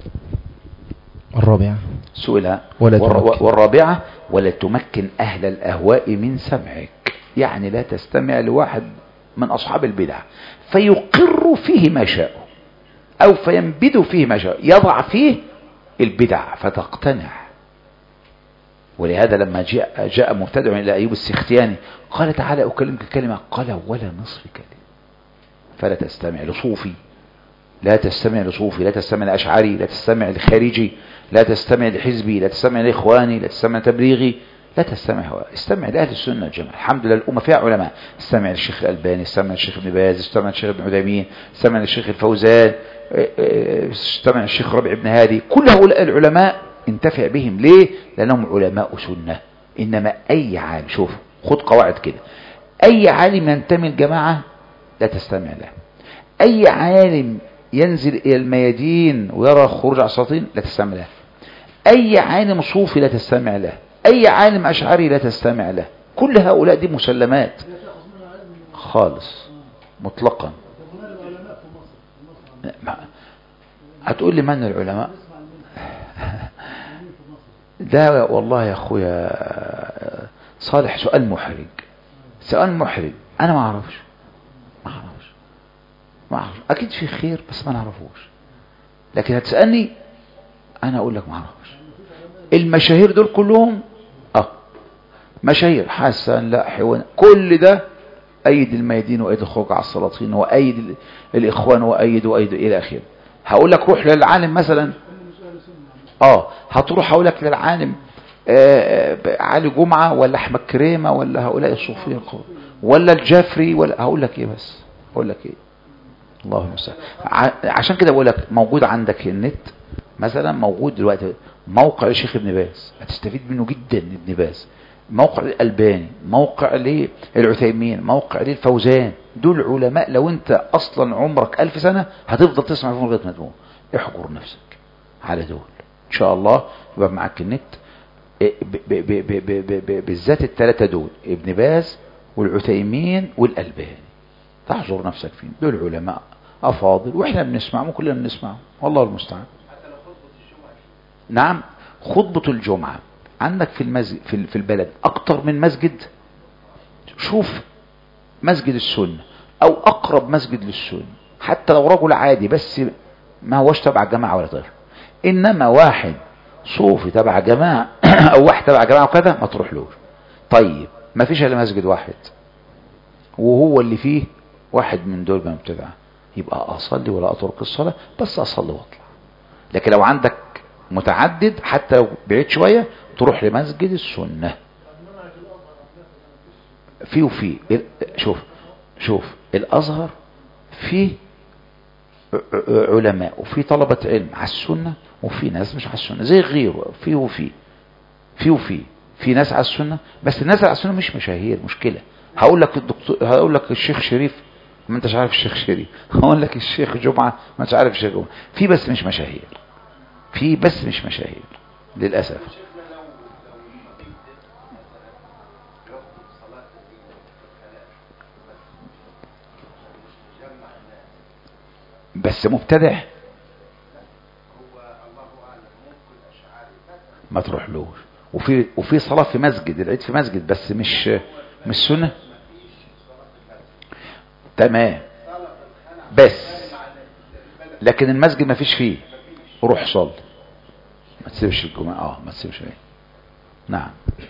الرابعة سئل ولا والر- تمكن. والرابعة ولا تمكن أهل الأهواء من سمعك يعني لا تستمع لواحد من أصحاب البدع فيقر فيه ما شاء أو فينبذ فيه ما شاء يضع فيه البدع فتقتنع ولهذا لما جاء, جاء مبتدع إلى أيوب السختياني قال تعالى أكلمك كلمة قال ولا نصف كلمة فلا تستمع لصوفي لا تستمع لصوفي لا تستمع لأشعري لا تستمع لخارجي لا تستمع لحزبي لا تستمع لإخواني لا تستمع لتبليغي لا تستمع هو استمع لأهل السنة الجماعة الحمد لله الأمة فيها علماء استمع للشيخ الألباني استمع للشيخ ابن باز استمع للشيخ ابن عثيمين استمع للشيخ الفوزان اه، اه، استمع للشيخ ربيع بن هادي كل هؤلاء العلماء انتفع بهم ليه لأنهم علماء سنة إنما أي عالم شوف خد قواعد كده أي عالم ينتمي الجماعة لا تستمع له أي عالم ينزل إلى الميادين ويرى خروج على السلاطين لا تستمع له أي عالم صوفي لا تستمع له أي عالم أشعري لا تستمع له كل هؤلاء دي مسلمات خالص مطلقا ما- هتقول لي من العلماء ده والله يا أخويا صالح سؤال محرج سؤال محرج أنا ما أعرفش ما أعرفش ما أعرفش أكيد في خير بس ما نعرفوش لكن هتسألني أنا أقول لك ما أعرفش المشاهير دول كلهم اه مشاهير حسن لا حيوان كل ده أيد الميادين وأيد الخروج على السلاطين وأيد ال- الإخوان وأيد وأيد إلى آخره هقول لك روح للعالم مثلا اه هتروح هقول لك للعالم آه، آه، علي جمعة ولا أحمد كريمة ولا هؤلاء الصوفية القوة ولا الجافري ولا هقول لك إيه بس هقول لك إيه الله المستعان ع- عشان كده بقول لك موجود عندك النت مثلا موجود دلوقتي موقع الشيخ ابن باز هتستفيد منه جدا ابن باز موقع الألباني موقع للعثيمين موقع للفوزان دول علماء لو انت اصلا عمرك ألف سنة هتفضل تسمع فيهم لغاية ما تموت احجر نفسك على دول ان شاء الله يبقى معاك النت ب- ب- ب- ب- ب- ب- ب- بالذات الثلاثة دول ابن باز والعثيمين والألباني تحجر نفسك فيهم دول علماء أفاضل وإحنا بنسمعهم وكلنا بنسمعهم والله المستعان نعم خطبة الجمعة عندك في المسجد في في البلد أكتر من مسجد شوف مسجد السنة أو أقرب مسجد للسنة حتى لو رجل عادي بس ما هوش تبع جماعة ولا طرف إنما واحد صوفي تبع جماعة أو واحد تبع جماعة وكذا ما تروحلوش طيب ما فيش إلا مسجد واحد وهو اللي فيه واحد من دول مبتدع يبقى أصلي ولا أترك الصلاة بس أصلي وأطلع لكن لو عندك متعدد حتى لو بعيد شوية تروح لمسجد السنة في وفي شوف شوف الأزهر فيه علماء وفي طلبة علم على السنة وفي ناس مش على السنة زي غيره في وفي في وفي في ناس على السنة بس الناس على السنة مش مشاهير مشكلة هقول لك الدكتور هقول لك الشيخ شريف ما انتش عارف الشيخ شريف هقول لك الشيخ جمعة ما انتش عارف الشيخ جمعة في بس مش مشاهير في بس مش مشاهير للأسف بس مبتدع ما تروحلوش وفي وفي صلاة في مسجد العيد في مسجد بس مش مش سنة تمام بس لكن المسجد ما فيش فيه روح صلي ما تسيبش الجمعة اه ما تسيبش فيه نعم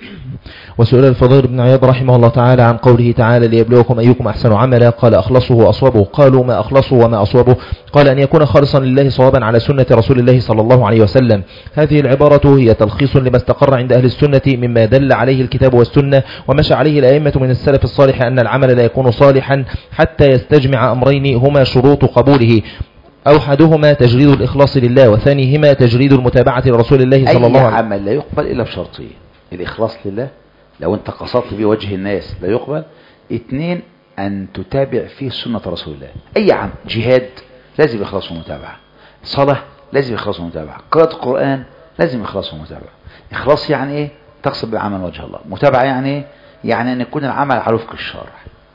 وسئل الفضيل بن عياض رحمه الله تعالى عن قوله تعالى ليبلوكم أيكم أحسن عملا قال أخلصه وأصوبه قالوا ما أخلصه وما أصوبه قال أن يكون خالصا لله صوابا على سنة رسول الله صلى الله عليه وسلم هذه العبارة هي تلخيص لما استقر عند أهل السنة مما دل عليه الكتاب والسنة ومشى عليه الأئمة من السلف الصالح أن العمل لا يكون صالحا حتى يستجمع أمرين هما شروط قبوله أوحدهما تجريد الإخلاص لله وثانيهما تجريد المتابعة لرسول الله صلى أي الله عليه وسلم عمل لا يقبل إلا بشرطين الإخلاص لله لو أنت قصدت بيه وجه الناس لا يقبل اثنين أن تتابع فيه سنة رسول الله أي عمل جهاد لازم إخلاص ومتابعة صلاة لازم إخلاص ومتابعة قراءة القرآن لازم إخلاص ومتابعة إخلاص يعني إيه تقصد بعمل وجه الله متابعة يعني إيه يعني أن يكون العمل على وفق الشرع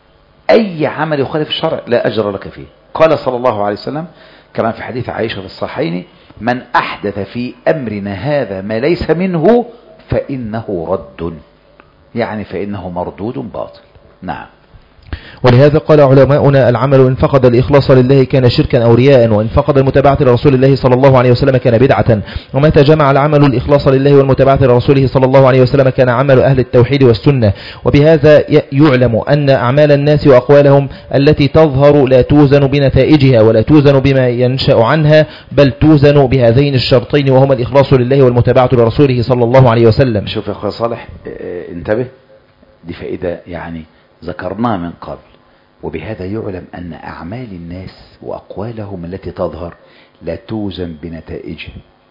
أي عمل يخالف الشرع لا أجر لك فيه قال صلى الله عليه وسلم كما في حديث عائشة في الصحيحين من أحدث في أمرنا هذا ما ليس منه فإنه رد يعني فإنه مردود باطل نعم ولهذا قال علماؤنا العمل إن فقد الإخلاص لله كان شركا أو رياء وإن فقد المتابعة لرسول الله صلى الله عليه وسلم كان بدعة ومتى جمع العمل الإخلاص لله والمتابعة لرسوله صلى الله عليه وسلم كان عمل أهل التوحيد والسنة وبهذا ي- يعلم أن أعمال الناس وأقوالهم التي تظهر لا توزن بنتائجها ولا توزن بما ينشأ عنها بل توزن بهذين الشرطين وهما الإخلاص لله والمتابعة لرسوله صلى الله عليه وسلم شوف يا أخويا صالح اه، انتبه دي فائدة يعني ذكرناها من قبل وبهذا يعلم أن أعمال الناس وأقوالهم التي تظهر لا توزن بنتائجها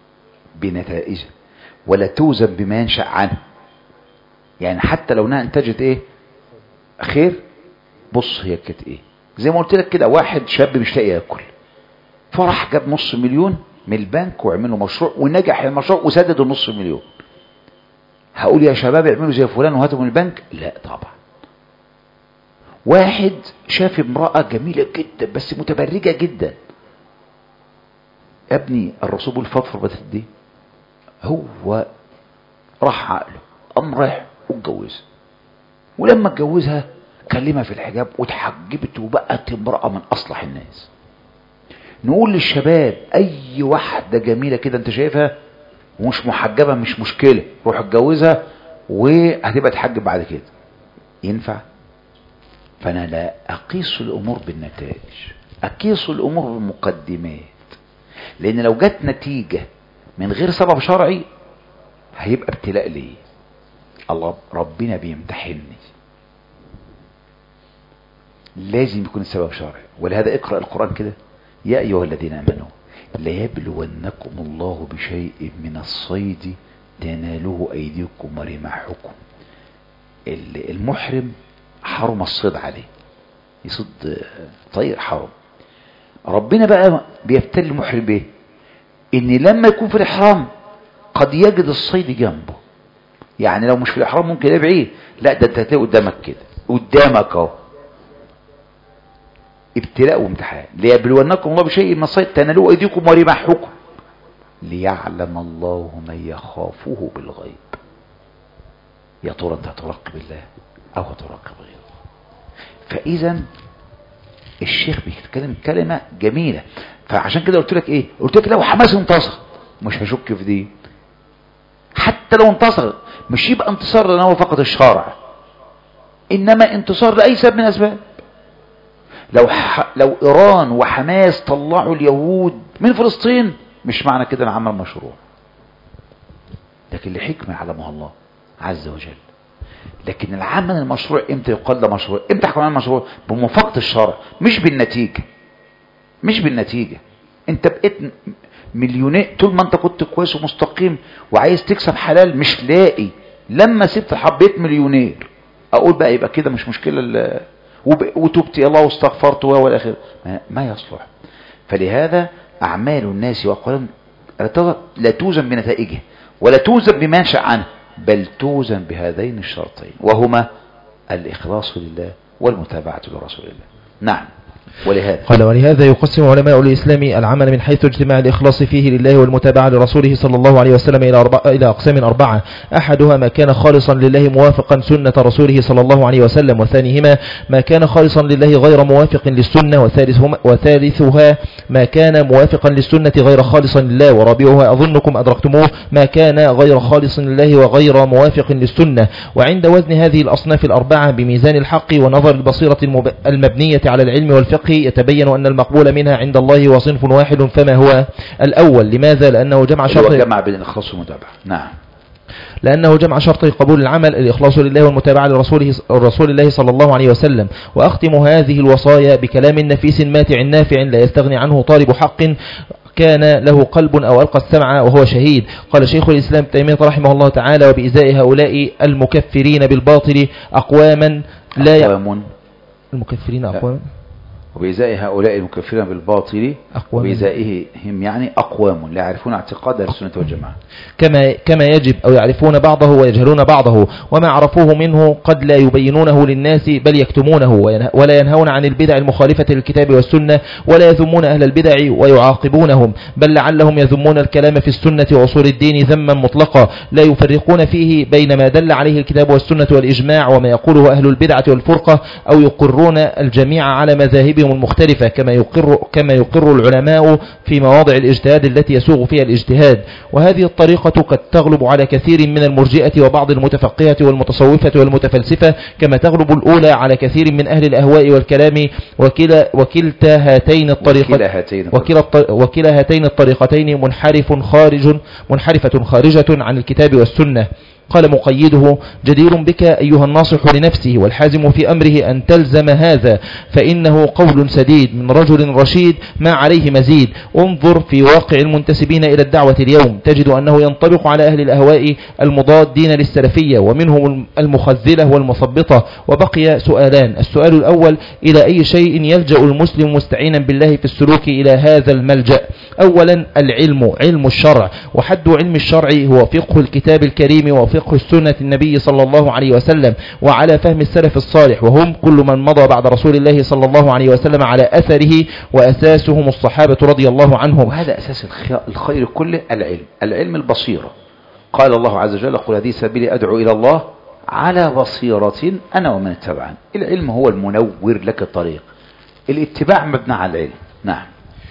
بنتائجها ولا توزن بما ينشأ عنه يعني حتى لو انها انتجت ايه خير بص هي كانت ايه زي ما قلت لك كده واحد شاب مش لاقي ياكل فراح جاب نص مليون من البنك وعمل له مشروع ونجح المشروع وسدد النص مليون هقول يا شباب اعملوا زي فلان وهاتوا من البنك لا طبعا واحد شاف امرأة جميلة جدا بس متبرجة جدا يا ابني الرسول بيقول فضفر بتدي هو راح عقله قام رايح واتجوزها ولما اتجوزها كلمها في الحجاب واتحجبت وبقت امرأة من أصلح الناس نقول للشباب أي واحدة جميلة كده أنت شايفها ومش محجبة مش مشكلة روح اتجوزها وهتبقى تحجب بعد كده ينفع فأنا لا أقيس الأمور بالنتائج أقيس الأمور بالمقدمات لأن لو جت نتيجة من غير سبب شرعي هيبقى ابتلاء ليه الله ربنا بيمتحني لازم يكون السبب شرعي ولهذا اقرأ القرآن كده يا أيها الذين آمنوا ليبلونكم الله بشيء من الصيد تناله أيديكم ورماحكم ال- المحرم حرم الصيد عليه يصد طير حرم ربنا بقى بيبتلي المحرم بايه ان لما يكون في الاحرام قد يجد الصيد جنبه يعني لو مش في الاحرام ممكن يلاقيه بعيد لا ده انت هتلاقيه قدامك كده قدامك اهو ابتلاء وامتحان ليبلونكم الله بشيء من الصيد تنالوا ايديكم ورماحكم ليعلم الله من يخافه بالغيب يا ترى انت هتراقب الله او هتراقب غيره فاذا الشيخ بيتكلم كلمة جميلة فعشان كده قلت لك ايه قلت لك لو حماس انتصر مش هشك في دي حتى لو انتصر مش يبقى انتصار لان هو فقط الشارع انما انتصار لاي سبب من الاسباب لو ح... لو ايران وحماس طلعوا اليهود من فلسطين مش معنى كده ان عمل مشروع لكن لحكمة يعلمها الله عز وجل لكن العمل المشروع امتى يقال ده مشروع امتى يحكم على مشروع بموافقة الشرع مش بالنتيجة مش بالنتيجة انت بقيت مليونير طول ما انت كنت كويس ومستقيم وعايز تكسب حلال مش لاقي لما سبت حبيت مليونير اقول بقى يبقى كده مش مشكلة ال- وب- وتبت إلى الله واستغفرت والى اخره ما- ما يصلح فلهذا اعمال الناس واقوالهم لا ت- لا توزن بنتائجه ولا توزن بما ينشأ عنه بل توزن بهذين الشرطين وهما الإخلاص لله والمتابعة لرسول الله نعم ولهذا قال ولهذا يقسم علماء الإسلام العمل من حيث اجتماع الإخلاص فيه لله والمتابعة لرسوله صلى الله عليه وسلم إلى, أربع إلى أقسام أربعة أحدها ما كان خالصا لله موافقا سنة رسوله صلى الله عليه وسلم وثانيهما ما كان خالصا لله غير موافق للسنة وثالثهما وثالثها ما كان موافقا للسنة غير خالصا لله ورابعها أظنكم أدركتموه ما كان غير خالص لله وغير موافق للسنة وعند وزن هذه الأصناف الأربعة بميزان الحق ونظر البصيرة المب- المبنية على العلم والفقه يتبين أن المقبول منها عند الله وصنف واحد فما هو الأول لماذا لأنه جمع اللي هو شرط جمع بين الإخلاص والمتابعة نعم لأنه جمع شرطي قبول العمل الإخلاص لله والمتابعة لرسوله رسول الله صلى الله عليه وسلم وأختم هذه الوصايا بكلام نفيس ماتع نافع لا يستغني عنه طالب حق كان له قلب أو ألقى السمع وهو شهيد قال شيخ الإسلام تيمية رحمه الله تعالى وبإزاء هؤلاء المكفرين بالباطل أقواما لا ي... أقوام المكفرين أقواما وبإزاء هؤلاء المكفرين بالباطل أقوام. وبإزائهم يعني أقوام لا يعرفون اعتقاد أهل السنة والجماعة كما كما يجب أو يعرفون بعضه ويجهلون بعضه وما عرفوه منه قد لا يبينونه للناس بل يكتمونه وينه- ولا ينهون عن البدع المخالفة للكتاب والسنة ولا يذمون أهل البدع ويعاقبونهم بل لعلهم يذمون الكلام في السنة وأصول الدين ذما مطلقا لا يفرقون فيه بين ما دل عليه الكتاب والسنة والإجماع وما يقوله أهل البدعة والفرقة أو يقرون الجميع على مذاهبهم المختلفة كما يقر كما يقر العلماء في مواضع الاجتهاد التي يسوغ فيها الاجتهاد وهذه الطريقة قد تغلب على كثير من المرجئة وبعض المتفقهة والمتصوفة والمتفلسفة كما تغلب الأولى على كثير من أهل الأهواء والكلام وكلا وكلتا هاتين الطريقتين وكلا هاتين وكلا, الط- وكلا هاتين الطريقتين منحرف خارج منحرفة خارجة عن الكتاب والسنة قال مقيده جدير بك أيها الناصح لنفسه والحازم في أمره أن تلزم هذا فإنه قول سديد من رجل رشيد ما عليه مزيد انظر في واقع المنتسبين إلى الدعوة اليوم تجد أنه ينطبق على أهل الأهواء المضادين للسلفية ومنهم المخذلة والمثبطة وبقي سؤالان السؤال الأول إلى أي شيء يلجأ المسلم مستعينا بالله في السلوك إلى هذا الملجأ أولا العلم علم الشرع وحد علم الشرع هو فقه الكتاب الكريم وفقه السنة النبي صلى الله عليه وسلم وعلى فهم السلف الصالح وهم كل من مضى بعد رسول الله صلى الله عليه وسلم على أثره وأساسهم الصحابة رضي الله عنهم وهذا أساس الخير, الخير كله العلم العلم البصيرة قال الله عز وجل قل هذه سبيلي أدعو إلى الله على بصيرة أنا ومن اتبعني العلم هو المنور لك الطريق الاتباع مبنى على العلم نعم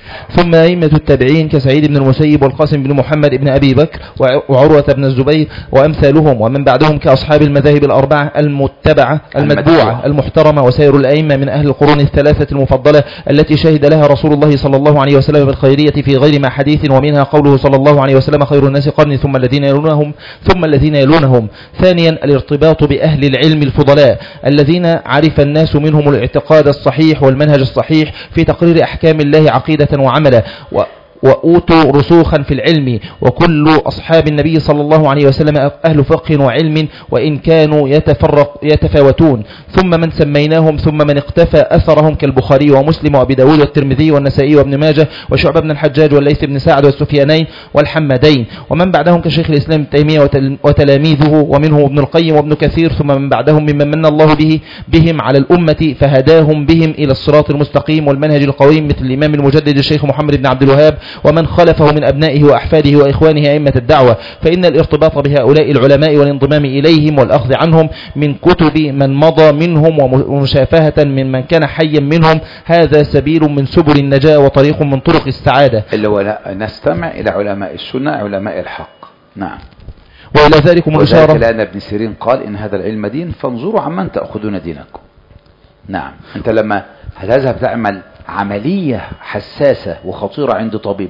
ثم أئمة التابعين كسعيد بن المسيب والقاسم بن محمد بن أبي بكر وع- وعروة بن الزبير وأمثالهم ومن بعدهم كأصحاب المذاهب الأربعة المتبعة المتبوعة المتبوعة. المحترمة وسائر الأئمة من أهل القرون الثلاثة المفضلة التي شهد لها رسول الله صلى الله عليه وسلم بالخيرية في غير ما حديث ومنها قوله صلى الله عليه وسلم خير الناس قرني ثم الذين يلونهم ثم الذين يلونهم ثانيا الارتباط بأهل العلم الفضلاء الذين عرف الناس منهم الاعتقاد الصحيح والمنهج الصحيح في تقرير أحكام الله عقيدة وعملا و وأوتوا رسوخا في العلم وكل أصحاب النبي صلى الله عليه وسلم أهل فقه وعلم وإن كانوا يتفرق يتفاوتون ثم من سميناهم ثم من اقتفى أثرهم كالبخاري ومسلم وأبي داود والترمذي والنسائي وابن ماجه وشعب بن الحجاج والليث بن سعد والسفيانين والحمدين ومن بعدهم كشيخ الإسلام ابن تيمية وتل- وتلاميذه ومنهم ابن القيم وابن كثير ثم من بعدهم ممن من الله به بهم على الأمة فهداهم بهم إلى الصراط المستقيم والمنهج القويم مثل الإمام المجدد الشيخ محمد بن عبد الوهاب ومن خلفه من أبنائه وأحفاده وإخوانه أئمة الدعوة فإن الارتباط بهؤلاء العلماء والانضمام إليهم والأخذ عنهم من كتب من مضى منهم وم- ومشافهة من من كان حيا منهم هذا سبيل من سبل النجاة وطريق من طرق السعادة اللي هو لا- نستمع إلى علماء السنة علماء الحق نعم وإلى ذلك وذلك الإشارة لأن ابن سيرين قال إن هذا العلم دين فانظروا عمن تأخذون دينكم نعم أنت لما هتذهب تعمل عملية حساسة وخطيرة عند طبيب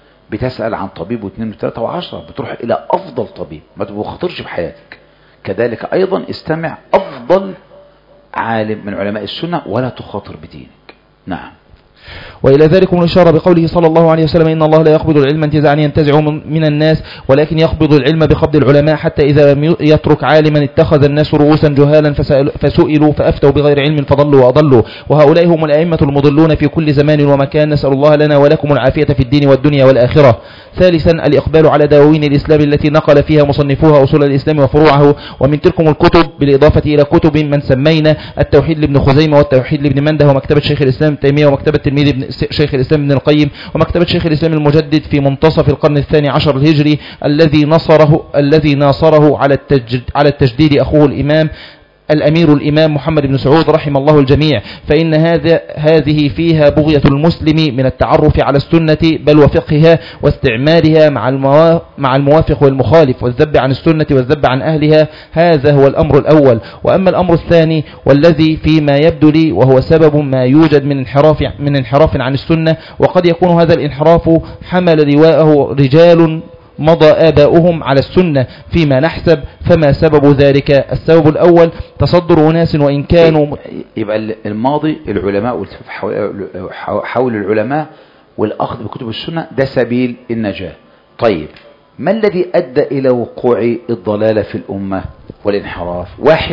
بتسأل عن طبيب واثنين وثلاثة وعشرة بتروح إلى أفضل طبيب ما تخطرش بحياتك كذلك أيضا استمع أفضل عالم من علماء السنة ولا تخاطر بدينك نعم وإلى ذلك الإشارة بقوله صلى الله عليه وسلم إن الله لا يقبض العلم انتزاعا ينتزع من من الناس ولكن يقبض العلم بقبض العلماء حتى إذا لم يترك عالما اتخذ الناس رؤوسا جهالا فسأل- فسئلوا فأفتوا بغير علم فضلوا وأضلوا وهؤلاء هم الأئمة المضلون في كل زمان ومكان نسأل الله لنا ولكم العافية في الدين والدنيا والآخرة ثالثا الإقبال على دواوين الإسلام التي نقل فيها مصنفوها أصول الإسلام وفروعه ومن تلكم الكتب بالإضافة إلى كتب من سمينا التوحيد لابن خزيمة والتوحيد لابن منده ومكتبة شيخ الإسلام ابن تيمية ومكتبة تلميذ ابن شيخ الإسلام ابن القيم ومكتبة شيخ الإسلام المجدد في منتصف القرن الثاني عشر الهجري الذي نصره الذي ناصره على التجد على التجديد أخوه الإمام الأمير الإمام محمد بن سعود رحم الله الجميع فإن هذا هذه فيها بغية المسلم من التعرف على السنة بل وفقهها واستعمالها مع الموا- مع الموافق والمخالف والذب عن السنة والذب عن أهلها هذا هو الأمر الأول وأما الأمر الثاني والذي فيما يبدو لي وهو سبب ما يوجد من انحراف من انحراف عن السنة وقد يكون هذا الانحراف حمل لواءه رجال مضى آباؤهم على السنة فيما نحسب فما سبب ذلك السبب الأول تصدر أناس وإن كانوا يبقى الماضي العلماء والتفاف حول حول العلماء والأخذ بكتب السنة ده سبيل النجاة طيب ما الذي أدى إلى وقوع الضلالة في الأمة والانحراف واحد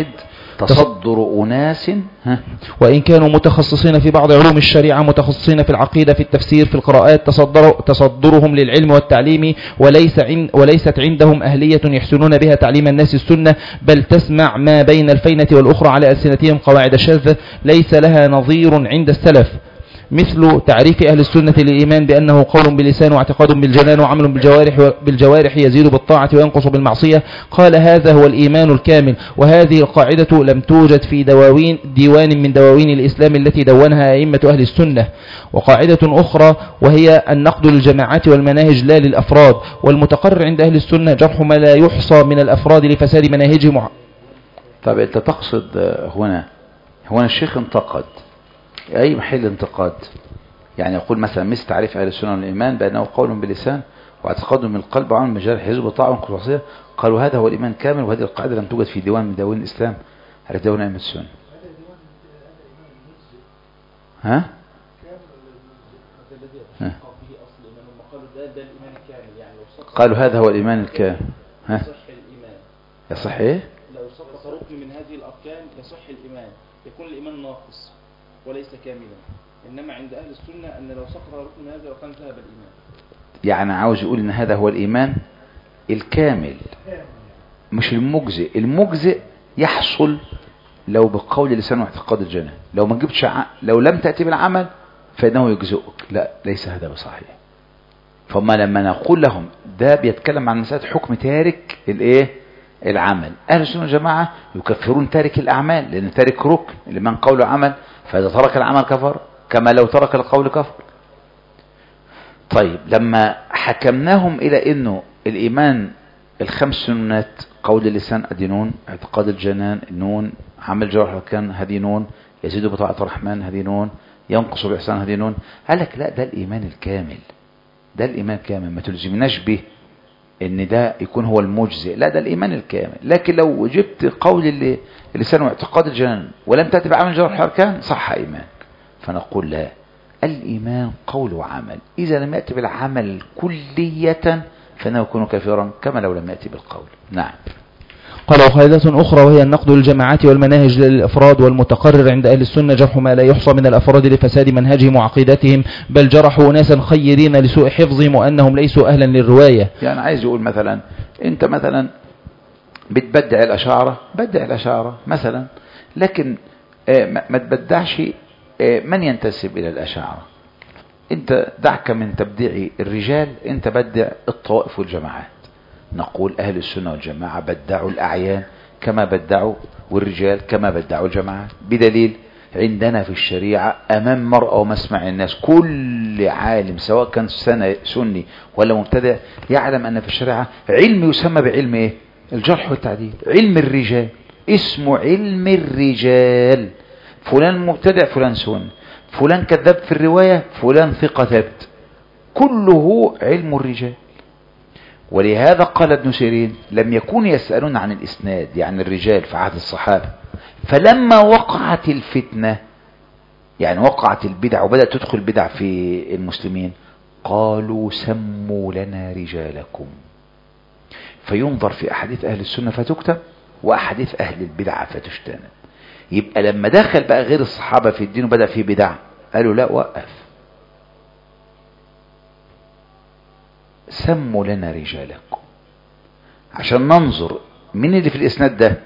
تصدر أناس ها وإن كانوا متخصصين في بعض علوم الشريعة متخصصين في العقيدة في التفسير في القراءات تصدر تصدرهم للعلم والتعليم وليس عن وليست عندهم أهلية يحسنون بها تعليم الناس السنة بل تسمع ما بين الفينة والأخرى على ألسنتهم قواعد شاذة ليس لها نظير عند السلف مثل تعريف أهل السنة للإيمان بأنه قول باللسان واعتقاد بالجنان وعمل بالجوارح بالجوارح يزيد بالطاعة وينقص بالمعصية قال هذا هو الإيمان الكامل وهذه القاعدة لم توجد في دواوين ديوان من دواوين الإسلام التي دونها أئمة أهل السنة وقاعدة أخرى وهي النقد للجماعات والمناهج لا للأفراد والمتقرر عند أهل السنة جرح ما لا يحصى من الأفراد لفساد مناهجهم طب أنت تقصد آه، هنا هنا الشيخ انتقد أي محل انتقاد يعني يقول مثلا مثل تعريف أهل السنة والإيمان بأنه قول باللسان واعتقاد من القلب وعمل من الجارح حزب طاعة وخصوصية قالوا هذا هو الإيمان كامل وهذه القاعدة لم توجد في ديوان من دواوين الإسلام على ديوان أئمة السنة ها؟ ها؟ قالوا هذا هو الإيمان الكامل ها؟ يصح الإيمان يصح إيه؟ لو سقط ركن من هذه الأركان يصح الإيمان يكون الإيمان ناقص وليس كاملا إنما عند أهل السنة أن لو سقط ركن من هذه الأركان ذهب الإيمان يعني عاوز يقول ان هذا هو الايمان الكامل مش المجزئ المجزئ يحصل لو بقول اللسان واعتقاد الجنان لو ما جبتش ع... لو لم تأتي بالعمل فإنه يجزئك لا ليس هذا بصحيح فما لما نقول لهم ده بيتكلم عن مسألة حكم تارك الايه العمل أهل السنة والجماعة يكفرون تارك الأعمال لأن تارك ركن لمن قوله عمل فإذا ترك العمل كفر كما لو ترك القول كفر طيب لما حكمناهم إلى أنه الإيمان الخمس سنات قول اللسان أدي نون اعتقاد الجنان نون عمل جوارح كان هذه نون يزيد بطاعة الرحمن هذه نون ينقص بإحسان هذه نون قال لك لا ده الإيمان الكامل ده الإيمان الكامل ما تلزمناش به ان ده يكون هو المجزئ لا ده الايمان الكامل لكن لو جبت قول اللي اللسان واعتقاد الجنان ولم تأتي بعمل جوارح الاركان صح ايمان فنقول لا الايمان قول وعمل اذا لم يأتي بالعمل كلية فانه يكون كافرا كما لو لم يأتي بالقول نعم قال وقاعدة أخرى وهي النقد للجماعات والمناهج للأفراد والمتقرر عند أهل السنة جرح ما لا يحصى من الأفراد لفساد منهجهم وعقيدتهم بل جرحوا ناسا خيرين لسوء حفظهم وأنهم ليسوا أهلا للرواية يعني عايز يقول مثلا انت مثلا بتبدع الاشاعره بدع الاشاعره مثلا لكن آه، ما ما تبدعش آه، من ينتسب الى الاشاعره انت دعك من تبديع الرجال انت بدع الطوائف والجماعات نقول اهل السنه والجماعه بدعوا الاعيان كما بدعوا والرجال كما بدعوا الجماعات بدليل عندنا في الشريعة أمام مرأة ومسمع الناس كل عالم سواء كان سنة سني ولا مبتدع يعلم أن في الشريعة علم يسمى بعلم إيه؟ الجرح والتعديل علم الرجال اسمه علم الرجال فلان مبتدع فلان سني فلان كذاب في الرواية فلان ثقة ثبت كله علم الرجال ولهذا قال ابن سيرين لم يكونوا يسألون عن الإسناد يعني الرجال في عهد الصحابة فلما وقعت الفتنة يعني وقعت البدع وبدأت تدخل بدع في المسلمين قالوا سموا لنا رجالكم فينظر في أحاديث أهل السنة فتكتب وأحاديث أهل البدع فتجتنب يبقى لما دخل بقى غير الصحابة في الدين وبدأ في بدع قالوا لا وقف سموا لنا رجالكم عشان ننظر مين اللي في الإسناد ده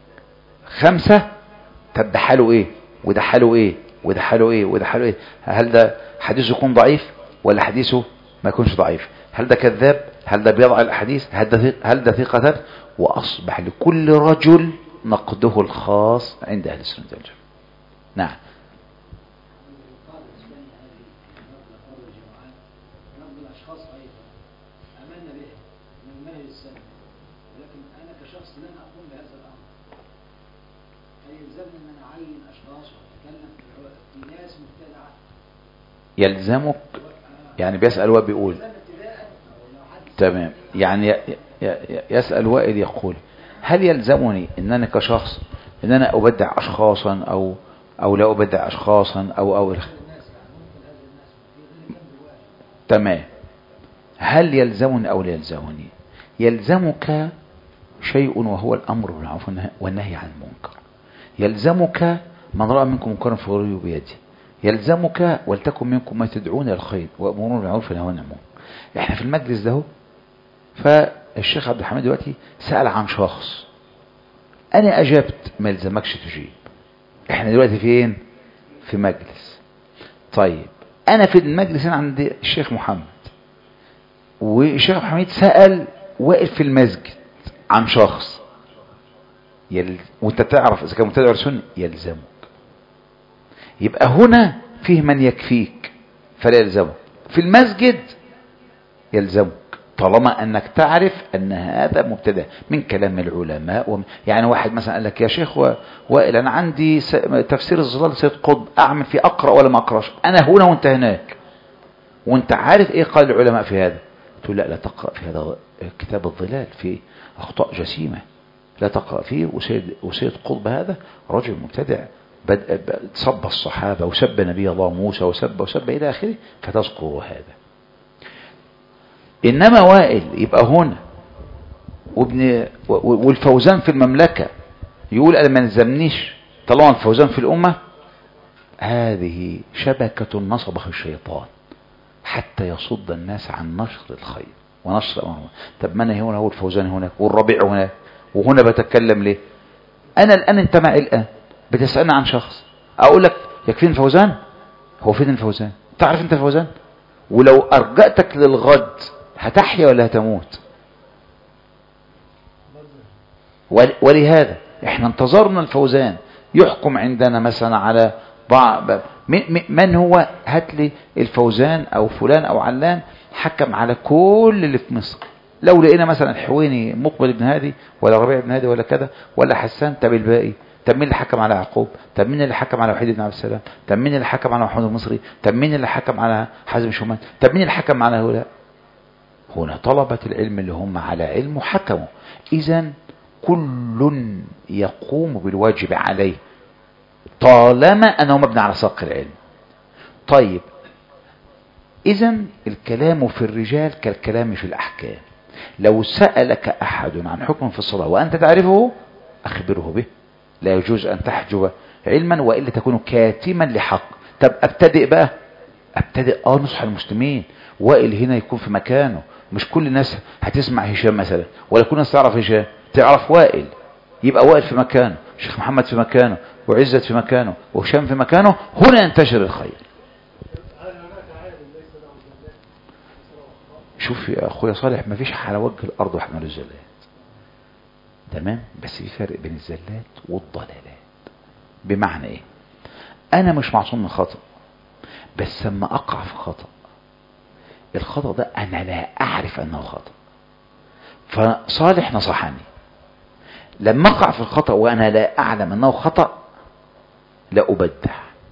خمسة طب ده حاله ايه وده حاله ايه وده حاله ايه وده حاله ايه هل ده حديثه يكون ضعيف ولا حديثه ما يكونش ضعيف هل ده كذاب هل ده بيضع الاحاديث هل ده هل ده ثقة واصبح لكل رجل نقده الخاص عند اهل السنة والجماعة نعم قال الإسلام هذه نقل قول الجماعات نقل الأشخاص أيضا أمنا به من منهج السنة ولكن أنا كشخص لن أقوم بهذا الأمر هل يلزمني أن أنا أعين أشخاص وأتكلم في العلماء- في ناس مبتدعة يلزمك يعني بيسأل وبيقول لازم ابتداء أو لو حد تمام يعني ي- ي- يسأل وائل يقول هل يلزمني ان انا كشخص ان انا ابدع اشخاصا او او لا ابدع اشخاصا او او الناس يعني ممكن هذه الناس في غير جنب الواجب تمام هل يلزمني او لا يلزمني يلزمك شيء وهو الامر بالمعروف والنهي- والنهي عن المنكر يلزمك من راى منكم منكرا فغيره بيده يلزمك ولتكن منكم ما تدعون الى الخير وامرون بالمعروف ونهون عن المنكر احنا في المجلس ده اهو فالشيخ عبد الحميد دلوقتي سأل عن شخص انا اجبت ما يلزمكش تجيب احنا دلوقتي فين في مجلس طيب انا في المجلس هنا عند الشيخ محمد والشيخ عبد الحميد سأل واقف في المسجد عن شخص يل... وانت تعرف اذا كان مبتدع ولا سني يلزمك يبقى هنا فيه من يكفيك فلا يلزمك في المسجد يلزمك طالما انك تعرف ان هذا مبتدع من كلام العلماء ومن يعني واحد مثلا قال لك يا شيخ و- وائل انا عندي س- تفسير الظلال سيد قطب اعمل فيه اقرا ولا ما اقراش انا هنا وانت هناك وانت عارف ايه قال العلماء في هذا تقول لا لا تقرا في هذا كتاب الظلال فيه اخطاء جسيمه لا تقرا فيه وسيد وسيد قطب هذا رجل مبتدع بدأ ب- سب الصحابه وسب نبي الله موسى وسب وسب الى اخره فتذكر هذا انما وائل يبقى هنا وابن و- والفوزان في المملكه يقول انا ما نلزمنيش طالما الفوزان في الامه هذه شبكه نصبها الشيطان حتى يصد الناس عن نشر الخير ونشر أمره طب ما انا هنا هو الفوزان هناك والربيع هناك وهنا بتكلم ليه انا الان انت معي الان بتسالني عن شخص اقول لك يكفيني الفوزان هو فين الفوزان تعرف انت الفوزان ولو ارجأتك للغد هتحيا ولا هتموت ول- ولهذا احنا انتظرنا الفوزان يحكم عندنا مثلا على بعض من من هو هات لي الفوزان او فلان او علان حكم على كل اللي في مصر لو لقينا مثلا الحويني مقبل بن هادي ولا ربيع بن هادي ولا كذا ولا حسان طب الباقي طب مين اللي حكم على يعقوب طب مين اللي حكم على وحيد بن عبد السلام طب مين اللي حكم على محمود المصري طب مين اللي حكم على حازم شومان طب مين اللي حكم على هؤلاء هنا طلبة العلم اللي هم على علم وحكموا إذا كل يقوم بالواجب عليه طالما أنه مبني على ساق العلم طيب إذا الكلام في الرجال كالكلام في الأحكام لو سألك أحد عن حكم في الصلاة وأنت تعرفه أخبره به لا يجوز أن تحجب علما وإلا تكون كاتما لحق طب أبتدئ بقى أبتدئ آه نصح المسلمين وائل هنا يكون في مكانه مش كل الناس هتسمع هشام مثلا ولا كل الناس تعرف هشام تعرف وائل يبقى وائل في مكانه شيخ محمد في مكانه وعزت في مكانه وهشام في مكانه هنا ينتشر الخير هل هناك عالم ليس له زلات ليس له اخطاء شوف يا اخويا صالح مفيش على وجه الارض واحد ماله زلات تمام بس في فرق بين الزلات والضلالات بمعنى ايه انا مش معصوم من خطأ بس لما اقع في خطأ الخطأ ده انا لا اعرف انه خطأ فصالح نصحني لما اقع في الخطأ وانا لا اعلم انه خطأ لا ابدع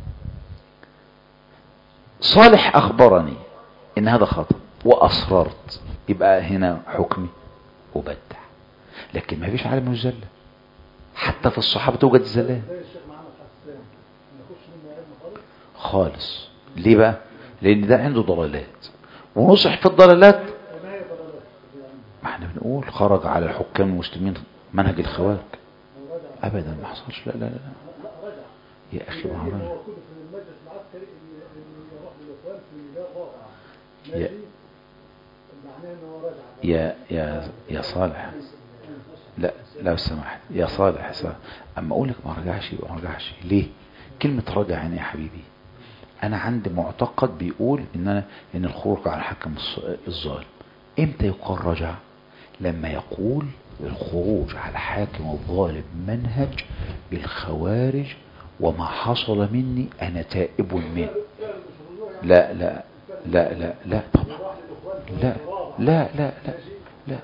صالح اخبرني ان هذا خطأ واصررت يبقى هنا حكمي ابدع لكن ما فيش عالم الزلة حتى في الصحابة توجد الزلات زي الشيخ محمد حسان ما يخش منه علم خالص خالص ليه بقى لان ده عنده ضلالات ونصح في الضلالات ما هي ضلالات ما احنا بنقول خرج على الحكام المسلمين منهج الخوارج ابدا ما حصلش لا لا لا يا اخي ما هو رجع. هو كله في المجلس العسكري اللي اللي يروح للاخوان في ده واقع يا- ماشي معناه ان هو رجع يا يا يا صالح لا لو سمحت يا صالح يا صالح اما اقول لك ما رجعش يبقى ما رجعش ليه كلمه رجع يعني يا حبيبي انا عندي معتقد بيقول ان انا ان الخروج على الحكم الص- الظالم امتى يقال رجع لما يقول الخروج على الحاكم الظالم منهج بالخوارج وما حصل مني انا تائب منه لا لا لا لا لا طبعا لا لا لا لا لا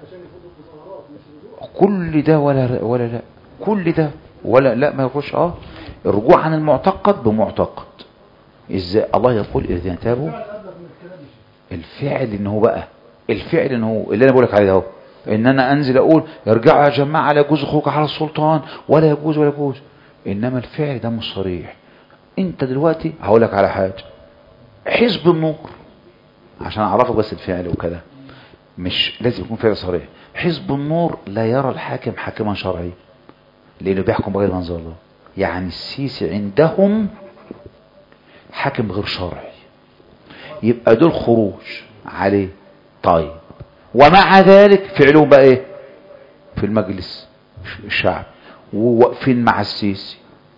كل ده ولا ولا لا كل ده ولا لا ما يخش اه الرجوع عن المعتقد بمعتقد ازاي الله يقول اذا تابوا الفعل ان هو بقى الفعل ان هو اللي انا بقولك عليه ده اهو ان انا انزل اقول ارجعوا يا جماعه لا يجوز خروج على السلطان ولا يجوز ولا يجوز انما الفعل ده مش صريح انت دلوقتي هقول لك على حاجه حزب النور عشان اعرفك بس الفعل وكده مش لازم يكون فعل صريح حزب النور لا يرى الحاكم حاكما شرعيا لانه بيحكم بغير منظر الله يعني السيسي عندهم حاكم غير شرعي يبقى دول خروج عليه طيب ومع ذلك فعلهم بقى ايه في المجلس الشعب وواقفين مع السيسي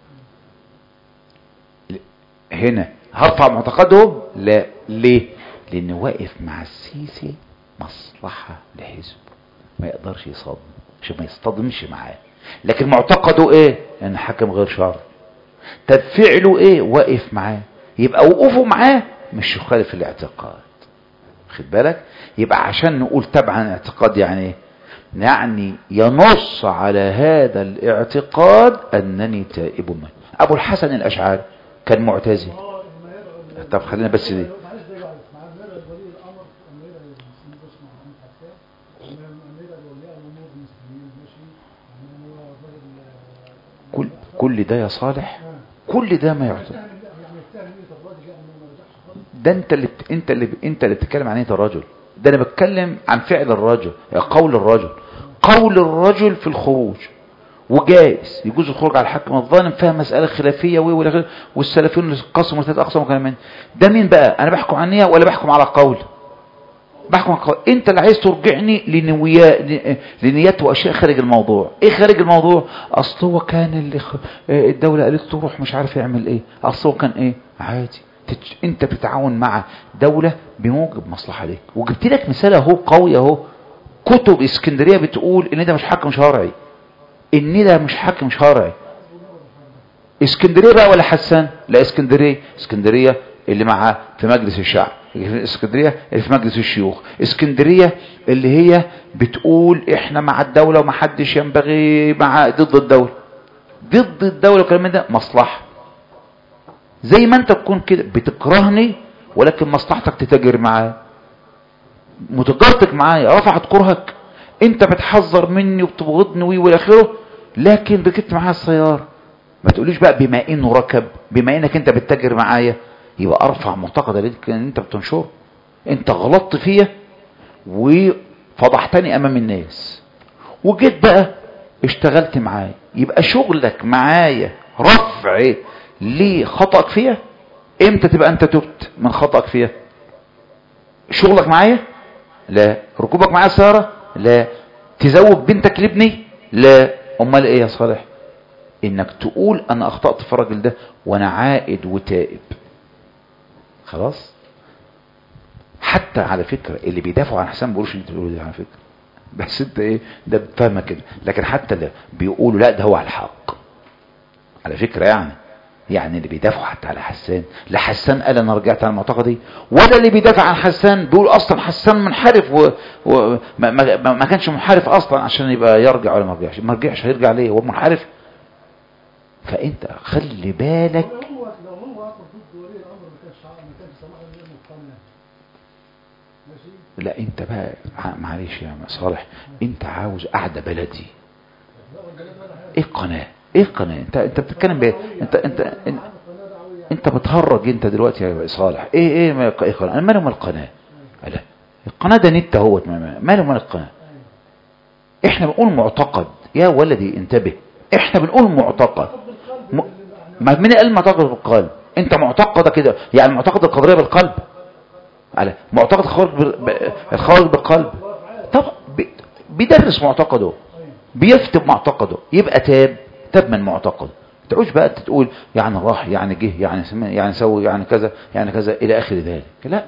هنا هرفع معتقدهم لا ليه لان واقف مع السيسي مصلحة لحزبه ما يقدرش يصدم عشان ما يصطدمش معاه لكن معتقده ايه ان حكم غير شرعي طب فعله ايه واقف معاه يبقى وقوفه معاه مش يخالف الاعتقاد خد بالك يبقى عشان نقول تبعا اعتقاد يعني ايه يعني ينص على هذا الاعتقاد انني تائب منه ابو الحسن الاشعري كان معتزل اه لما يدعو طب خلينا بس دي معلش ده يقعد مع امير ولي الامر امير المسلمين بسمع عن حسان امير اولياء الامور المسلمين ماشي يعني هو الراجل كل كل ده يا صالح كل ده ما يعتبر يعني يتهم مين طب الراجل يعني ما رجعش خالص ده انت اللي بت... انت اللي ب... انت اللي بتتكلم عن ايه الرجل ده انا بتكلم عن فعل الرجل قول الرجل قول الرجل في الخروج وجائز يجوز الخروج على الحاكم الظالم فيها مسألة خلافية و والى آخره. والسلفيون اللي قسموا ثلاث أقسام وكلام من ده مين بقى أنا بحكم عن نية ولا بحكم على قول بحكم على قول أنت اللي عايز ترجعني لنويا ل- لنيات وأشياء خارج الموضوع إيه خارج الموضوع أصل هو كان اللي خ... آه، الدولة قالت له روح مش عارف يعمل إيه أصل هو كان إيه عادي تت... أنت بتتعاون مع دولة بموجب مصلحة ليك وجبت لك مثال أهو قوي أهو كتب اسكندرية بتقول إن ده مش حكم شرعي ان ده مش حاكم شرعي اسكندريه بقى ولا حسان لا اسكندريه اسكندريه اللي معاه في مجلس الشعب اسكندريه اللي في مجلس الشيوخ اسكندريه اللي هي بتقول احنا مع الدوله ومحدش ينبغي مع ضد الدوله ضد الدوله والكلام من ده مصلحه زي ما انت تكون كده بتكرهني ولكن مصلحتك تتاجر معايا متجارتك معايا رفعت كرهك انت بتحذر مني وبتبغضني وي والى اخره لكن ركبت معايا السياره ما تقوليش بقى بما انه ركب بما انك انت بتتاجر معايا يبقى ارفع معتقد عليك ان انت بتنشره انت غلطت فيا وفضحتني امام الناس وجيت بقى اشتغلت معايا يبقى شغلك معايا رفع لخطأك فيها امتى تبقى انت تبت من خطأك فيها شغلك معايا لا ركوبك معايا سيارة لا تزوج بنتك لابني لا امال ايه يا صالح انك تقول انا اخطأت في الراجل ده وانا عائد وتائب خلاص حتى على فكرة اللي بيدافعوا عن حسان بيقولوش اللي انت بتقوله ده على فكرة بس انت ايه ده بتفهمها كده لكن حتى اللي بيقولوا لا ده هو على الحق على فكرة يعني يعني اللي بيدافعوا حتى على حسان لا حسان قال انا رجعت عن معتقدي ولا اللي بيدافع عن حسان بيقول اصلا حسان منحرف و... و... ما... ما... ما كانش منحرف اصلا عشان يبقى يرجع ولا ما يرجعش ما رجعش هيرجع ليه هو منحرف فانت خلي بالك لو هو لو هو اصلا ضد ولي الامر ما كانش ما كانش سمح له انه مقتنع ماشي لا انت بقى ع- معلش يا صالح انت عاوز قعده بلدي ايه القناه ايه القناه انت انت بتتكلم بايه انت انت, انت عنده قناه دعويه انت بتهرج انت دلوقتي يا صالح ايه ايه ما ايه قناه انا مالي ومال القناه لا القناه ده نت اهوت ما- ما- مالي ومال القناه احنا بنقول معتقد يا ولدي انتبه احنا بنقول معتقد م... ما مين قال معتقد بالقلب انت معتقده كده يعني معتقد القدريه بالقلب على معتقد الخارج بال- ب- الخارج بالقلب طب بي- بيدرس معتقده بيفتي معتقده يبقى تاب تاب من معتقده ما تعوش بقى أنت تقول يعني راح يعني جه يعني سمع يعني سوي يعني كذا يعني كذا الى اخر ذلك لا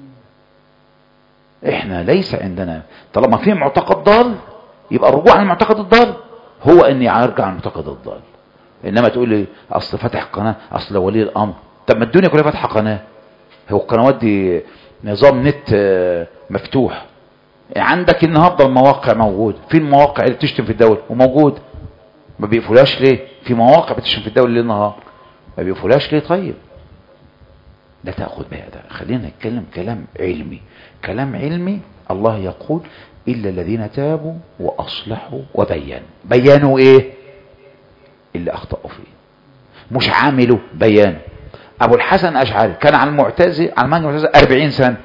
احنا ليس عندنا طالما في معتقد ضال يبقى الرجوع عن المعتقد الضال هو اني ارجع عن المعتقد الضال انما تقول لي اصل فاتح قناه اصل ولي الامر طب ما الدنيا كلها فاتحه قناه هو القنوات دي نظام نت آه، مفتوح عندك النهارده المواقع موجود في المواقع اللي بتشتم في الدوله وموجود ما بيقفلهاش ليه في مواقع بتشتم في الدوله ليل نهار ما بيقفلهاش ليه طيب لا تاخذ بهذا خلينا نتكلم كلام علمي كلام علمي الله يقول الا الذين تابوا واصلحوا وبينوا بينوا ايه اللي اخطاوا فيه مش عاملوا بيانه ابو الحسن الاشعري كان على المعتزله على المنهج المعتزله 40 سنه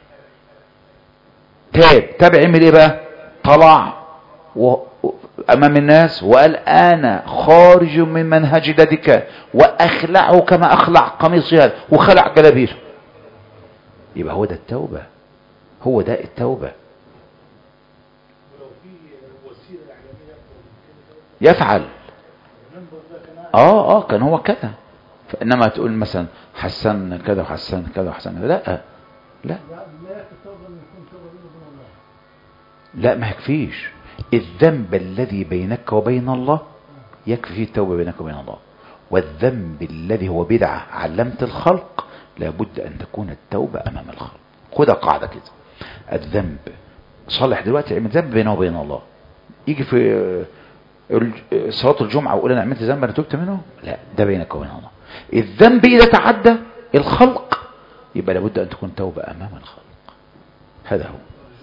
تاب تاب عمل ايه بقى طلع و... و- امام الناس وقال انا خارج من منهج ذلك واخلعه كما اخلع قميصي هذا وخلع جلابيته يبقى هو ده التوبه هو ده التوبه ولو في وسيله اعلاميه أكتر من كده، يفعل المنبر ده كان اه اه كان هو كده فانما تقول مثلا حسن كذا وحسن كذا وحسن كذا لا لا لا لا يكفي التوبه ان يكون توبه بينه وبين الله لا ما يكفيش الذنب الذي بينك وبين الله يكفي فيه التوبة بينك وبين الله والذنب الذي هو بدعة علمت الخلق لابد أن تكون التوبة أمام الخلق خدها قاعدة كده الذنب صالح دلوقتي عمل ذنب بينه وبين الله يجي في آه، الج- صلاة الجمعة ويقول أنا عملت ذنب أنا تبت منه لا ده بينك وبين الله الذنب إذا تعدى الخلق يبقى لابد أن تكون توبة أمام الخلق هذا هو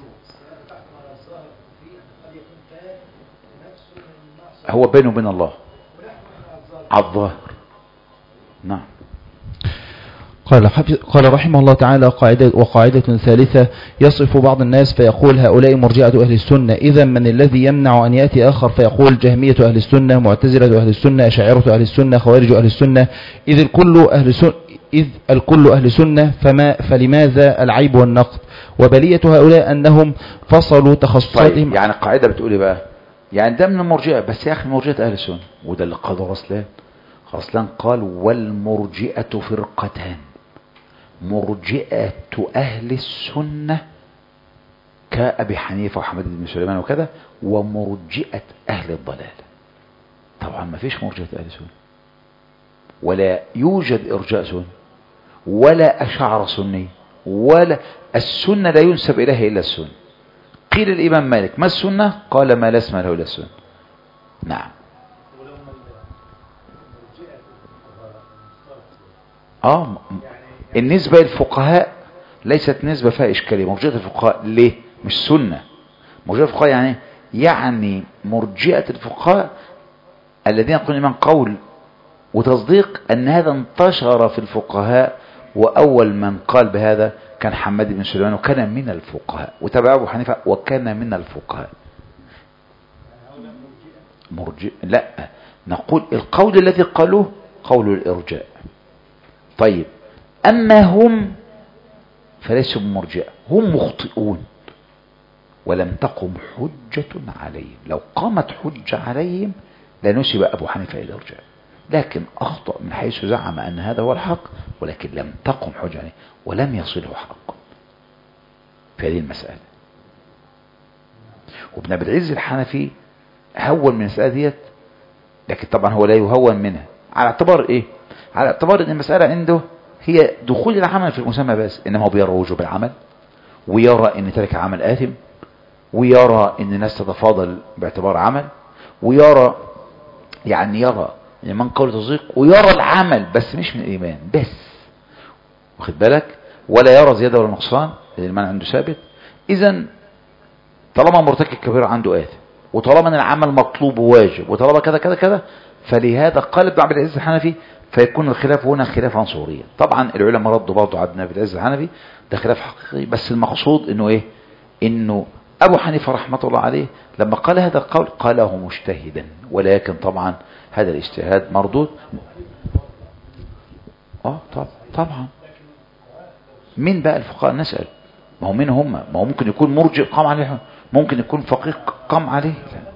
هو بينه وبين الله على الظاهر نعم قال, حفظ قال رحمه الله تعالى قاعدة وقاعدة ثالثة يصف بعض الناس فيقول هؤلاء مرجعة أهل السنة إذا من الذي يمنع أن يأتي آخر فيقول جهمية أهل السنة معتزلة أهل السنة أشاعرة أهل السنة خوارج أهل السنة إذ الكل أهل سنة إذ الكل أهل سنة فما فلماذا العيب والنقد وبلية هؤلاء أنهم فصلوا تخصصاتهم طيب يعني القاعدة بتقول ايه بقى يعني ده من المرجئة بس يا أخي مرجئة أهل السنة وده اللي قاله رسلان رسلان قال والمرجئة فرقتان مرجئة أهل السنة كأبي حنيفة وحمد بن سليمان وكذا ومرجئة أهل الضلال طبعا ما فيش مرجئة أهل السنة ولا يوجد إرجاء سنة ولا أشعر سني ولا السنة لا ينسب إليها إلا السنة قيل الإمام مالك ما السنة قال ما لا اسم له إلا السنة نعم ولما المرجئه الفقهاء المفترض آه م- النسبة للفقهاء ليست نسبة فيها إشكالية مرجئة الفقهاء ليه مش سنة مرجئة الفقهاء يعني يعني مرجئة الفقهاء الذين يقولون من قول وتصديق أن هذا انتشر في الفقهاء وأول من قال بهذا كان حماد بن سليمان وكان من الفقهاء وتبع أبو حنيفة وكان من الفقهاء مرجئ لا نقول القول الذي قالوه قول الإرجاء طيب أما هم فليسوا مرجئة هم مخطئون ولم تقم حجة عليهم لو قامت حجة عليهم لنسب أبو حنيفة إلى الإرجاء لكن أخطأ من حيث زعم أن هذا هو الحق ولكن لم تقم حجة عليه ولم يصله حق في هذه المسألة وابن أبي العز الحنفي هون من المسألة ديت لكن طبعا هو لا يهون منها على اعتبار ايه على اعتبار ان المسألة عنده هي دخول العمل في المسمى بس انما هو بيرى وجوب العمل ويرى ان ترك العمل آثم ويرى ان الناس تتفاضل باعتبار عمل ويرى يعني يرى يعني من قول تصديق ويرى العمل بس مش من الايمان بس واخد بالك ولا يرى زيادة ولا نقصان لان المعنى عنده ثابت اذا طالما مرتكب كبير عنده آثم وطالما ان العمل مطلوب وواجب وطالما كذا كذا كذا فلهذا قال ابن عبد العزيز الحنفي فيكون الخلاف هنا خلافا صوريا طبعا العلماء ردوا برضه على ابن ابي العز الحنفي ده خلاف حقيقي بس المقصود انه ايه انه ابو حنيفه رحمه الله عليه لما قال هذا القول قاله مجتهدا ولكن طبعا هذا الاجتهاد مردود اه طبعا طبعا مين بقى الفقهاء نسال ما هو مين هم ما هو ممكن يكون مرجئ قام عليه ممكن يكون فقيه قام عليه لا.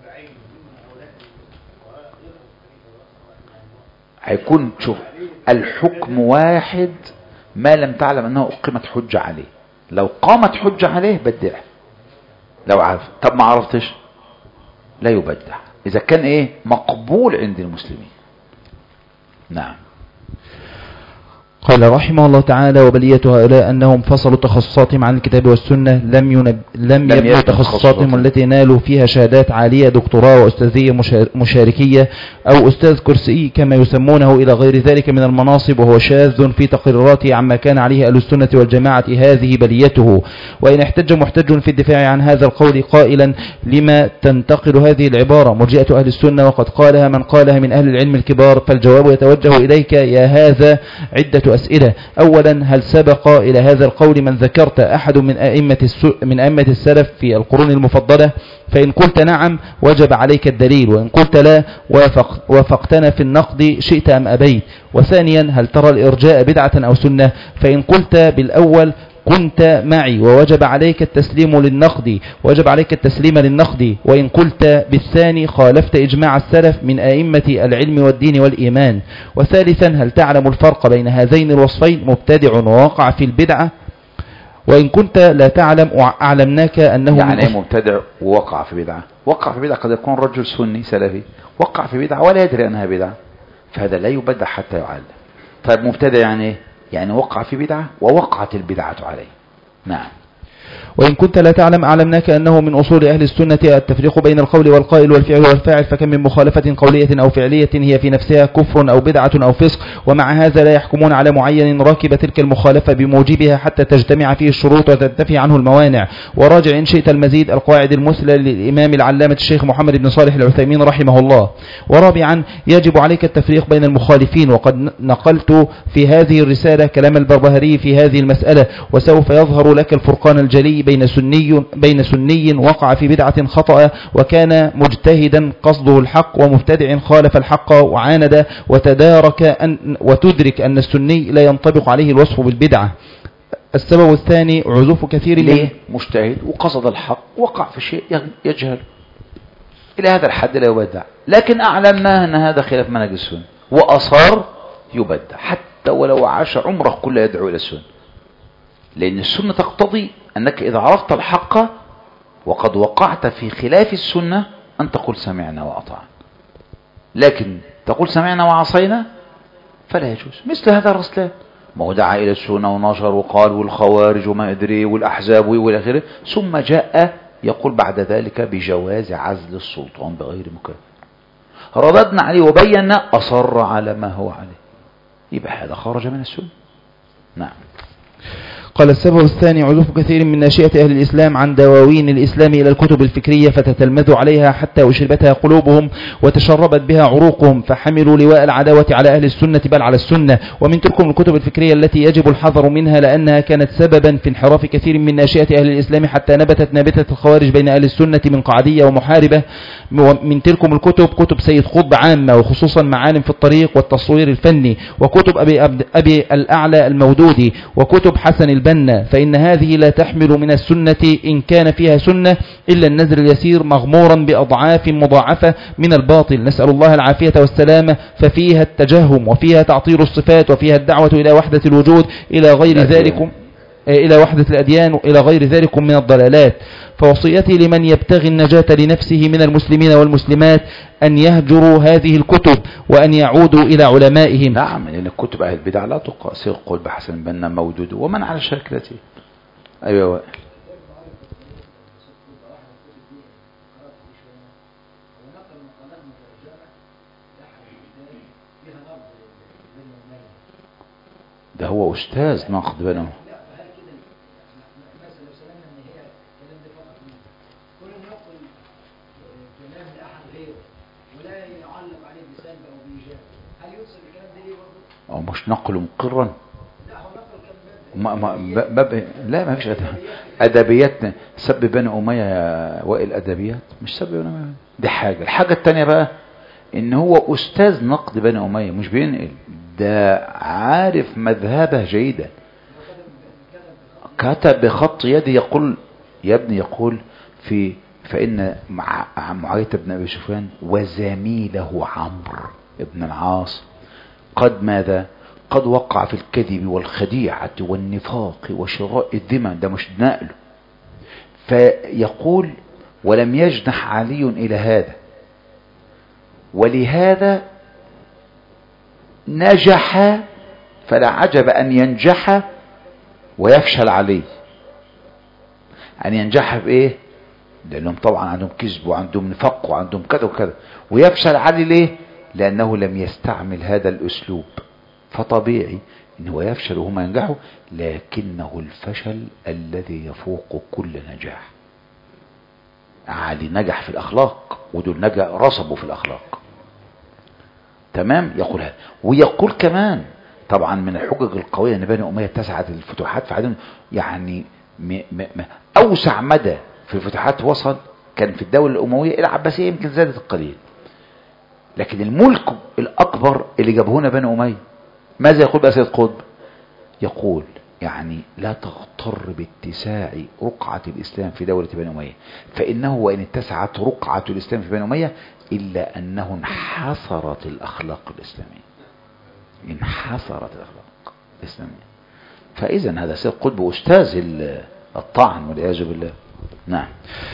هيكون شوف الحكم واحد ما لم تعلم انه اقيمت حجة عليه لو قامت حجة عليه بدع لو عرف طب ما عرفتش لا يبدع اذا كان ايه مقبول عند المسلمين نعم قال رحمه الله تعالى وبلية هؤلاء أنهم فصلوا تخصصاتهم عن الكتاب والسنة لم, ينب... لم يبنوا يبنوا تخصصاتهم تخصصاتهم. التي نالوا فيها شهادات عالية دكتوراه وأستاذية مشار... مشاركية أو أستاذ كرسي كما يسمونه إلى غير ذلك من المناصب وهو شاذ في تقريراته عما كان عليه أهل السنة والجماعة هذه بليته وإن احتج محتج في الدفاع عن هذا القول قائلا لما تنتقل هذه العبارة مرجئة أهل السنة وقد قالها من قالها من أهل العلم الكبار فالجواب يتوجه إليك يا هذا عدة أسئلة أولا هل سبق إلى هذا القول من ذكرت أحد من أئمة, الس... من أئمة السلف في القرون المفضلة فإن قلت نعم وجب عليك الدليل وإن قلت لا وافق... وافقتنا في النقد شئت أم أبيت وثانيا هل ترى الإرجاء بدعة أو سنة فإن قلت بالأول كنت معي ووجب عليك التسليم للنقد وجب عليك التسليم للنقد وإن قلت بالثاني خالفت إجماع السلف من أئمة العلم والدين والإيمان وثالثا هل تعلم الفرق بين هذين الوصفين مبتدع ووقع في البدعة وإن كنت لا تعلم أعلمناك أنه يعني من ايه مبتدع ووقع في بدعة وقع في بدعة قد يكون رجل سني سلفي وقع في بدعة ولا يدري أنها بدعة فهذا لا يبدع حتى يعلم طيب مبتدع يعني ايه يعني وقع في بدعة ووقعت البدعة عليه نعم وإن كنت لا تعلم أعلمناك أنه من أصول أهل السنة التفريق بين القول والقائل والفعل والفاعل فكم من مخالفة قولية أو فعلية هي في نفسها كفر أو بدعة أو فسق ومع هذا لا يحكمون على معين راكب تلك المخالفة بموجبها حتى تجتمع فيه الشروط وتنتفي عنه الموانع وراجع إن شئت المزيد القواعد المثلى للإمام العلامة الشيخ محمد بن صالح العثيمين رحمه الله ورابعا يجب عليك التفريق بين المخالفين وقد نقلت في هذه الرسالة كلام البربهاري في هذه المسألة وسوف يظهر لك الفرقان الجلي بين سني بين سني وقع في بدعة خطأ وكان مجتهدا قصده الحق ومبتدع خالف الحق وعاند وتدارك أن وتدرك أن السني لا ينطبق عليه الوصف بالبدعة السبب الثاني عزوف كثير من ليه مجتهد وقصد الحق وقع في شيء يجهل إلى هذا الحد لا يبدع لكن أعلمنا أن هذا خلاف منهج السنة وأصار يبدع حتى ولو عاش عمره كله يدعو إلى السنة لأن السنة تقتضي أنك إذا عرفت الحق وقد وقعت في خلاف السنة أن تقول سمعنا وأطعنا لكن تقول سمعنا وعصينا فلا يجوز مثل هذا الرسلان ما هو دعا إلى السنة ونشر وقال والخوارج وما أدري والأحزاب والى آخره ثم جاء يقول بعد ذلك بجواز عزل السلطان بغير مكافأة رددنا عليه وبينا أصر على ما هو عليه يبقى هذا خرج من السنة نعم قال السبب الثاني عزوف كثير من ناشئة أهل الإسلام عن دواوين الإسلام إلى الكتب الفكرية فتتلمذ عليها حتى أشربتها قلوبهم وتشربت بها عروقهم فحملوا لواء العداوة على أهل السنة بل على السنة ومن تلكم الكتب الفكرية التي يجب الحذر منها لأنها كانت سببا في انحراف كثير من ناشئة أهل الإسلام حتى نبتت نابتة الخوارج بين أهل السنة من قعدية ومحاربة ومن تلكم الكتب كتب سيد قطب عامة وخصوصا معالم في الطريق والتصوير الفني وكتب أبي, أبي, أبي الأعلى المودودي وكتب حسن البنا فإن هذه لا تحمل من السنة إن كان فيها سنة إلا النزر اليسير مغمورا بأضعاف مضاعفة من الباطل نسأل الله العافية والسلامة ففيها التجهم وفيها تعطيل الصفات وفيها الدعوة إلى وحدة الوجود إلى غير ذلك إلى وحدة الأديان وإلى غير ذلك من الضلالات فوصيتي لمن يبتغي النجاة لنفسه من المسلمين والمسلمات أن يهجروا هذه الكتب وأن يعودوا إلى علمائهم نعم لأن الكتب أهل البدع لا تقاسر قول بحسن بنا مودود ومن على شكلته أيوة وائل ده هو أستاذ ناقد بينهم لا فهل كده مثلا لو سلمنا ان هي الكلام ده فقط منه كل ان يقل كلام لاحد غيره ولا يعلق عليه بسلب او بايجاب هل ينسب الكلام ده ليه برضه؟ أو مش نقل مقرا لا هو نقل كان باب ما ما باب لا ما فيش أدب. ادبيات سب بني اميه يا وائل ادبيات مش سب بني اميه دي حاجه الحاجه الثانيه بقى ان هو استاذ نقد بني اميه مش بينقل ده عارف مذهبه جيدا كتب بخط يده يقول يا ابني يقول في فإن مع معاوية بن أبي سفيان وزميله عمرو بن العاص قد ماذا قد وقع في الكذب والخديعة والنفاق وشراء الذمم ده مش نقله فيقول ولم يجنح علي إلى هذا ولهذا نجح فلا عجب أن ينجح ويفشل عليه أن ينجح بإيه لأنهم طبعا عندهم كذب وعندهم نفاق وعندهم كذا وكذا ويفشل علي ليه لأنه لم يستعمل هذا الأسلوب فطبيعي أنه يفشل وهم ينجحوا لكنه الفشل الذي يفوق كل نجاح علي نجح في الأخلاق ودول نجح رصبوا في الأخلاق تمام يقول هذا ويقول كمان طبعا من الحجج القوية ان بني أمية اتسعت الفتوحات فعدم يعني م م م أوسع مدى في الفتوحات وصل كان في الدولة الأموية العباسية يمكن زادت القليل لكن الملك الأكبر اللي جابهونا بني أمية ماذا يقول بقى سيد قطب يقول يعني لا تغتر باتساع رقعة الإسلام في دولة بني أمية فإنه وإن اتسعت رقعة الإسلام في بني أمية إلا أنه انحصرت الأخلاق الإسلامية انحصرت الأخلاق الإسلامية فإذا هذا سيد قطب أستاذ الطعن والعياذ بالله نعم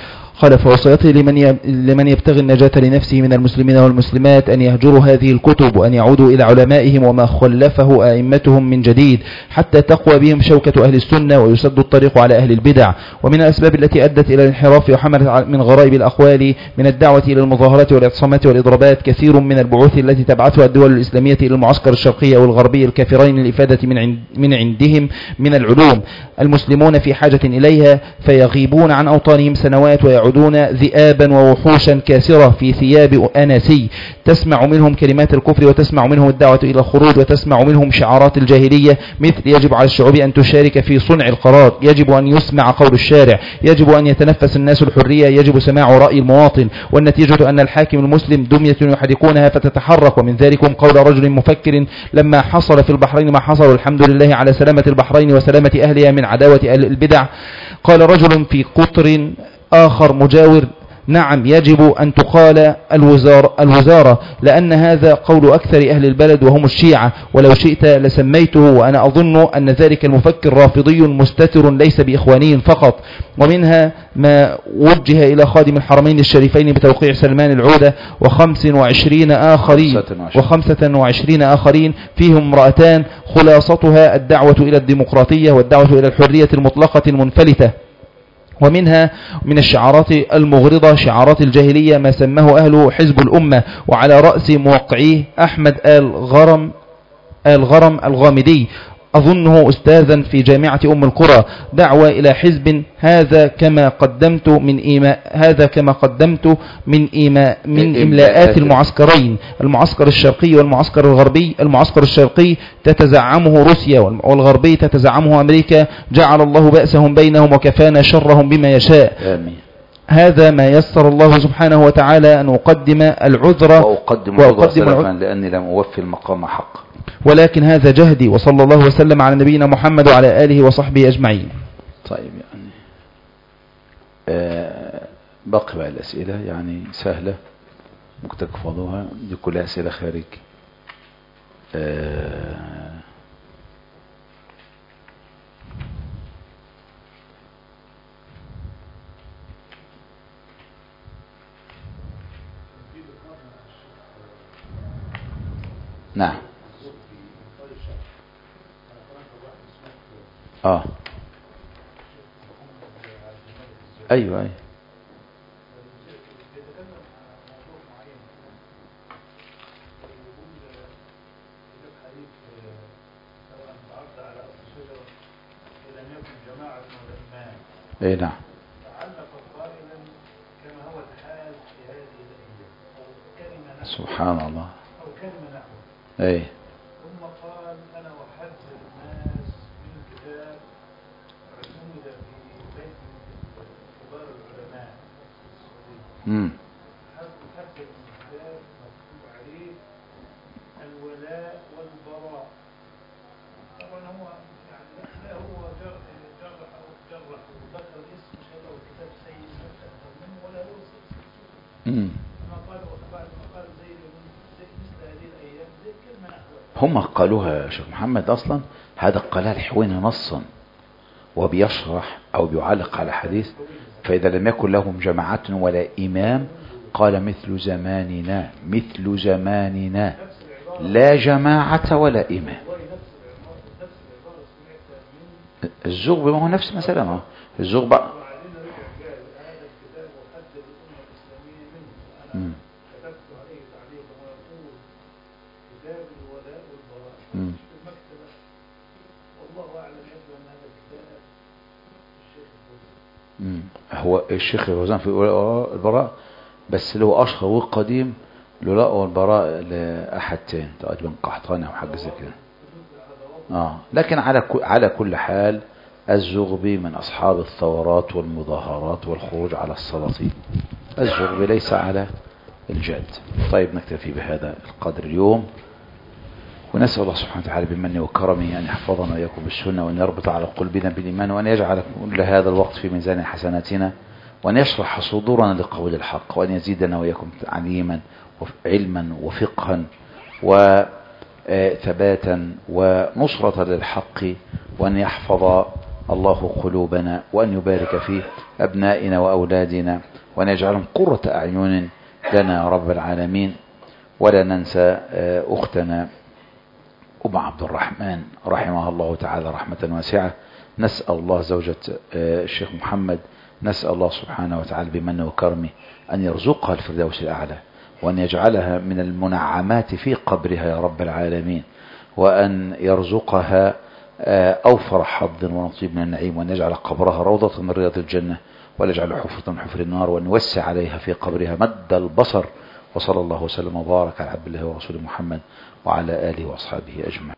قال فوصيته لمن ي- لمن يبتغي النجاة لنفسه من المسلمين والمسلمات أن يهجروا هذه الكتب وأن يعودوا إلى علمائهم وما خلفه أئمتهم من جديد حتى تقوى بهم شوكة أهل السنة ويسد الطريق على أهل البدع ومن الأسباب التي أدت إلى الانحراف وحملت ع- من غرائب الأقوال من الدعوة إلى المظاهرات والاعتصامات والإضرابات كثير من البعوث التي تبعثها الدول الإسلامية إلى المعسكر الشرقي أو الغربي الكافرين للإفادة من عند من عندهم من العلوم المسلمون في حاجة إليها فيغيبون عن أوطانهم سنوات ويعودون ذئابا ووحوشا كاسرة في ثياب أناسي تسمع منهم كلمات الكفر وتسمع منهم الدعوة إلى الخروج وتسمع منهم شعارات الجاهلية مثل يجب على الشعوب أن تشارك في صنع القرار يجب أن يسمع قول الشارع يجب أن يتنفس الناس الحرية يجب سماع رأي المواطن والنتيجة أن الحاكم المسلم دمية يحركونها فتتحرك ومن ذلكم قول رجل مفكر لما حصل في البحرين ما حصل الحمد لله على سلامة البحرين وسلامة أهلها من عداوة أهل البدع قال رجل في قطر آخر مجاور نعم يجب أن تقال الوزار الوزارة لأن هذا قول أكثر أهل البلد وهم الشيعة ولو شئت لسميته وأنا أظن أن ذلك المفكر رافضي مستتر ليس بإخواني فقط ومنها ما وجه إلى خادم الحرمين الشريفين بتوقيع سلمان العودة وخمس وعشرين آخرين خمسة وعشرين. وخمسة وعشرين آخرين فيهم امرأتان خلاصتها الدعوة إلى الديمقراطية والدعوة إلى الحرية المطلقة المنفلتة ومنها من الشعارات المغرضة شعارات الجاهلية ما سماه أهله حزب الأمة وعلى رأس موقعيه أحمد آل غرم آل غرم الغامدي أظنه أستاذا في جامعة أم القرى دعوة إلى حزب هذا كما قدمت من إيماء هذا كما قدمت من إيماء من إملاءات المعسكرين المعسكر الشرقي والمعسكر الغربي المعسكر الشرقي تتزعمه روسيا والم- والغربي تتزعمه أمريكا جعل الله بأسهم بينهم وكفانا شرهم بما يشاء آمين هذا ما يسر الله سبحانه وتعالى أن أقدم العذر وأقدم عذرا وأقدم سلفا العذر لأني لم أوفي المقام حقا ولكن هذا جهدي وصلى الله وسلم على نبينا محمد وعلى آله وصحبه أجمعين طيب يعني آه باقي بقى الأسئلة يعني سهلة ممكن تحفظوها دي كلها أسئلة خارج آه نعم اه ايوه ايوه اي نعم كما هو الحال في هذه الايام او كلمه نحو سبحان الله او كلمه نحو ايه ثم قال انا احذر الناس من كتاب اعتمد في بيت من كبار العلماء في السعوديه امم حذر من كتاب مكتوب عليه الولاء والبراء طبعا هو يعني لا هو جرح جرح او جرح وذكر الاسم مش هيبقى الكتاب سيء مش اكثر منه ولا هو سيء امم كما قال بعد ما قال زي زي مثل هذه الايام زي كلمه نحوها هم قالوها يا شيخ محمد اصلا هذا قالها الحويني نصا وبيشرح او بيعلق على حديث فاذا لم يكن لهم جماعة ولا امام قال مثل زماننا مثل زماننا لا جماعة ولا امام والله نفس العباره نفس العباره سمعتها من الزغب ما هو نفس مثلا ما هو الزغب بقى وبعدين رجع قال هذا الكتاب وحدد الامه الاسلاميه منه وانا مم. كتبت عليه تعليقا ويقول كتاب الولاء والبراء مم. في المكتبه والله اعلم يبدو ان هذا الكتاب الشيخ الفوزي مم. هو الشيخ الوزان في الولاء والبراء بس له اشهر وقديم الولاء والبراء لاحد تاني تقريبا قحطاني او حاجه زي كده اه لكن على كل على كل حال الزغبي من اصحاب الثورات والمظاهرات والخروج على السلاطين الزغبي ليس على الجاد طيب نكتفي بهذا القدر اليوم ونسأل الله سبحانه وتعالى بمنه وكرمه أن يحفظنا وإياكم بالسنة وأن يربط على قلوبنا بالإيمان وأن يجعل كل هذا الوقت في ميزان حسناتنا وأن يشرح صدورنا لقول الحق وأن يزيدنا وإياكم عليما وعلما وفقها وثباتا ونصرة للحق وأن يحفظ الله قلوبنا وأن يبارك في أبنائنا وأولادنا وأن يجعلهم قرة أعين لنا يا رب العالمين ولا ننسى آه، أختنا أم عبد الرحمن رحمها الله تعالى رحمة واسعة نسأل الله زوجة آه، الشيخ محمد نسأل الله سبحانه وتعالى بمنه وكرمه أن يرزقها الفردوس الأعلى وأن يجعلها من المنعمات في قبرها يا رب العالمين وأن يرزقها آه، أوفر حظ ونصيب من النعيم وأن يجعل قبرها روضة من رياض الجنة وأن يجعل حفرة من حفر النار وأن يوسع عليها في قبرها مد البصر وصلى الله وسلم وبارك على عبد الله ورسوله محمد وعلى آله وأصحابه أجمعين